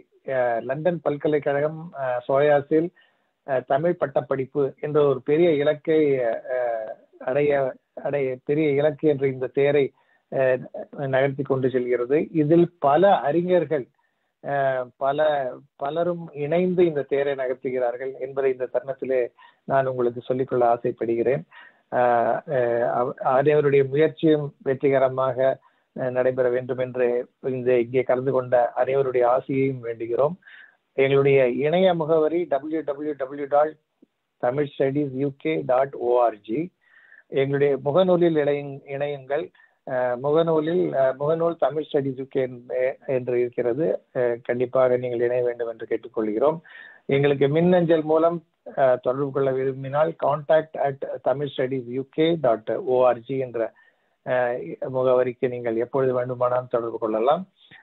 ஆஹ் லண்டன் பல்கலைக்கழகம் ஆஹ் சோயாஸில் ஆஹ் தமிழ் பட்டப்படிப்பு என்ற ஒரு பெரிய இலக்கை ஆஹ் அடைய அடைய பெரிய இலக்கு என்ற இந்த தேரை ஆஹ் நகர்த்தி கொண்டு செல்கிறது இதில் பல அறிஞர்கள் ஆஹ் பல பலரும் இணைந்து இந்த தேரை நகர்த்துகிறார்கள் என்பதை இந்த தருணத்திலே நான் உங்களுக்கு சொல்லிக்கொள்ள ஆசைப்படுகிறேன் ஆஹ் ஆஹ் அவ- அனைவருடைய முயற்சியும் வெற்றிகரமாக ஆஹ் நடைபெற வேண்டும் என்று இந்த இங்கே கலந்து கொண்ட அனைவருடைய ஆசையையும் வேண்டுகிறோம் எங்களுடைய இணைய முகவரி W W W dot Tamil studies UK dot ORG எங்களுடைய முகநூலில் இணைய- இணையுங்கள் அஹ் முகநூலில் அஹ் முகநூல் தமிழ் ஸ்டடிஸ் யூகே என்று இருக்கிறது அஹ் கண்டிப்பாக நீங்கள் இணைய வேண்டும் என்று கேட்டுக்கொள்கிறோம் எங்களுக்கு மின்னஞ்சல் மூலம் அஹ் தொடர்பு கொள்ள விரும்பினால் contact at Tamil studies UK dot ORG என்ற அஹ் முகவரிக்கு நீங்கள் எப்பொழுது வேண்டுமானாலும் தொடர்பு கொள்ளலாம்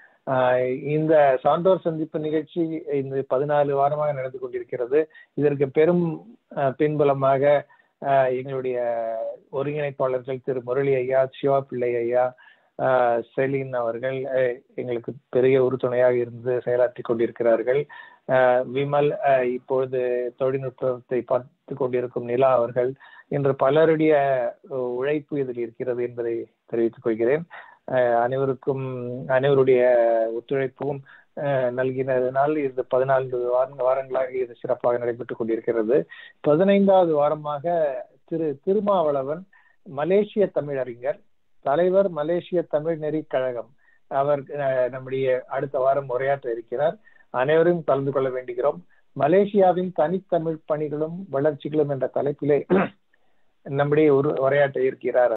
ஆஹ் இந்த சான்றோர் சந்திப்பு நிகழ்ச்சி இந்த பதினாலு வாரமாக நடந்து கொண்டிருக்கிறது இதற்கு பெரும் அஹ், பின்புலமாக ஆஹ், எங்களுடைய ஒருங்கிணைப்பாளர்கள் திரு முரளி ஐயா சிவா பிள்ளை ஐயா ஆஹ், செலின் அவர்கள் அஹ், எங்களுக்கு பெரிய உறுதுணையாக இருந்து செயலாற்றி கொண்டிருக்கிறார்கள் ஆஹ், விமல் ஆஹ், இப்பொழுது தொழில்நுட்பத்தை பார்த்து கொண்டிருக்கும் நிலா அவர்கள் இன்று பலருடைய அஹ், உழைப்பு இதில் இருக்கிறது என்பதை தெரிவித்துக் கொள்கிறேன் அஹ், அனைவருக்கும் அனைவருடைய ஒத்துழைப்பும் அஹ், நல்கினதனால் இது பதினான்கு வார வாரங்களாக இது சிறப்பாக நடைபெற்றுக் கொண்டிருக்கிறது பதினைந்தாவது வாரமாக திரு திருமாவளவன் மலேசிய தமிழறிஞர் தலைவர் மலேசிய தமிழ் நெறி கழகம் அவர் அஹ், நம்முடைய அடுத்த வாரம் உரையாற்ற இருக்கிறார் அனைவரும் கலந்து கொள்ள வேண்டுகிறோம் மலேசியாவின் தனித்தமிழ் பணிகளும் வளர்ச்சிகளும் என்ற தலைப்பிலே நம்முடைய ஒரு உரையாற்ற இருக்கிறார்